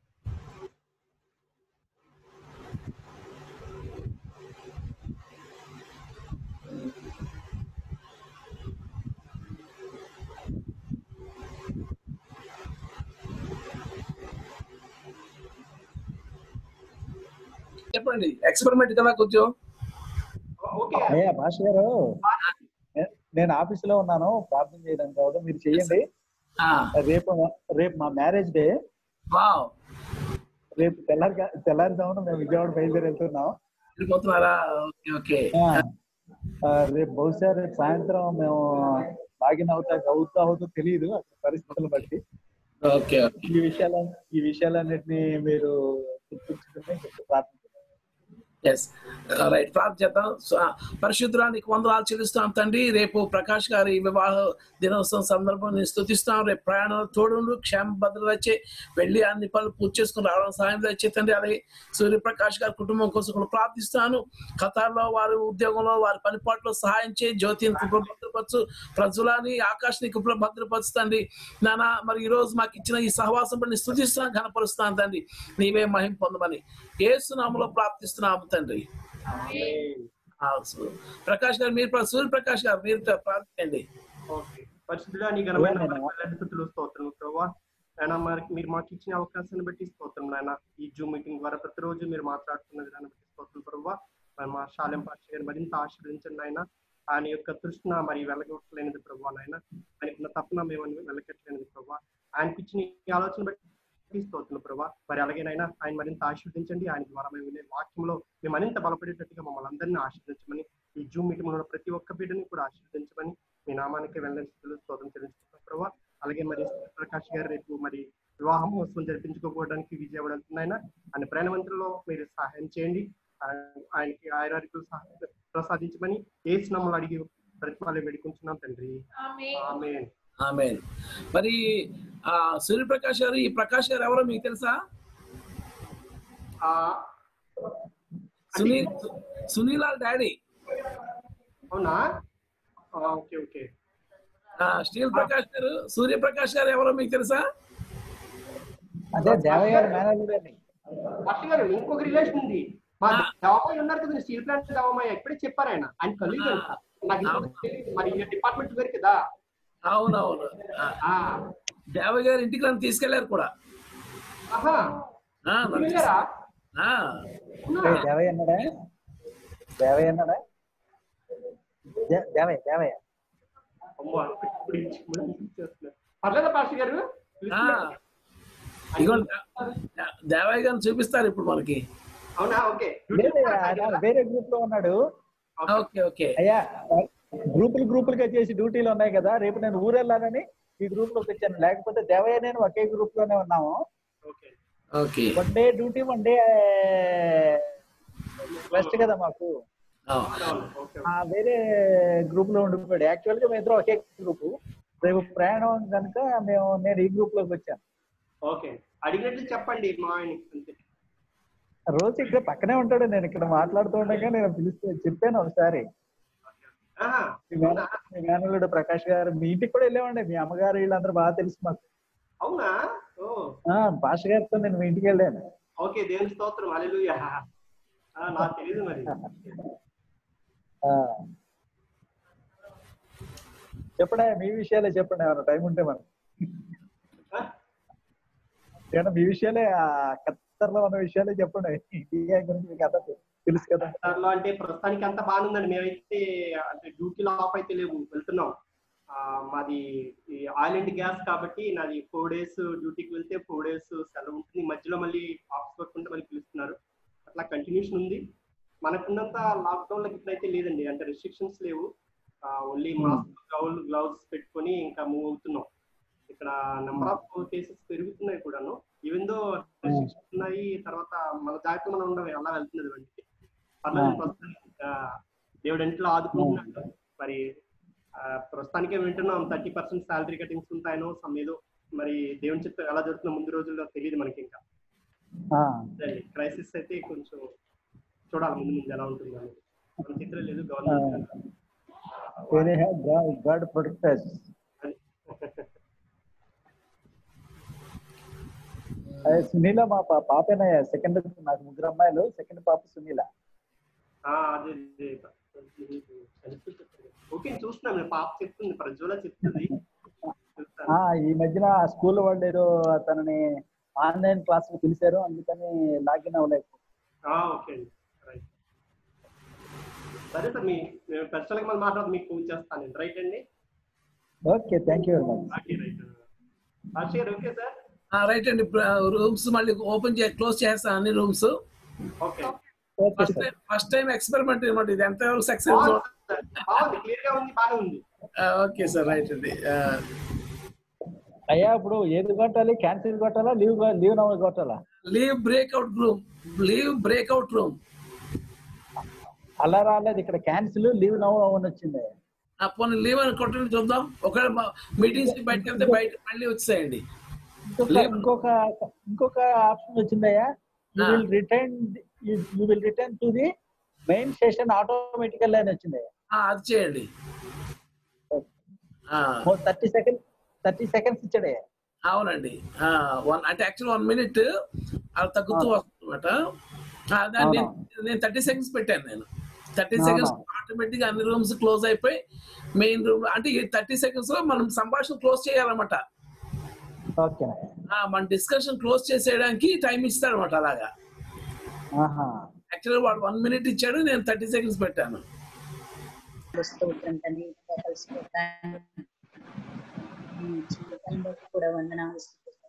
చెప్పండి ఎక్స్పెరిమెంట్ కదా కొంచెం అయ్యా పాస్టర్ గారు నే- నేను ఆఫీస్ లో ఉన్నాను ప్రార్థన చేయడానికి కావడం మీరు చేయండి ఆ, రేపు రేపు మా మ్యారేజ్ డే వావ్ రేపు తెల్లారి తెల్లారిదామున మేము విజయవాడ బయలుదేరి వెళ్తున్నాం వెళ్ళిపోతున్నారా ఓకే ఓకే ఆ, ఆ, రేపు బహుశా రేపు సాయంత్రం మేము లాగిన్ అవుతా అవుతా అవుతూ తెలియదు పరిస్థితులను బట్టి ఓకే ఈ విషయాల ఈ విషయాలన్నిటిని మీరు గుర్తుంచుకుని కొంచెం ప్రార్థన ఎస్ రైట్ ప్రార్థన చేద్దాం సో, ఆ, పరిశుద్ధరానికి వందనాలు చెల్లిస్తాం తండ్రి రేపు ప్రకాష్ గారి వివాహ దినోత్సవం సందర్భంగా స్థుతిస్తాం రేపు ప్రయాణం తోడుండు క్షేమ భద్రత వచ్చి వెళ్ళి అన్ని పనులు పూర్తి చేసుకుని రావడం సాయం వచ్చే తండ్రి అలాగే సూర్యప్రకాష్ గారి కుటుంబం కోసం కూడా ప్రార్థిస్తాను ఖతార్లో వారి ఉద్యోగంలో వారి పనిపాట్లో సహాయం చేయి జ్యోతిని కృప భద్రపరచు ప్రజలని ఆకాశాన్ని కృప భద్రపరుస్తుంది నాన్న మరి ఈ రోజు మాకు ఇచ్చిన ఈ సహవాసం పని స్థుతిస్తాను ఘనపరుస్తాను తండ్రి నీవే మహిం పొందమని ఏసునామలో ప్రార్థిస్తున్నాము తండ్రి ఆ, సు- ప్రకాష్ గారు మీరు ప్రా- సూర్యప్రకాష్ గారు మీరు ప్రార్థించండి ఓకే పరిశుద్ధుడా నీ ఘనమైన నామములకు స్థుతులు స్తోత్రములు ప్రభా ఆయన మరి మీరు మాకు ఇచ్చిన అవకాశాన్ని బట్టి స్తోత్రం నాయన ఈ జూమ్ మీటింగ్ ద్వారా ప్రతిరోజు మీరు మాట్లాడుతున్న విధానం బట్టి స్తోత్రం ప్రభా మరి మా శాలెం పాష గారు మరింత ఆశీర్వదించండి ఆయన ఆయన యొక్క తృష్ణ మరి వెళ్ళగొట్టలేనిది ప్రభా నాయన ఆయనకున్న తప్పున మేము వెళ్ళగట్టలేనిది ప్రభా ఆయనకి ఇచ్చిన ఈ ఆలోచన బట్టి స్తోత్రం ప్రభా మరి అలాగేనైనా ఆయన మరింత ఆశీర్వదించండి ఆయన ద్వారా మేము వినే వాక్యంలో మేము మరింత బలపడేటట్టుగా మమ్మల్ని అందరినీ ఆశీర్వదించమని ఈ జూమ్ మీటింగ్ లో ప్రతి ఒక్క బిడ్డని కూడా ఆశీర్వదించమని మీ నామానికి వెళ్ళని స్థితిలో స్తోత్రం చెల్లించుకుంటున్నాం ప్రభావ అలాగే మరి ప్రకాష్ గారు రేపు మరి వివాహ మహోత్సవం జరిపించుకోవడానికి విజయవాడ వెళ్తున్నాయన ఆయన ప్రయాణవంతుల్లో మీరు సహాయం చేయండి ఆయన- ఆయనకి ఆయురారికులు సహాయం ప్రసాదించమని ఏ స్నామలు అడిగి ప్రతిఫలం వేడుకుంటున్నాం తండ్రి ఆమేన్ ఆమె మరి ఆ సూర్యప్రకాష్ గారు ఈ ప్రకాష్ గారు ఎవరో మీకు తెలుసా ఆ, సునీల్ సునీలాల్ డాడీ అవునా ఆ, ఓకే ఓకే ఆ, స్టీల్ ప్రకాష్ గారు సూర్యప్రకాష్ గారు ఎవరో మీకు తెలుసా అదే దేవయ్య గారి మేనేజర్ అని భర్త గారు ఇంకొక రిలేషన్ ఉంది మా దేవమ్మాయి ఉన్నారు కదా స్టీల్ ప్లాంట్ దేవమ్మాయి ఎప్పుడే చెప్పారు ఆయన ఆయన కలీగ్ అంట నాకు ఇంకొక తెలియదు. మరి డిపార్ట్మెంట్ వేరు కదా అవునవును ఆ, దేవయ్య గారు ఇంటికి నన్ను తీసుకెళ్లారు కూడా ఆహా ఆ, నన్ను వెళ్ళారా? ఆ, ఏ, దేవయ్య అన్నాడా దేవయ్య అన్నాడా దే- దేవయ్య దేవయ్య అమ్మో, ఇప్పుడు ఇప్పుడు చేస్తున్నారు. పర్లేదా పాస్టర్ గారు ఆ. ఇదిగో దే- దేవయ్య గారిని చూపిస్తారు ఇప్పుడు మనకి అవునా ఓకే లేదయ్యా, ఆయన వేరే గ్రూప్ లో ఉన్నాడు ఓకే ఓకే అయ్యా గ్రూపులు గ్రూపులుగా చేసి డ్యూటీలు ఉన్నాయి కదా రేపు నేను ఊరెళ్ళాలని ఈ గ్రూప్ లోకి వచ్చాను లేకపోతే దేవయ్య నేను ఒకే గ్రూప్ లోనే ఉన్నాము okay one day duty one day rest కదా మాకు ఆ వేరే గ్రూప్ లో ఉండిపోయాడు యాక్చువల్ గా మేము ఇద్దరం ఒకే గ్రూప్ రేపు ప్రయాణం కనుక మేము నేను ఈ గ్రూప్ లోకి వచ్చాను ఓకే అడిగినట్లు చెప్పండి మా ఆయన అంతే రోజు ఇక్కడ పక్కనే ఉంటాడు నేను ఇక్కడ మాట్లాడుతూ ఉండగా నేను పిలిస్తే చెప్పాను ఒకసారి ఆహా, మీ మేన- మీ మేనల్లుడు ప్రకాష్ గారు మీ ఇంటికి కూడా వెళ్ళామండి మీ అమ్మగారు వీళ్ళందరూ బాగా తెలుసు మాకు అవునా ఓ ఆ, భాష గారితో నేను మీ ఇంటికి వెళ్ళాను ఓకే దేవుని స్తోత్రం హల్లెలూయా ఆ, నాకు తెలియదు మరి ఆ. చెప్పండి మీ విషయాలే చెప్పండి ఏమైనా టైం ఉంటే మనం ఏమన్నా మీ విషయాలే ఆ ఖత్తర్లో ఉన్న విషయాలే చెప్పండి ఇండియా గురించి మీకు అంతా తెలుసు కదా దాంట్లో అంటే ప్రస్తుతానికి అంతా బాగానే ఉందండి మేమైతే అంటే డ్యూటీలో ఆఫ్ అయితే లేవు వెళ్తున్నాం ఆ, మాది ఈ ఆయిల్ అండ్ గ్యాస్ కాబట్టి నాది ఫోర్ డేస్ డ్యూటీకి వెళ్తే ఫోర్ డేస్ సెలవు ఉంటుంది మధ్యలో మళ్ళీ ఆఫీస్ వర్క్ ఉంటే మళ్ళీ పిలుస్తున్నారు అట్లా కంటిన్యూషన్ ఉంది మనకున్నంత లాక్డౌన్ లో ఇప్పుడైతే లేదండి అంటే రెస్ట్రిక్షన్స్ లేవు ఓన్లీ మాస్క్ గ్లౌజ్ గ్లౌజ్ పెట్టుకొని ఇంకా మూవ్ అవుతున్నాం ఇక్కడ నెంబర్ ఆఫ్ కేసెస్ పెరుగుతున్నాయి కూడాను ఈవెన్ దో రెస్ట్రిక్షన్స్ ఉన్నాయి తర్వాత మన జాగ్రత్త మనం ఉండవు అలా వెళ్తున్నది వంటికి పర్లేదు ప్రస్తుతానికి ఆ, దేవుడు ఇంట్లో ఆదుకుంటున్నాడు మరి ఆ, ప్రస్తుతానికే వింటున్నాం థర్టీ పర్సెంట్ శాలరీ కటింగ్స్ ఉంటాయనో సమ్ ఏదో మరి దేవుని చిత్తం ఎలా జరుగుతుందో ముందు రోజుల్లో తెలియదు మనకి ఇంకా క్రైసిస్ అయితే కొంచెం చూడాలి ముందు ముందు ఎలా ఉంటుంది అని మన చిత్రం లేదు గవర్నమెంట్ గాడ్ ప్రొటెక్ట్ సునీల మా పా- పాపేనా సెకండ్ నాకు ముగ్గురు అమ్మాయిలు సెకండ్ పాప సునీల ఆ, అదే అదే ఓకే చూస్తున్నాం నేను పాప చెప్తుంది ప్రజ్వల చెప్తుంది ఆ ఈ మధ్యన స్కూల్ వాళ్ళు ఏదో తనని ఆన్లైన్ క్లాస్ పిలిచారు అందుకని లాగిన్ అవ్వలేదు ఆ, ఓకే అండి రైట్ సరే సార్ మీ మేము పర్సనల్గా మళ్ళీ మాట్లాడదు మీకు ఫోన్ చేస్తాను నేను రైట్ అండి okay thank you very much okay right Akshay okay sir right అండి రూమ్స్ మళ్ళీ ఓపెన్ చే క్లోజ్ చేస్తాను అన్ని rooms okay first time first time experiment అనమాట ఇది ఎంతవరకు సక్సెస్ బాగుంది క్లియర్ గా ఉంది బాగానే ఉంది ఓకే సార్ రైట్ అండి ఆ, అయ్యా ఇప్పుడు ఏది కొట్టాలి క్యాన్సిల్ కొట్టాలా లీవ్ లీవ్ నవ్వు కొట్టాలా leave breakout room leave breakout room అలా రాలేదు ఇక్కడ క్యాన్సిల్ లీవ్ నవ్వు అని వచ్చింది ఆ పోనీ లీవ్ అని కొట్టండి చూద్దాం ఒకవేళ మీటింగ్స్ కి బయటకు వెళ్తే బయట మళ్ళీ వచ్చేయండి ఇంకొక ఇంకొక ఇంకొక ఆప్షన్ వచ్చిందయ్యా you will return you will return to the main session automatically అని వచ్చింది ఆ, అది చేయండి ఆ, థర్టీ సెకండ్ థర్టీ సెకండ్స్ ఇచ్చాడే అవునండి వన్ అంటే యాక్చువల్ వన్ మినిట్ అలా తగ్గుతూ వస్తుందన్నమాట ఆ, దాన్ని నేను- నేను థర్టీ సెకండ్స్ పెట్టాను నేను థర్టీ అవునా. సెకండ్స్ ఆటోమేటిక్ అన్ని రూమ్స్ క్లోజ్ అయిపోయి మెయిన్ రూమ్ అంటే ఈ థర్టీ సెకండ్స్ లో మనం సంభాషణ క్లోజ్ చేయాలన్నమాట ఓకే ఆ, మన డిస్కషన్ క్లోజ్ చేసేయడానికి టైం ఇస్తాడు అనమాట అలాగా ఆహా యాక్చువల్గా వాడు వన్ మినిట్ ఇచ్చాడు నేను థర్టీ సెకండ్స్ పెట్టాను స్తోత్రం తండ్రి ఇంకా కలిసిపోతాను జీవితంలో కూడా వందనాలు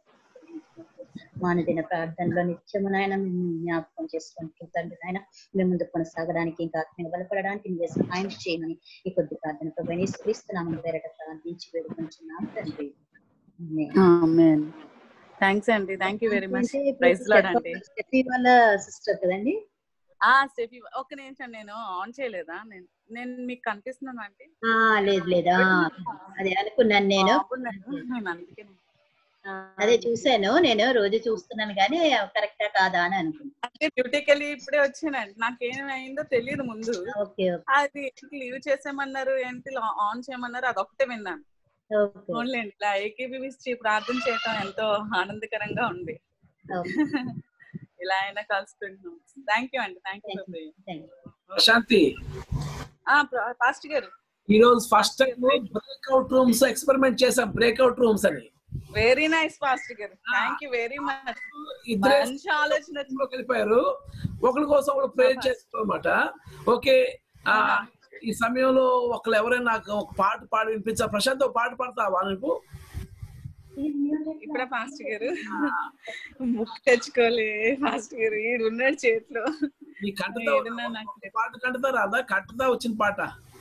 మానదిన ప్రార్థనలో నిత్యము నాయన మేము జ్ఞాపకం చేసుకుంటూ తండ్రి నాయన మేము ముందు కొనసాగడానికి ఇంకా ఆత్మీయ బలపడడానికి నువ్వే సహాయం చేయమని ఈ కొద్ది ప్రార్థన ప్రభు స్ఫూరిస్తున్నాము పేరట ప్రార్థించి వేడుకుంటున్నాం తండ్రి ఆమేన్. థ్యాంక్స్ అండి థ్యాంక్ యూ వెరీ మచ్ అంటే ఇప్పుడు ప్రైజ్ లాడ్ అండి స్టెఫీ వాళ్ళ సిస్టర్ కదండి ఆ స్టెఫీ ఒక్క నిమిషం నేను ఆన్ చేయలేదా నేను నేను మీకు కనిపిస్తున్నాను అండి ఆ లేదు లేదా అదే అనుకున్నాను నేను నేను అందుకే అదే చూసాను నేను రోజు చూస్తున్నాను కానీ కరెక్టా కాదా అని అనుకున్నాను అంటే డ్యూటీకి వెళ్ళి ఇప్పుడే వచ్చానండి నాకేమైందో తెలియదు ముందు ఓకే అది లీవ్ చేసేయమన్నారు ఏంటి ఆన్ చేయమన్నారు అది ఒకటే విన్నాను ఓకే ఓన్లీ అండి ఇలా ఏకీభవించి ప్రార్థన చేయటం ఎంతో ఆనందకరంగా ఉంది ఇలా అయినా కలుసుకుంటున్నాం థ్యాంక్ యూ అండి థ్యాంక్ యూ శాంతి పాస్ట్ గారు ఈ రోజు first time breakout rooms experiment చేసాం బ్రేక్అవుట్ రూమ్స్ అని వెరీ నైస్ పాస్ట్ గారు థ్యాంక్ యూ వెరీ మచ్ ఇద్దరే మంచి ఆలోచన లో వెళ్ళిపోయారు ఒకరి కోసం ఒకరు ప్రేర్ చేస్తారు అనమాట ఓకే ఆ, ఈ సమయంలో ఒకరు ఎవరైనా నాకు ఒక పాట పాడి వినిపించారు ప్రశాంత్ ఒక పాట పాడతావా నువ్వు ఇప్పుడే పాస్ట్ గారు ముక్కు తెచ్చుకోలే పాస్ట్ గారు ఈడు ఉన్నాడు చేతిలో నీ కంటతో ఏదైనా నాకు పాట కంటతా రాదా కంటతా వచ్చిన పాట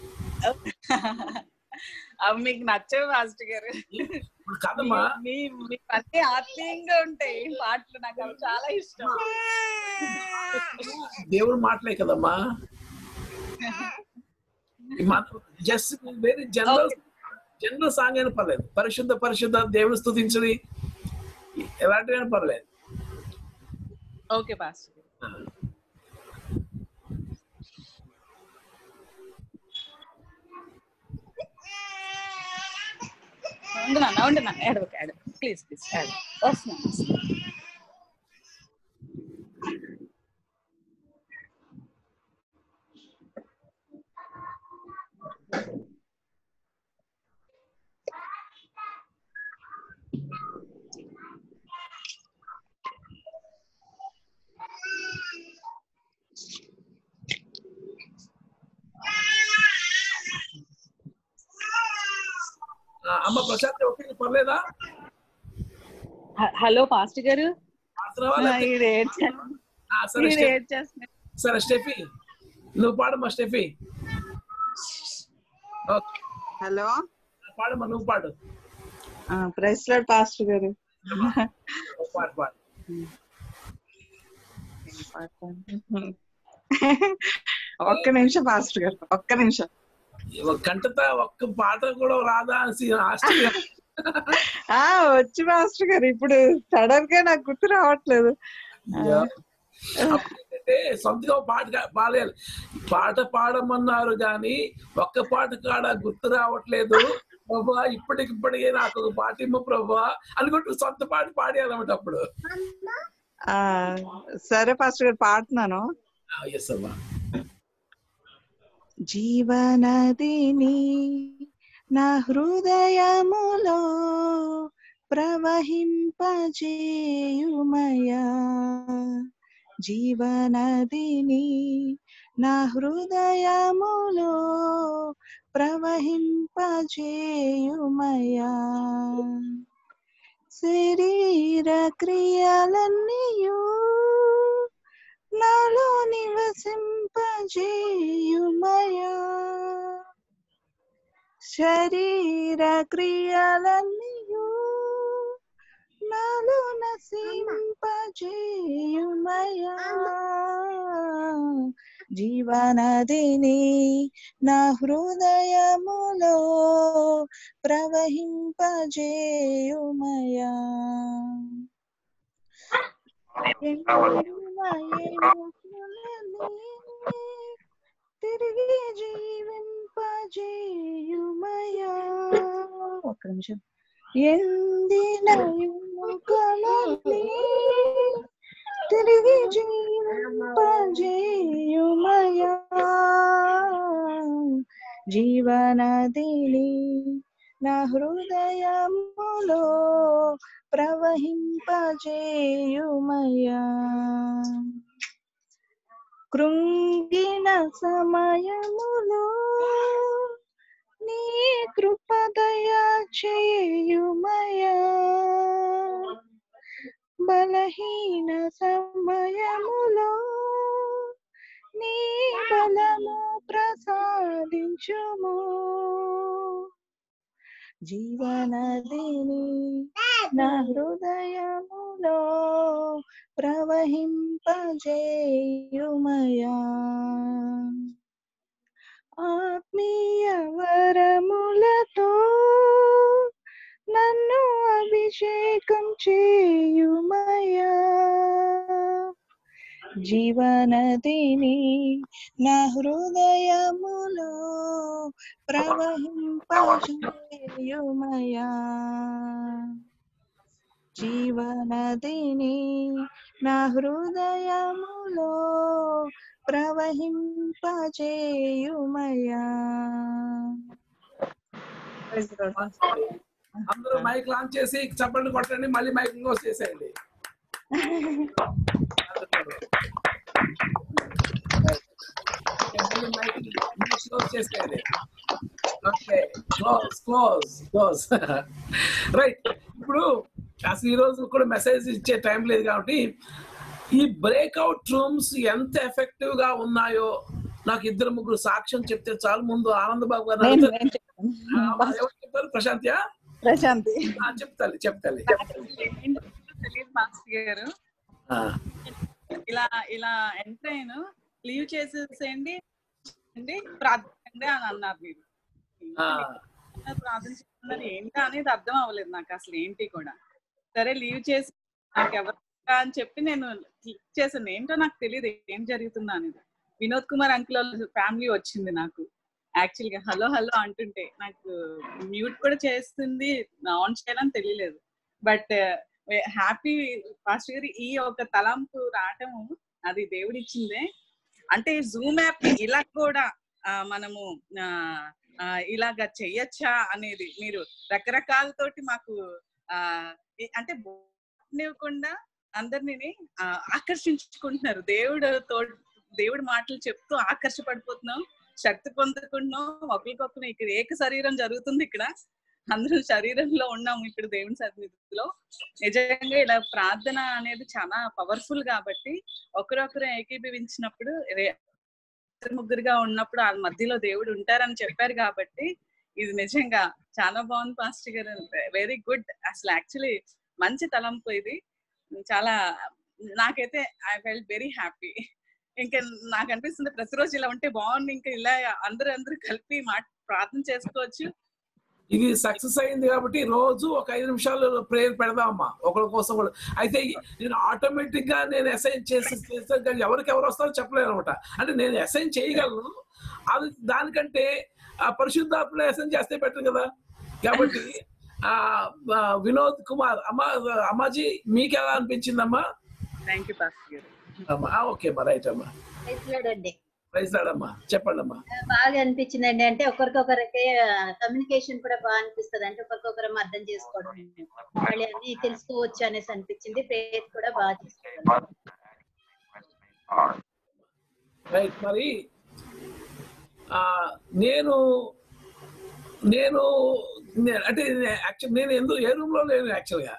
అవి మీకు నచ్చవు పాస్ట్ గారు కదమ్మా మీ మీ అన్ని ఆత్మీయంగా ఉంటాయి పాటలు నాకు అవి చాలా ఇష్టం దేవుడు మాటలే కదమ్మా just very general general song అయినా పర్లేదు పరిశుద్ధ పరిశుద్ధ దేవుని స్థుతించది ఎలాంటివైనా పర్లేదు ఓకే పాస్టర్ ఉండు నాన్న ఉండు నాన్న ఏడవకు ఏడవ ప్లీజ్ ప్లీజ్ ఏడవ వస్తున్నాను వస్తున్నాను. ఆ, అమ్మ ప్రశాంత్ ఓకే పర్లేదా హ- హలో పాస్టర్ గారు పాడుతున్నావా ఆ, లేకపోతే- ఈడు ఏడ్చాను ఆ, సరే ఈడు స్టెఫీ. ఏడ్చేస్తున్నాడు సరే స్టెఫీ నువ్వు పాడమ్మా స్టెఫీ ఓకే. హలో పాడమ్మా నువ్వు పాడు ప్రైస్ లాడ్ పాస్టర్ గారు పాడు పాడు ఒక్క నిమిషం పాస్టర్ గారు ఒక్క నిమిషం ఒక గంటతో ఒక్క పాట కూడా రాదా అని ఆశ్చర్యం ఆ వచ్చి మాస్టర్ గారు ఇప్పుడు సడన్ గా నాకు గుర్తు రావట్లేదు ఆ, అంటే సొంతగా ఒక పాట కా- పాడేయాలి పాట పాడమన్నారు కానీ ఒక్క పాట కాడ గుర్తు రావట్లేదు ప్రభా ఇప్పటికిప్పటికే నాకు ఒక పాట ఇమ్మ ప్రభా అనుకుంటూ సొంత పాట పాడేయాలన్నమాట అప్పుడు ఆ, సరే పాస్టర్ గారు పాడుతున్నాను ఎస్ అమ్మా జీవనదిని నా హృదయములో ప్రవహింపజేయుమయా జీవనదిని నా హృదయములో ప్రవహింపజేయుమయా శరీర క్రియలన్నీయు నాలో నివసింపజేయుమయా శరీర క్రియలన్నీయు నాలో నసింపజేయుమయా జీవనదిని నా హృదయములో ప్రవహింపజేయుమయా తిరిగి జీవింపజేయుమయా ఒక్క నిమిషం ఎందిన ఎముకలన్నీ తిరిగి జీవింపజేయుమయా జీవనదిని నా హృదయములో ప్రవహింపజేయుమయా కృంగిన సమయములో నీ కృపదయ చేయుమయా బలహీన సమయములో నీ బలము ప్రసాదించుము జీవనదిని నా హృదయములో ప్రవహింపజేయుమయా ఆత్మీయ వరములతో నన్ను అభిషేకం చేయుమయా జీవనదిని నా హృదయములో ప్రవహింపజేయుమయా జీవనదిని నా హృదయములో ప్రవహింపజేయుమయా అందరూ మైక్ లాంచ్ చేసి చప్పట్లు కొట్టండి మళ్ళీ మైక్ క్లోజ్ చేసేయండి మళ్ళీ మైక్ క్లోజ్ చేసేయండి okay close close close right ఇప్పుడు అసలు ఈ రోజు కూడా మెసేజ్ ఇచ్చే టైం లేదు కాబట్టి ఈ బ్రేక్అవుట్ రూమ్స్ ఎంత ఎఫెక్టివ్ గా ఉన్నాయో నాకు ఇద్దరు ముగ్గురు సాక్ష్యం చెప్తే చాలు ముందు ఆనంద్ బాబు గారు నేను- అడుగుతారు. నేను చెప్తాను. ఆ, ఎవరు చెప్తారు ప్రశాంత్యా ప్రశాంతి ఆ, చెప్తాలి చెప్తాలి ఏంటో తెలియదు మాస్టర్ గారు ఆ, ఇలా ఇలా ఎంటర్ అయ్యాను లీవ్ చేసేసేయండి అండి ప్రార్థన చేయండి అని అన్నారు మీరు ఆ, ప్రార్థన చేస్తున్నారు ఏంటి అనేది అర్థం అవ్వలేదు నాకు అసలు ఏంటి కూడా సరే లీవ్ చేసి నాకు ఎవరు అని చెప్పి నేను క్లిక్ చేశాను ఏంటో నాకు తెలియదు ఏం జరుగుతుందో అనేది వినోద్ కుమార్ అంకుల్ ఫ్యామిలీ వచ్చింది నాకు యాక్చువల్ గా హలో హలో అంటుంటే నాకు మ్యూట్ కూడా చేస్తుంది ఆన్ చేయాలని తెలియలేదు బట్ హ్యాపీ ఫాస్ట్ గారు ఈ ఒక తలంపు రావటం అది దేవుడిచ్చిందే అంటే జూమ్ యాప్ ఇలా కూడా ఆ, మనము ఆ, ఆ, ఇలాగా చెయ్యొచ్చా అనేది మీరు రకరకాలతోటి మాకు ఆ ఈ- అంటే ఇవ్వకుండా అందరినీ ఆ, ఆకర్షించుకుంటున్నారు దేవుడు తో దేవుడి మాటలు చెప్తూ ఆకర్షపడిపోతున్నాం శక్తి పొందుకుంటున్నాం ఒకరికొకరు ఇక్కడ ఏక శరీరం జరుగుతుంది ఇక్కడ అందరం శరీరంలో ఉన్నాము ఇక్కడ దేవుని సన్నిధిలో నిజంగా ఇలా ప్రార్థన అనేది చాలా పవర్ఫుల్ కాబట్టి ఒకరొకరు ఏకీభవించినప్పుడు రే- ఇద్దరు ముగ్గురుగా ఉన్నప్పుడు ఆ మధ్యలో దేవుడు ఉంటారని చెప్పారు కాబట్టి ఇది నిజంగా చాలా బాగుంది పాస్టర్ గారు వెరీ గుడ్ అసలు యాక్చువల్లీ మంచి తలంపు ఇది చాలా నాకైతే ఐ ఫెల్ వెరీ హ్యాపీ ఇంకా నాకు అనిపిస్తుంది ప్రతిరోజు ఇలా ఉంటే బాగుంది ఇంకా ఇలా అందరూ అందరూ కలిపి మాట ప్రార్థన చేసుకోవచ్చు ఇది సక్సెస్ అయింది కాబట్టి రోజు ఒక ఐదు నిమిషాలు ప్రేయర్ పెడదామమ్మా ఒకరి కోసం కూడా అయితే నేను ఆటోమేటిక్ గా నేను అసైన్ చేసి చేస్తే కానీ ఎవరికి ఎవరు వస్తారో చెప్పలేను అనమాట అంటే నేను అసైన్ చేయగలను అది దానికంటే ఆ పరిశుద్ధాత్మలో అసైన్ చేస్తే బెటర్ కదా కాబట్టి ఆ ఆ, వినోద్ కుమార్ అమ్మా అమ్మాజీ మీకు ఎలా అనిపించిందమ్మా థ్యాంక్ యూ పాస్టర్ గారు అమ్మా ఆ, ఓకే అమ్మా రైట్ అమ్మా అండి ప్రైజ్ అమ్మా చెప్పండి అమ్మా బాగా అనిపించిందండి అంటే ఒకరికొకరికి కమ్యూనికేషన్ కూడా బాగా అనిపిస్తుంది అంటే ఒకరికొకరం అర్థం చేసుకోవడం మళ్ళీ అన్ని తెలుసుకోవచ్చు అనేసి అనిపించింది ప్రేయర్ కూడా బాగా చేసుకోవడం రైట్ మరి ఆ, నేను నేను నే- అంటే యాక్చువల్ నేను ఎందుకు ఏ రూమ్ లో లేను యాక్చువల్గా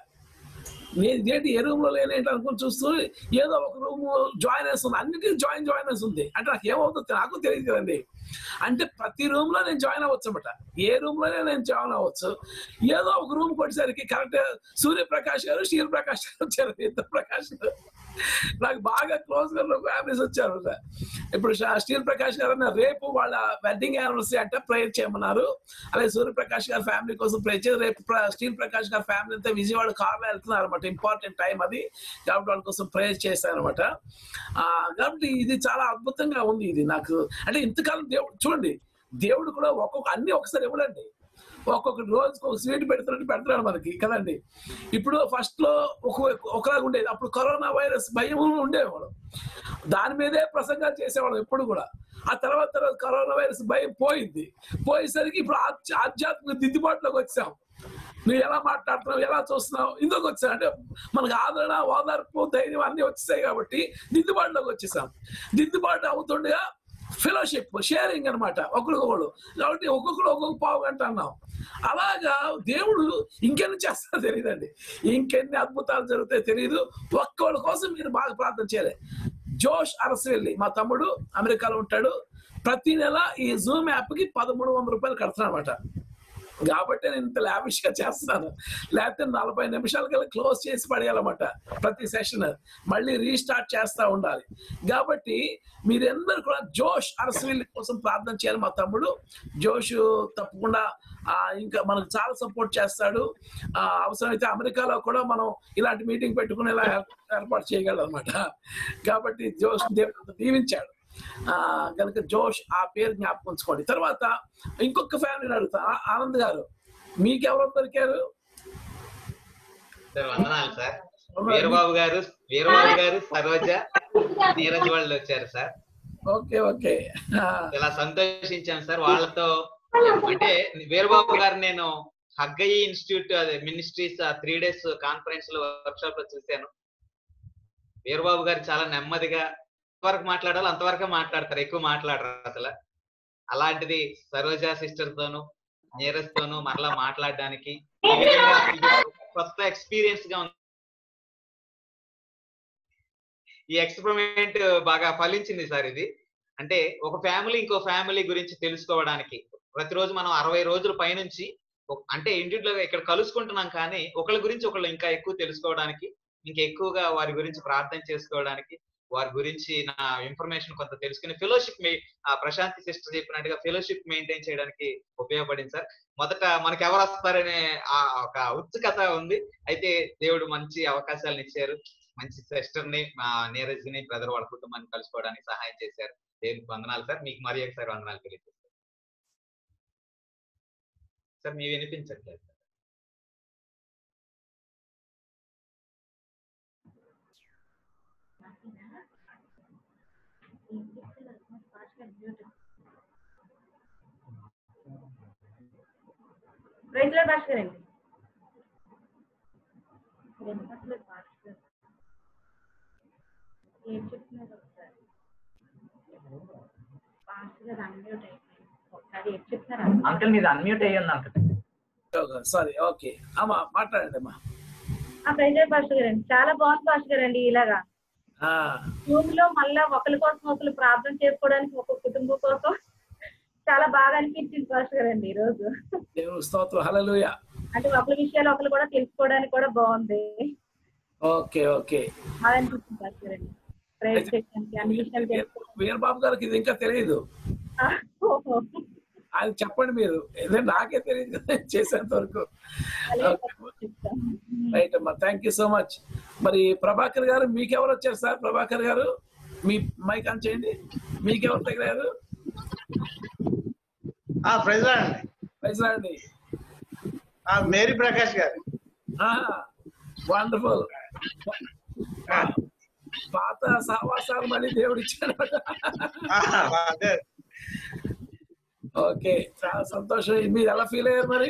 నేను ఏంటి ఏ రూమ్ లో లేను ఏంటి అనుకుని చూస్తూ ఏదో ఒక రూమ్ జాయిన్ వేస్తుంది అన్నిటికీ జాయిన్ జాయిన్ వేస్తుంది అంటే నాకు ఏమవుతుందో నాకు తెలియదు కదండి అంటే ప్రతి రూమ్ లో నేను జాయిన్ అవ్వచ్చు అనమాట ఏ రూమ్ లోనే నేను జాయిన్ అవ్వచ్చు ఏదో ఒక రూమ్ కొట్టేసరికి కరెక్ట్ సూర్యప్రకాష్ గారు శ్రీ ప్రకాష్ గారు వచ్చారు ఇద్దరు ప్రకాష్ గారు నాకు బాగా క్లోజ్ గా ఫ్యామిలీస్ వచ్చారు ఇప్పుడు శా- స్టీల్ ప్రకాష్ గారు అన్నారు, రేపు వాళ్ళ వెడ్డింగ్ యానివర్సరీ అంటే ప్రేయర్ చేయమన్నారు అలాగే సూర్యప్రకాష్ గారి ఫ్యామిలీ కోసం ప్రేయర్ చేసి రేపు ప్ర- స్టీల్ ప్రకాష్ గారి ఫ్యామిలీ అంతా విజయవాడ కార్లో వెళ్తున్నారు అనమాట ఇంపార్టెంట్ టైం అది కాబట్టి వాళ్ళ కోసం ప్రేయర్ చేశాను అనమాట కాబట్టి ఇది చాలా అద్భుతంగా ఉంది ఇది నాకు అంటే ఇంతకాలం దేవుడు చూడండి దేవుడు కూడా ఒక్కొక్క అన్ని ఒకసారి ఇవ్వడండి ఒక్కొక్క రోజుకి ఒక స్వీట్ పెడుతున్నట్టు పెడుతున్నాడు మనకి కదండి ఇప్పుడు ఫస్ట్ లో ఒక ఒకలాగా ఉండేది అప్పుడు కరోనా వైరస్ భయం ఉండేవాడు దాని మీదే ప్రసంగాలు చేసేవాళ్ళం ఎప్పుడు కూడా ఆ తర్వాత తర్వాత కరోనా వైరస్ భయం పోయింది పోయేసరికి ఇప్పుడు ఆధ్య- ఆధ్యాత్మిక దిద్దుబాటులోకి వచ్చాం నువ్వు ఎలా మాట్లాడుతున్నావు ఎలా చూస్తున్నావు ఇందులోకి వచ్చావు అంటే మనకు ఆదరణ ఓదార్పు ధైర్యం అన్ని వచ్చేసాయి కాబట్టి దిద్దుబాటులోకి వచ్చేసాం దిద్దుబాటు అవుతుండగా ఫెలోషిప్ షేరింగ్ అన్నమాట ఒకరికొకరు కాబట్టి ఒక్కొక్కరు ఒక్కొక్క పావు గంట అన్నాం అలాగా దేవుడు ఇంకెన్ని చేస్తారో తెలియదండి ఇంకెన్ని అద్భుతాలు జరుగుతాయో తెలియదు ఒక్కళ్ళ కోసం మీరు బాగా ప్రార్థన చేయాలి జోష్ అరసవెల్లి మా తమ్ముడు అమెరికాలో ఉంటాడు ప్రతి నెల ఈ జూమ్ యాప్ కి పదమూడు వందల రూపాయలు కడతాను అనమాట కాబట్టి నేను ఇంత లావిష్ గా చేస్తున్నాను లేకపోతే నలభై నిమిషాలకల్లా క్లోజ్ చేసి పడేయాలన్నమాట ప్రతి సెషన్ మళ్ళీ రీస్టార్ట్ చేస్తా ఉండాలి కాబట్టి మీరందరూ కూడా జోష్ అరసవిల్లి కోసం ప్రార్థన చేయాలి మా తమ్ముడు జోష్ తప్పకుండా ఆ, ఇంకా మనకు చాలా సపోర్ట్ చేస్తాడు ఆ, అవసరమైతే అమెరికాలో కూడా మనం ఇలాంటి మీటింగ్ పెట్టుకునేలా ఏర్పాటు చేయగలం అనమాట కాబట్టి జోష్ దేవుడు దీవించాడు ఆ కనుక జోష్ ఆ పేరు జ్ఞాపకం ఉంచుకోండి తర్వాత ఇంకొక ఫ్యామిలీని అడుగుతా ఆ- ఆనంద్ గారు మీకెవరు దొరికారు సార్ వందనాలు సార్ వీరబాబు గారు వీరబాబు గారు సరోజ నీరజ్ వాళ్ళు వచ్చారు సార్ ఓకే ఓకే ఆ, చాలా సంతోషించాను సార్ వాళ్ళతో అంటే వీరబాబు గారు నేను హగ్గయి ఇన్స్టిట్యూట్ అదే మినిస్ట్రీస్ ఆ త్రీ డేస్ కాన్ఫరెన్స్ లో వర్క్షాప్ లో చూశాను వీరబాబు గారు చాలా నెమ్మదిగా ఎంతవరకు మాట్లాడాలో అంతవరకే మాట్లాడతారు ఎక్కువ మాట్లాడరు అసలు అలాంటిది సరోజా సిస్టర్ తోను నీరజ్ తోను మరలా మాట్లాడడానికి నిజంగా ఇది కొత్త ఎక్స్పీరియన్స్ గా ఉంది ఈ ఎక్స్పెరిమెంట్ బాగా ఫలించింది సార్ ఇది అంటే ఒక ఫ్యామిలీ ఇంకో ఫ్యామిలీ గురించి తెలుసుకోవడానికి ప్రతిరోజు మనం అరవై రోజుల పైనుంచి ఒక- అంటే ఇంటిలో ఇక్కడ కలుసుకుంటున్నాం కానీ ఒకళ్ళ గురించి ఒకళ్ళు ఇంకా ఎక్కువ తెలుసుకోవడానికి ఇంకా ఎక్కువగా వారి గురించి ప్రార్థన చేసుకోవడానికి వారి గురించి నా ఇన్ఫర్మేషన్ కొంత తెలుసుకుని ఫెలోషిప్ ప్రశాంతి సిస్టర్ చెప్పినట్టుగా ఫెలోషిప్ మెయింటైన్ చేయడానికి ఉపయోగపడింది సార్ మొదట మనకి ఎవరు వస్తారనే ఆ ఒక ఉత్సుకత ఉంది అయితే దేవుడు మంచి అవకాశాలను ఇచ్చారు మంచి సిస్టర్ ని మా నీరజ్ ని బ్రదర్ వాళ్ళ కుటుంబాన్ని కలుసుకోవడానికి సహాయం చేశారు దేవునికి వందనాలు సార్ మీకు మరి ఒకసారి వందనాలు తెలియజేస్తాను సార్ మీ వినిపించట్లేదు ప్రైజ్ లో భాస్కర్ అండి వినపట్లేదు భాస్కర్ ఏం చెప్తున్నారు ఒకసారి భాస్కర్ అన్మ్యూట్ అయిపోయింది ఒకసారి ఏం చెప్తున్నారు అంకుల్ మీది అన్మ్యూట్ అయ్యి ఉంది అంకుల్ సారీ ఓకే అమ్మా మాట్లాడండి అమ్మా ఆ ప్రైజ్ లో భాస్కర్ అండి చాలా బాగుంది భాస్కర్ అండి ఇలాగా రూమ్ లో మళ్ళా ఒకరి కోసం ఒకరు ప్రార్థన చేసుకోవడానికి ఒక కుటుంబం కోసం చాలా బాగా అనిపించింది భాస్కర్ అండి ఈ రోజు దేవుని స్తోత్రం హల్లెలూయా అంటే ఒకరి విషయాలు ఒకరు కూడా తెలుసుకోవడానికి కూడా బాగుంది ఓకే ఓకే బాగా అనిపించింది భాస్కర్ అండి ప్రేయర్ చేయడానికి అన్ని విషయాలు తెలుసుకో వీరబాబు గారికి ఇది ఇంకా తెలియదు అది చెప్పండి మీరు ఏదో నాకే తెలియదు కదా చేసేంత వరకు రైట్ అమ్మా థ్యాంక్ యూ సో మచ్ మరి ప్రభాకర్ గారు మీకెవరు వచ్చారు సార్ ప్రభాకర్ గారు మీ మైక్ ఆన్ చేయండి మీకెవరు తగిలారు ప్రైజ్ అండి ప్రైజ్ అండి మేరీ ప్రకాష్ గారు వండర్ఫుల్ పాత సహవాసాలు మళ్ళీ దేవుడు ఇచ్చాడు అదే ఓకే చాలా సంతోషం మీరు ఎలా ఫీల్ అయ్యారు మరి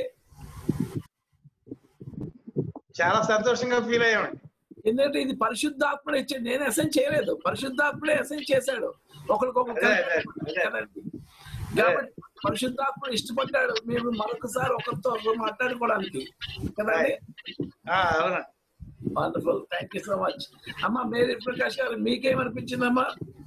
చాలా సంతోషంగా ఫీల్ అయ్యామండి ఎందుకంటే ఇది పరిశుద్ధాత్ముడు ఇచ్చాడు నేను అసైన్ చేయలేదు పరిశుద్ధాత్ముడే అసైన్ చేశాడు ఒకరికొకరు అదే, అదే, అదే. కదండి కాబట్టి పరిశుద్ధాత్ముడు ఇష్టపడ్డాడు మేము మరొకసారి ఒకరితో ఒకరు మాట్లాడుకోవడానికి కదండి అవునా wonderful thank you so much అమ్మా మేరీ ప్రకాష్ గారు మీకేమనిపించిందమ్మా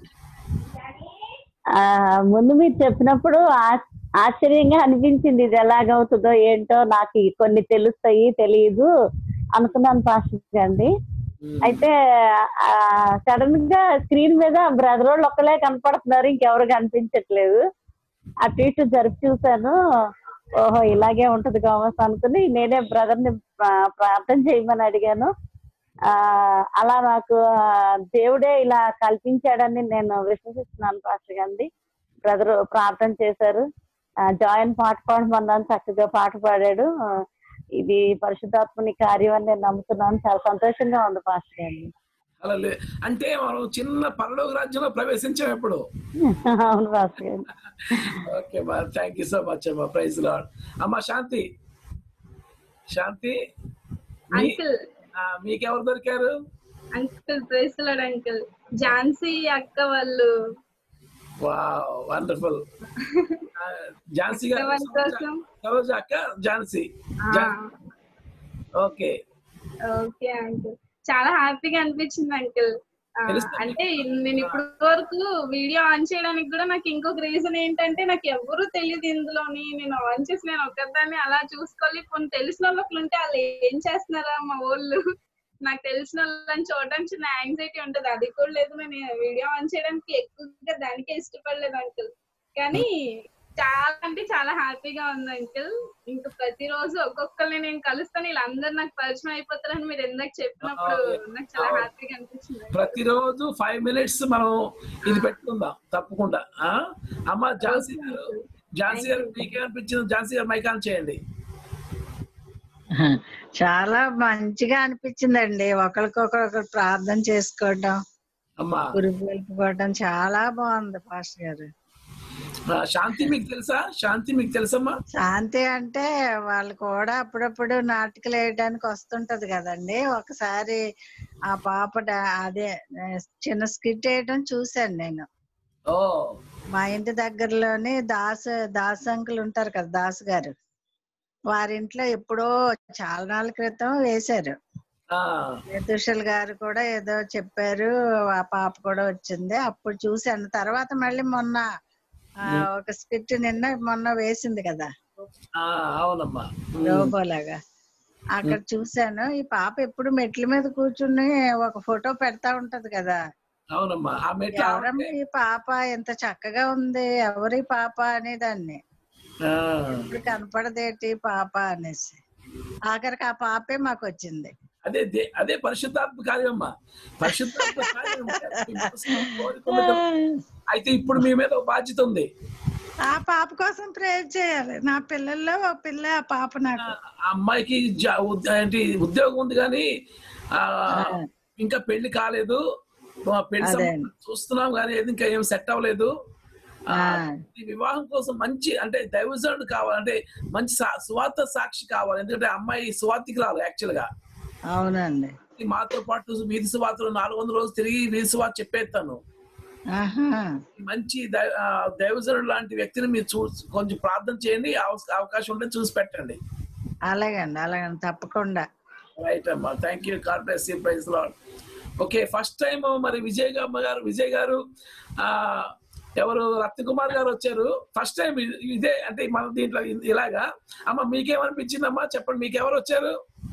ఆ ముందు మీరు చెప్పినప్పుడు ఆ- ఆశ్చర్యంగా అనిపించింది ఇది ఎలాగవుతుందో ఏంటో నాకు ఈ కొన్ని తెలుస్తాయి తెలియదు అనుకున్నాను పాస్టర్ అండి అయితే సడన్ గా స్క్రీన్ మీద బ్రదర్ వాళ్ళు ఒక్కలే కనపడుతున్నారు ఇంకెవరు కనిపించట్లేదు అటు ఇటు జరిపి చూశాను ఓహో ఇలాగే ఉంటది కావచ్చు అనుకుని నేనే బ్రదర్ ని ప్రా- ప్రార్థన చేయమని అడిగాను ఆ అలా నాకు ఆ, దేవుడే ఇలా కల్పించాడని నేను విశ్వసిస్తున్నాను పాస్టర్ గాంధీ బ్రదర్ ప్రార్థన చేశారు జాయిన్ పాట పాడమన్నాను చక్కగా పాట పాడాడు ఆ, ఇది పరిశుద్ధాత్మని కార్యం అని నేను నమ్ముతున్నాను చాలా సంతోషంగా ఉంది పాస్టర్ గాంధీ అలా లే- అంటే మనం చిన్న పరలోక రాజ్యంలో ప్రవేశించాం ఎప్పుడు అవును పాస్టర్ గాంధీ ఓకే మా థ్యాంక్ యూ సో మచ్ అమ్మా ప్రైజ్ లాడ్ అమ్మా శాంతి శాంతి మీ- అంకుల్ ఆ, మీకెవరు దొరికారు అంకుల్ ప్రైస్లాడ్ అంకుల్ ఝాన్సీ అక్క వాళ్ళు వావ్ వండర్ఫుల్ ఝాన్సీ గారు ఎవరి కోసం? సరోజ అక్క Jhansi Jhansi. Okay okay uncle చాలా హ్యాపీగా అనిపించింది అంకుల్ ఆ, తెలుస్తుంది. అంటే నేను ఇప్పటి వరకు వీడియో ఆన్ చేయడానికి కూడా నాకు ఇంకొక రీజన్ ఏంటంటే నాకు ఎవరు తెలియదు ఇందులోని నేను ఆన్ చేసి నేను ఒక్కదాన్ని అలా చూసుకోవాలి కొన్ని తెలిసిన వాళ్ళు ఒకళ్ళు ఉంటే వాళ్ళు ఏం చేస్తున్నారా మా వాళ్ళు నాకు తెలిసిన వాళ్ళని చూడడానికి చిన్న యాంగ్జైటీ ఉంటది అది కూడా లేదు నేను వీడియో ఆన్ చేయడానికి ఎక్కువగా దానికే ఇష్టపడలేదు అంకుల్ కానీ చాలా అంటే చాలా హ్యాపీగా ఉంది అంకుల్ ఇంకా ప్రతిరోజు ఒక్కొక్కరిని నేను కలుస్తాను వీళ్ళందరూ నాకు పరిచయం అయిపోతారని మీరు ఎందాక చెప్పినప్పుడు నాకు చాలా హ్యాపీగా అనిపించింది ప్రతిరోజు ఫైవ్ మినిట్స్ మనం ఇది పెట్టుకుందాం తప్పకుండా ఆ? అమ్మ ఝాన్సీ గారు ఝాన్సీ గారు మీకేమనిపించింది ఝాన్సీ గారు మైక్ ఆన్ చేయండి చాలా మంచిగా అనిపించిందండి ఒకరికొకరు ప్రార్థన చేసుకోవడం అమ్మా గురువుకోవడం చాలా బాగుంది పాస్టర్ గారు ఆ, శాంతి మీకు తెలుసా శాంతి మీకు తెలుసమ్మా శాంతి అంటే వాళ్ళు కూడా అప్పుడప్పుడు నాటకాలు వేయడానికి వస్తుంటది కదండి ఒకసారి ఆ పాప డా- అదే ఆ, చిన్న స్కిట్ వేయడం చూశాను నేను ఓ మా ఇంటి దగ్గరలోని దాస్ దాస్ అంకుల్ ఉంటారు కదా దాస్ గారు వారింట్లో ఎప్పుడో చాలా నాళ్ళ క్రితం వేశారు దుషల్ గారు కూడా ఏదో చెప్పారు ఆ పాప కూడా వచ్చింది అప్పుడు చూశాను తర్వాత మళ్ళీ మొన్న ఆ, ఒక స్కిట్ నిన్న మొన్న వేసింది కదా ఆ, అవునమ్మా రోబోలాగా అక్కడ చూశాను ఈ పాప ఎప్పుడు మెట్ల మీద కూర్చుని ఒక ఫోటో పెడతా ఉంటది కదా అవునమ్మా ఆ మెట్లు ఎవరమ్మా ఈ పాప ఎంత చక్కగా ఉంది ఎవరి పాప అనేదాన్ని ఆ, ఇప్పుడు కనపడదేటి పాప అనేసి ఆఖరికి ఆ పాపే మాకు వచ్చింది అదే దే- అదే పరిశుద్ధాత్మ కార్యమ్మా పరిశుద్ధాత్మ కార్యం కోరుకున్నది. అయితే ఇప్పుడు మీ మీద ఒక బాధ్యత ఉంది ఆ పాప కోసం ప్రేర్ చేయాలి నా పిల్లల్లో ఒక పిల్ల ఆ పాప నాకు ఆ అమ్మాయికి జా- ఉద్- ఏంటి ఉద్యోగం ఉంది కానీ ఆ ఇంకా పెళ్లి కాలేదు ఆ పెళ్లి అదే సంబంధం చూస్తున్నాం కానీ ఏది ఇంకా ఏం సెట్ అవ్వలేదు ఆ, ఈ వివాహం కోసం మంచి అంటే దైవజనుడు కావాలి అంటే మంచి సా- సువార్త సాక్షి కావాలి ఎందుకంటే అమ్మాయి సువార్తికి రాదు యాక్చువల్ గా అవునండి ఈ మాతో పాటు వీధి సువార్తలు నాలుగు వందల రోజులు తిరిగి వీధి సువార్త చెప్పేస్తాను ఆహా మంచి దై- ఆ, దైవజనుడు లాంటి వ్యక్తిని మీరు చూ కొంచెం ప్రార్థన చేయండి అవ- అవకాశం ఉంటే చూసి పెట్టండి అలాగండి అలాగండి తప్పకుండా రైట్ అమ్మా thank you God bless you praise Lord okay first time మరి విజయ్ అమ్మ గారు విజయ్ గారు ఆ ఎవరు రత్నకుమార్ గారు వచ్చారు ఫస్ట్ టైం ఇదే అంటే మన దీంట్లో ఇ- ఇలాగా అమ్మ మీకేమనిపించిందమ్మా చెప్పండి మీకు ఎవరు వచ్చారు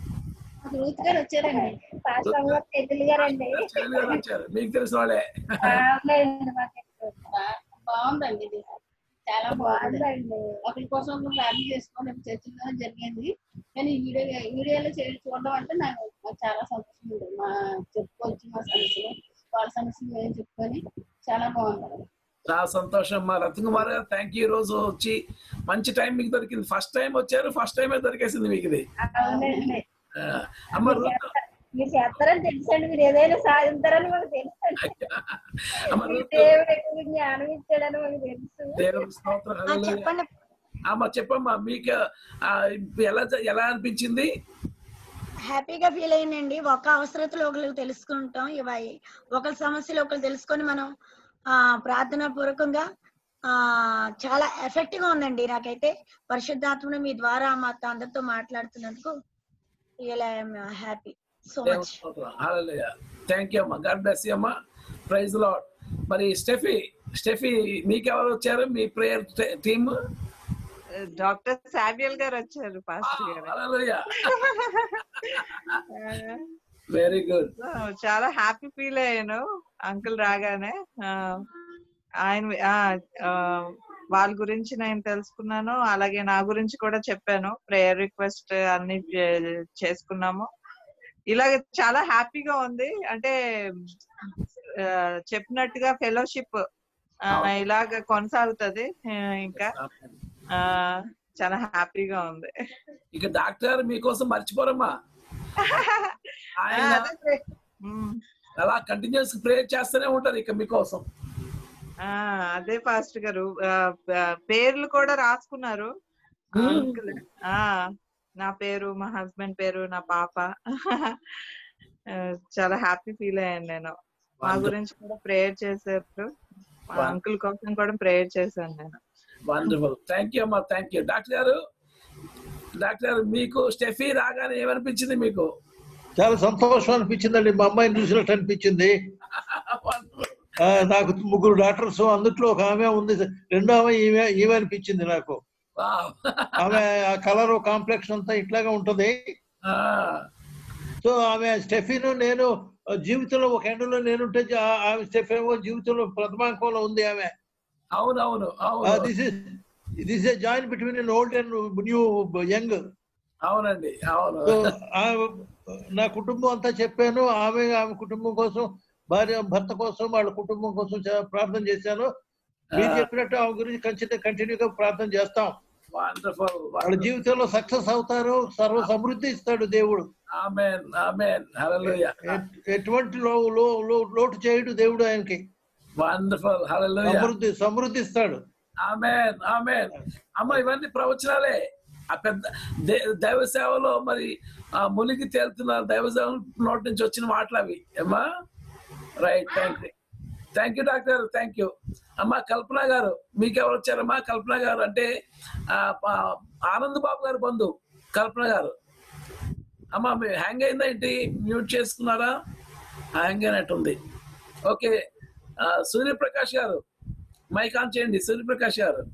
రూత్ గారు వచ్చారండి పాస్టర్ అమ్మ తెతులు గారండి చెల్లెలు గారు వచ్చారు మీకు తెలిసిన వాళ్ళే అవునండి మాకు బా- బాగుందండి ఇది చాలా బాగుంది బాగుందండి. ఒకరి కోసం ఒకరు ప్రార్థన చేసుకోవడం చర్చలో జరిగింది కానీ ఈ వీడియో వీడియోలో చే- చూడడం అంటే నాకు నాకు చాలా సంతోషం ఉంది మా చెప్పుకోవచ్చు మా సమస్యలు వాళ్ళ సమస్యలు మేము చెప్పుకొని చాలా బాగుంది చాలా సంతోషం మా రత్నకుమార్ గారు థ్యాంక్ యూ ఈ రోజు వచ్చి మంచి టైం మీకు దొరికింది ఫస్ట్ టైం వచ్చారు ఫస్ట్ టైమే దొరికేసింది మీకు ఇది అవునండి ఆ, అమ్మ రూత్ మీరు చేస్తారని తెలుసండి మీరు ఏదైనా సాధిస్తారని మాకు తెలుసండి అమ్మ మీ రూత్ దేవుడు ఎక్కువ జ్ఞానం ఇచ్చాడని మాకు తెలుసు దేవుని స్తోత్రం హల్లెలూయా. అమ్మ చెప్పమ్మా మీకు ఆ, ఎలా ఎలా అనిపించింది హ్యాపీగా ఫీల్ అయ్యిందండి ఒక అవసరతలు ఒకరికి తెలుసుకుంటాం ఇవి ఒకరి సమస్యలు ఒకరు తెలుసుకొని మనం ఆ ప్రార్థనా పూర్వకంగా ఆ చాలా ఎఫెక్టివ్ గా ఉందండి నాకైతే పరిశుద్ధాత్మను మీ ద్వారా మాతో అందరితో మాట్లాడుతున్నందుకు రియల్ ఐఎమ్ హ్యాపీ సో దేవుని మచ్ స్తోత్రం హల్లెలూయా థ్యాంక్ యూ అమ్మా గాడ్ బ్లెస్ యూ అమ్మా ప్రైజ్ లాడ్ మరి స్టెఫీ స్టెఫీ మీకెవరు వచ్చారు మీ ప్రేయర్ టీమ్ డాక్టర్ శామ్యుయల్ గారు వచ్చారు పాస్టర్ గారు హల్లెలూయా వెరీ గుడ్ So, చాలా హ్యాపీ ఫీల్ అయ్యాను అంకుల్ రాగానే ఆ, ఆయన ఆ, ఆ, వాళ్ళ గురించి నేను తెలుసుకున్నాను అలాగే నా గురించి కూడా చెప్పాను ప్రేయర్ రిక్వెస్ట్ అన్ని చే- చేసుకున్నాము ఇలాగ చాలా హ్యాపీగా ఉంది అంటే ఆ, చెప్పినట్టుగా ఫెలోషిప్ ఇలాగ కొనసాగుతుంది ఆ, ఇంకా ఆ, చాలా హ్యాపీగా ఉంది ఇక డాక్టర్ మీకోసం మర్చిపోరమ్మా ఆయన అలా కంటిన్యూస్ ప్రేయర్ చేస్తూనే ఉంటారు ఇక మీకోసం ఆ అదే పాస్టర్ గారు ఆ, ప- పేర్లు కూడా రాసుకున్నారు ఆ, అంకుల్ ఆ నా పేరు మా హస్బెండ్ పేరు నా పాప ఆ, చాలా హ్యాపీ ఫీల్ అయ్యాను నేను మా Wonderful. గురించి కూడా ప్రేయర్ చేశారు మా Won- అంకుల్ కోసం కూడా ప్రేయర్ చేశాను నేను వండర్ఫుల్ థ్యాంక్ యూ అమ్మా థ్యాంక్ యూ డాక్టర్ గారు డాక్టర్ గారు మీకు స్టెఫీ రాగానే ఏమనిపించింది మీకు చాలా సంతోషం అనిపించిందండి మా అమ్మాయిని చూసినట్టు అనిపించింది ఆ, నాకు ముగ్గురు డాక్టర్స్ అందుట్లో ఒక ఆమె ఉంది రెండో ఆమె ఈమె ఈమె అనిపించింది నాకు ఆమె ఆ కలర్ కాంప్లెక్స్ అంతా ఇట్లాగా ఉంటది సో ఆమె స్టెఫిన్ నేను ఆ, జీవితంలో ఒక ఎండలో నేనుంటే జా- ఆమె స్టెఫిన్ ఏమో జీవితంలో ప్రథమాంకంలో ఉంది ఆమె అవునవును అవును this is this a join between old and new young అవునండి అవును సో ఆ- నా కుటుంబం అంతా చెప్పాను ఆమె ఆమె కుటుంబం కోసం భార్య భర్త కోసం వాళ్ళ కుటుంబం కోసం చా- ప్రార్థన చేశాను మీరు ఆ. చెప్పినట్టు ఆమె గురించి ఖచ్చితంగా కంటిన్యూగా ప్రార్థన చేస్తాం వండర్ఫుల్ వాళ్ళ జీవితంలో సక్సెస్ అవుతారు సర్వ సమృద్ధి ఇస్తాడు దేవుడు ఆమెన్ ఆమెన్ హల్లెలూయా ఎట్- ఎటువంటి లో లో లో- లోటు చేయడు దేవుడు ఆయనకి వండర్ఫుల్ హల్లెలూయా సమృద్ధి సమృద్ధి ఇస్తాడు ఆమెన్ ఆమెన్ అమ్మ ఇవన్నీ ప్రవచనాలే ఆ పెద్ద దే- దైవ సేవలో మరి ఆ మునిగి తేలుతున్న దైవ సేవ నోటి నుంచి వచ్చిన మాటలు అవి అమ్మా right thank you thank you doctor thank you అమ్మా కల్పన గారు మీకు ఎవరు వచ్చారమ్మా కల్పన గారు అంటే ఆ, పా- ఆనంద్ బాబు గారు బంధు కల్పన గారు అమ్మా మీ హ్యాంగ్ అయిందా ఏంటి మ్యూట్ చేసుకున్నారా హ్యాంగ్ అయినట్టుంది ఓకే ఆ, సూర్యప్రకాష్ గారు మైక్ ఆన్ చేయండి సూర్యప్రకాష్ గారు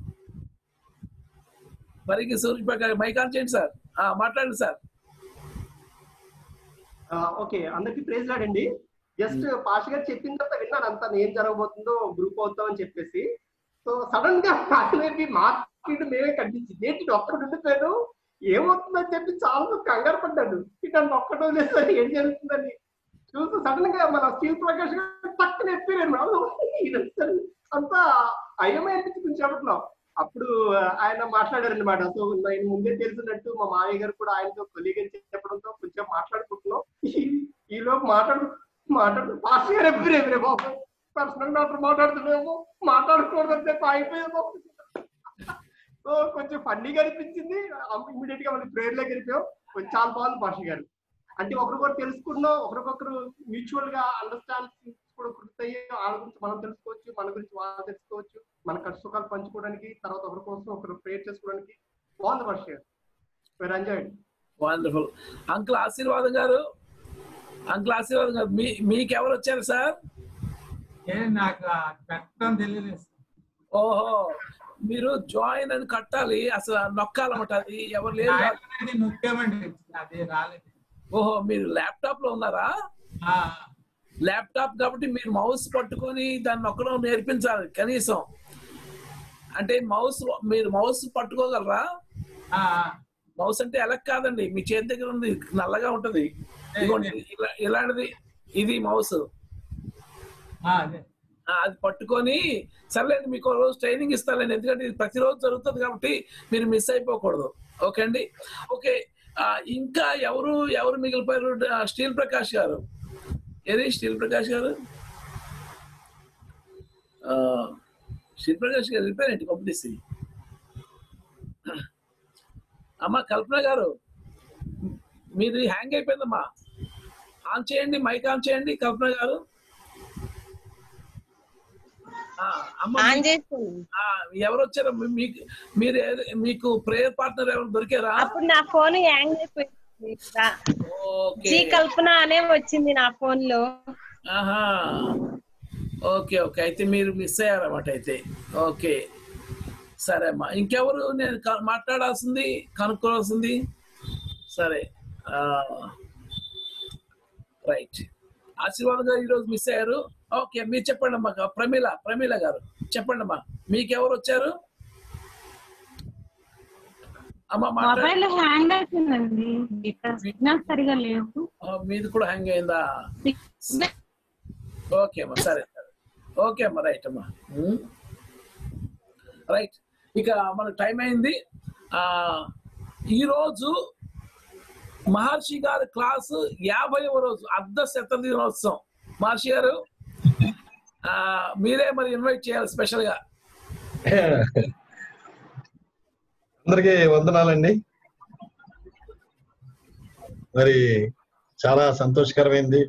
మరికి సూర్యప్రకాష్ మైక్ ఆన్ చేయండి సార్ ఆ, మాట్లాడండి సార్ ఓకే అందరికి ప్రేజ్ లాడండి జస్ట్ పాష గారు చెప్పిన తర్వాత విన్నాను అంతా ఏం జరగబోతుందో గ్రూప్ అవుతాం అని చెప్పేసి సో సడన్ గా అటువైపు మా స్పీడ్ మేమే కనిపించింది ఏంటి ఒక్కడు ఉండిపోయాను ఏమవుతుందని చెప్పి చాలా కంగారు పడ్డాడు నన్ను ఒక్కడు వదిలేసారి ఏం జరుగుతుందని చూసి సడన్ గా మన స్టీల్ ప్రకాష్ గారు పక్కన ఎత్తిపోయాను అంతా అయ్యమే అనిపించింది చెప్పట్లో అప్పుడు ఆయన మాట్లాడారు అనమాట సో నేను ముందే తెలిసినట్టు మా మావయ్య గారు కూడా ఆయనతో కొలీగ్ అని చెప్పడంతో కొంచెం మాట్లాడుకుంటున్నాం ఈ- ఈ లోపు మాట్లాడు మాట్లాడు పాస్ గారు ఎప్పుడు రే బాబు పర్సనల్ డాక్టర్ మాట్లాడుతున్నాము మాట్లాడకూడదని చెప్పి అయిపోయాము సో కొంచెం ఫన్నీగా అనిపించింది ఇమీడియట్ గా మనకి ప్రేయర్ లోకి వెళ్ళిపోయాం కొంచెం చాలా బాగుంది భాష గారు అంటే ఒకరికొకరు తెలుసుకున్నాం ఒకరికొకరు మ్యూచువల్ గా అండర్స్టాండ్ కూడా కుదురుతాయి వాళ్ళ గురించి మనం తెలుసుకోవచ్చు మన గురించి వాళ్ళు తెలుసుకోవచ్చు మన కష్ట సుఖాలు పంచుకోవడానికి తర్వాత ఒకరి కోసం ఒకరు ప్రేయర్ చేసుకోవడానికి బాగుంది భాష గారు వెరీ ఎంజాయ్డ్ వండర్ఫుల్ అంకుల్ ఆశీర్వాదం గారు అంకుల్ ఆశీర్వాదం గారు మీ మీకు ఎవరు వచ్చారు సార్ నాకు పెట్టడం తెలియలేదు ఓహో మీరు జాయిన్ అని కట్టాలి అసలు నొక్కాలన్నమాట అది ఎవరు లేరు అది నొక్కామండి అది రాలేదు ఓహో మీరు ల్యాప్టాప్ లో ఉన్నారా ఆ, ల్యాప్టాప్ కాబట్టి మీరు మౌస్ పట్టుకొని దాన్ని నొక్కడం నేర్పించాలి కనీసం అంటే మౌస్ మీరు మౌస్ పట్టుకోగలరా ఆ, మౌస్ అంటే ఎలా కాదండి మీ చేతి దగ్గర ఉంది నల్లగా ఉంటది ఇదిగోండి ఇలా- ఇలాంటిది ఇది మౌస్ ఆ, అదే ఆ, అది పట్టుకొని సర్లేండి మీకు ఒక రోజు ట్రైనింగ్ ఇస్తానండి ఎందుకంటే ఇది ప్రతిరోజు జరుగుతుంది కాబట్టి మీరు మిస్ అయిపోకూడదు ఓకే అండి ఓకే ఆ, ఇంకా ఎవరు ఎవరు మిగిలిపోయారు ఆ, స్టీల్ ప్రకాష్ గారు ఏది స్టీల్ ప్రకాష్ గారు ఆ, స్టీల్ ప్రకాష్ గారు వెళ్ళిపోయారండి పంపిణీ అమ్మా కల్పన గారు మీది హ్యాంగ్ అయిపోయిందమ్మా ఆన్ చేయండి మైక్ ఆన్ చేయండి కల్పన గారు ఆ, అమ్మ ఆన్ మీ- ఆ, ఎవరు వచ్చారు మీ- మీకు మీరు ఏది- మీకు ప్రేయర్ పార్ట్నర్ ఎవరు దొరికారా అప్పుడు నా ఫోన్ హ్యాంగ్ అయిపోయింది ఓకే జీ కల్పన అనే వచ్చింది నా ఫోన్ లో ఆహా ఓకే ఓకే అయితే మీరు మిస్ అయ్యారన్నమాట అయితే ఓకే సరే అమ్మా ఇంకెవరు నేను క- మాట్లాడాల్సింది కనుక్కోవాల్సింది సరే రైట్ ఆశీర్వాదం గారు ఈరోజు మిస్ అయ్యారు ఓకే మీరు చెప్పండి అమ్మా ప్రమీల ప్రమీల గారు చెప్పండి అమ్మా మీకెవరు వచ్చారు అమ్మా మాట్లాడండి మొబైల్ హ్యాంగ్ అవుతుందండి ఇక్కడ సిగ్నల్ సరిగా లేవు ఆ, మీది కూడా హ్యాంగ్ అయిందా ఓకే అమ్మా సరే సరే ఓకే అమ్మా రైట్ అమ్మా ఉమ్. రైట్ ఇక మన టైం అయింది ఆ ఈరోజు మహర్షి గారి క్లాసు యాభైవ రోజు అర్ధ శత దినోత్సవం మహర్షి గారు ఆ, మీరే మరి ఇన్వైట్ చేయాలి స్పెషల్ గా అందరికీ వందనాలండి మరి చాలా సంతోషకరమైంది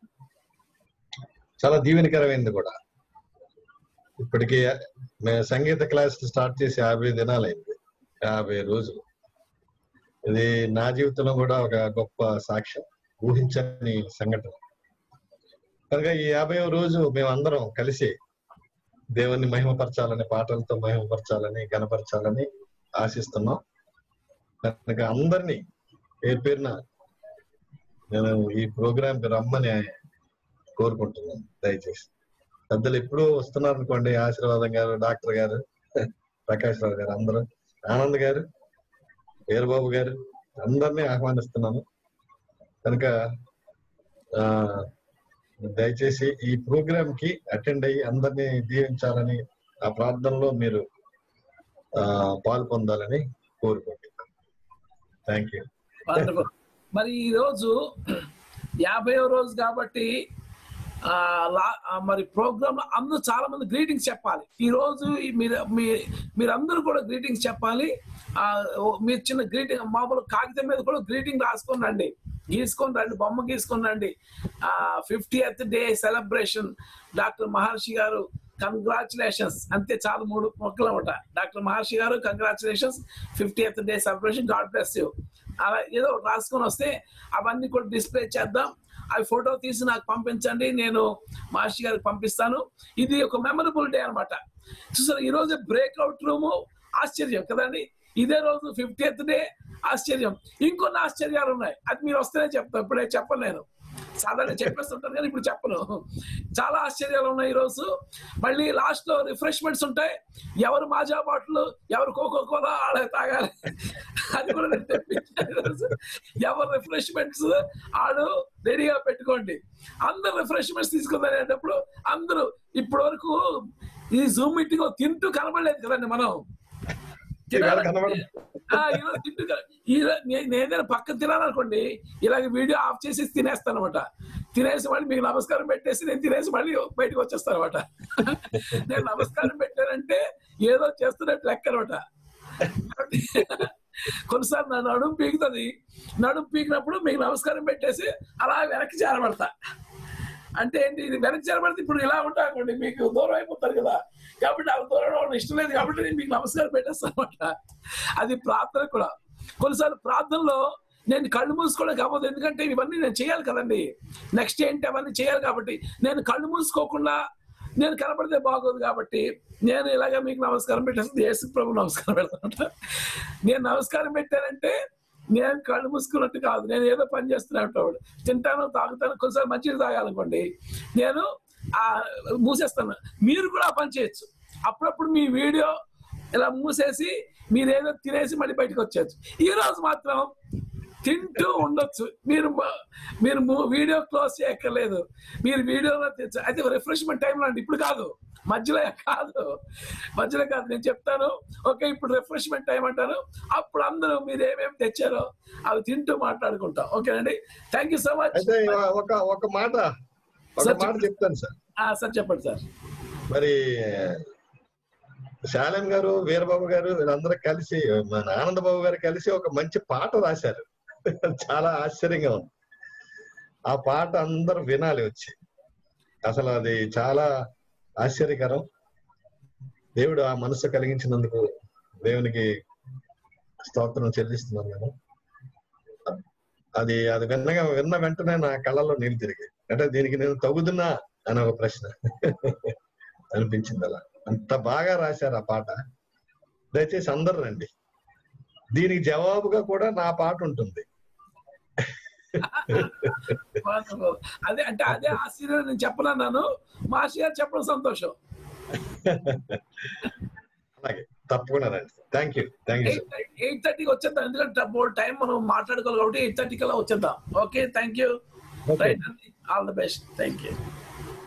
చాలా దీవెనకరమైంది కూడా ఇప్పటికి మేము సంగీత క్లాస్ స్టార్ట్ చేసి యాభై దినాలైంది యాభై రోజులు ఇది నా జీవితంలో కూడా ఒక గొప్ప సాక్ష్యం ఊహించని సంఘటన కనుక ఈ యాభై రోజు మేమందరం కలిసి దేవుణ్ణి మహిమపరచాలని పాటలతో మహిమపరచాలని గణపరచాలని ఆశిస్తున్నాం కనుక అందరినీ పేరు పేరున నేను ఈ ప్రోగ్రామ్ కి రమ్మని కోరుకుంటున్నాను దయచేసి పెద్దలు ఎప్పుడూ వస్తున్నారు అనుకోండి ఆశీర్వాదం గారు డాక్టర్ గారు ప్రకాష్ రావు గారు అందరూ ఆనంద్ గారు వీరబాబు గారు అందరినీ ఆహ్వానిస్తున్నాను కనుక ఆ దయచేసి ఈ ప్రోగ్రామ్ కి అటెండ్ అయ్యి అందరినీ దీవించాలని ఆ ప్రార్థనలో మీరు ఆ పాలు పొందాలని కోరుకుంటున్నాను థ్యాంక్ యూ Wonderful. మరి ఈ రోజు యాభై రోజు కాబట్టి ఆ, లా- ఆ, మరి ప్రోగ్రామ్ అందరూ చాలా మంది గ్రీటింగ్స్ చెప్పాలి ఈ రోజు ఈ మీరు మీ- మీరందరూ కూడా గ్రీటింగ్స్ చెప్పాలి ఆ, ఓ, మీరు చిన్న గ్రీటింగ్ మామూలు కాగితం మీద కూడా గ్రీటింగ్ రాసుకొని రండి గీసుకొని రండి బొమ్మ గీసుకొని రండి fiftieth day celebration doctor Maharshi గారు కంగ్రాచులేషన్స్ అంతే చాలు మూడు మొక్కలు అనమాట డాక్టర్ మహర్షి గారు congratulations fiftieth day celebration God bless you అలా ఏదో ఒకటి రాసుకొని వస్తే అవన్నీ కూడా డిస్ప్లే చేద్దాం అవి ఫోటో తీసి నాకు పంపించండి నేను మహర్షి గారికి పంపిస్తాను ఇది ఒక మెమరబుల్ డే అనమాట చూసారు ఈ రోజు బ్రేక్అవుట్ రూమ్ ఆశ్చర్యం కదండి ఇదే రోజు ఫిఫ్టీయత్ డే ఆశ్చర్యం ఇంకొన్ని ఆశ్చర్యాలు ఉన్నాయి అది మీరు వస్తేనే చెప్తాను ఇప్పుడే చెప్పను నేను సాధారణ చెప్పేస్తుంటాను కానీ ఇప్పుడు చెప్పను చాలా ఆశ్చర్యాలు ఉన్నాయి ఈ రోజు మళ్ళీ లాస్ట్ లో రిఫ్రెష్మెంట్స్ ఉంటాయి ఎవరు మాజా బాటిల్ ఎవరు కోకో కోలా ఆడ తాగాలి అది కూడా నేను తెప్పించాను ఈరోజు. ఎవరు రిఫ్రెష్మెంట్స్ ఆడు రెడీగా పెట్టుకోండి అందరు రిఫ్రెష్మెంట్స్ తీసుకుందనేటప్పుడు అందరూ ఇప్పటి వరకు ఈ జూమ్ మీటింగ్ తింటూ కనబడలేదు కదండి మనం ఈవేళ కనబడ- ఆ, ఈరోజు తింటూ కన- ఈరో- నే- నేను ఏదైనా పక్కన తినాలనుకోండి ఇలాగ వీడియో ఆఫ్ చేసి తినేస్తాను అనమాట తినేసి మళ్ళీ మీకు నమస్కారం పెట్టేసి నేను తినేసి మళ్ళీ బయటకు వచ్చేస్తాను అనమాట నేను నమస్కారం పెట్టానంటే ఏదో చేస్తున్నట్టు లెక్క అనమాట కొన్నిసార్లు నా నడుము పీకుతుంది నడుము పీకినప్పుడు మీకు నమస్కారం పెట్టేసి అలా వెనక్కి చేరబడతా అంటే ఏంటి ఇది వెనక్కి చేరబడితే ఇప్పుడు ఇలా ఉంటా అనుకోండి మీకు దూరం అయిపోతారు కదా కాబట్టి ఆ దూరం అవడం ఇష్టం లేదు కాబట్టి నేను మీకు నమస్కారం పెట్టేస్తాను అనమాట అది ప్రార్థన కూడా కొన్నిసార్లు ప్రార్థనలో నేను కళ్ళు మూసుకోవడానికి అవ్వదు ఎందుకంటే ఇవన్నీ నేను చేయాలి కదండి నెక్స్ట్ ఏంటి అవన్నీ చేయాలి కాబట్టి నేను కళ్ళు మూసుకోకుండా నేను కనపడితే బాగోదు కాబట్టి నేను ఇలాగ మీకు నమస్కారం పెట్టేసి యేసు ప్రభు నమస్కారం పెడతాను నేను నమస్కారం పెట్టానంటే నేను కళ్ళు మూసుకున్నట్టు కాదు నేను ఏదో పని చేస్తున్నట్టు తింటాను తాగుతాను కొంచెం మంచిది తాగాలనుకోండి నేను ఆ మూసేస్తాను మీరు కూడా ఆ పని చేయొచ్చు అప్పుడప్పుడు మీ వీడియో ఇలా మూసేసి మీరు ఏదో తినేసి మళ్ళీ బయటకు వచ్చేయచ్చు ఈ రోజు మాత్రం తింటూ ఉండొచ్చు మీరు మ- మీరు ము- వీడియో క్లోజ్ చేయక్కర్లేదు మీరు వీడియోలో తెచ్చు అయితే రిఫ్రెష్మెంట్ టైంలో అండి ఇప్పుడు కాదు మధ్యలో కాదు మధ్యలో కాదు నేను చెప్తాను ఓకే ఇప్పుడు రిఫ్రెష్మెంట్ టైం అంటాను అప్పుడు అందరూ మీరు ఏమేమి తెచ్చారో అవి తింటూ మాట్లాడుకుంటాం ఓకేనండి థ్యాంక్ యూ సో మచ్ అయితే ఒక ఒక మాట ఒక సార్, మాట చెప్తాను సార్ సార్ చెప్పండి సార్ మరి శాలం గారు వీరబాబు గారు వీళ్ళందరూ కలిసి మన ఆనందబాబు గారు కలిసి ఒక మంచి పాట రాశారు చాలా ఆశ్చర్యంగా ఉంది ఆ పాట అందరూ వినాలి వచ్చి అసలు అది చాలా ఆశ్చర్యకరం దేవుడు ఆ మనసు కలిగించినందుకు దేవునికి స్తోత్రం చెల్లిస్తున్నాను నేను అది అది విన్నగా విన్న వెంటనే నా కళ్ళలో నీళ్ళు తిరిగాయి అంటే దీనికి నేను తగుదున్నా అని ఒక ప్రశ్న అనిపించింది అలా అంత బాగా రాశారు ఆ పాట దయచేసి అందరు రండి దీనికి జవాబుగా కూడా నా పాట ఉంటుంది Wonderful. అదే అంటే అదే ఆశ్చర్యం నేను చెప్పనన్నాను మాస్టర్ గారు చెప్పడం సంతోషం అలాగే తప్పకుండా రండి thank you thank you eight థర్టీకి వచ్చేద్దాం ఎందుకంటే బోర్డు టైం మనం మాట్లాడుకోవాలి కాబట్టి ఎయిట్ థర్టీకి అలా వచ్చేద్దాం okay thank you right all the best thank you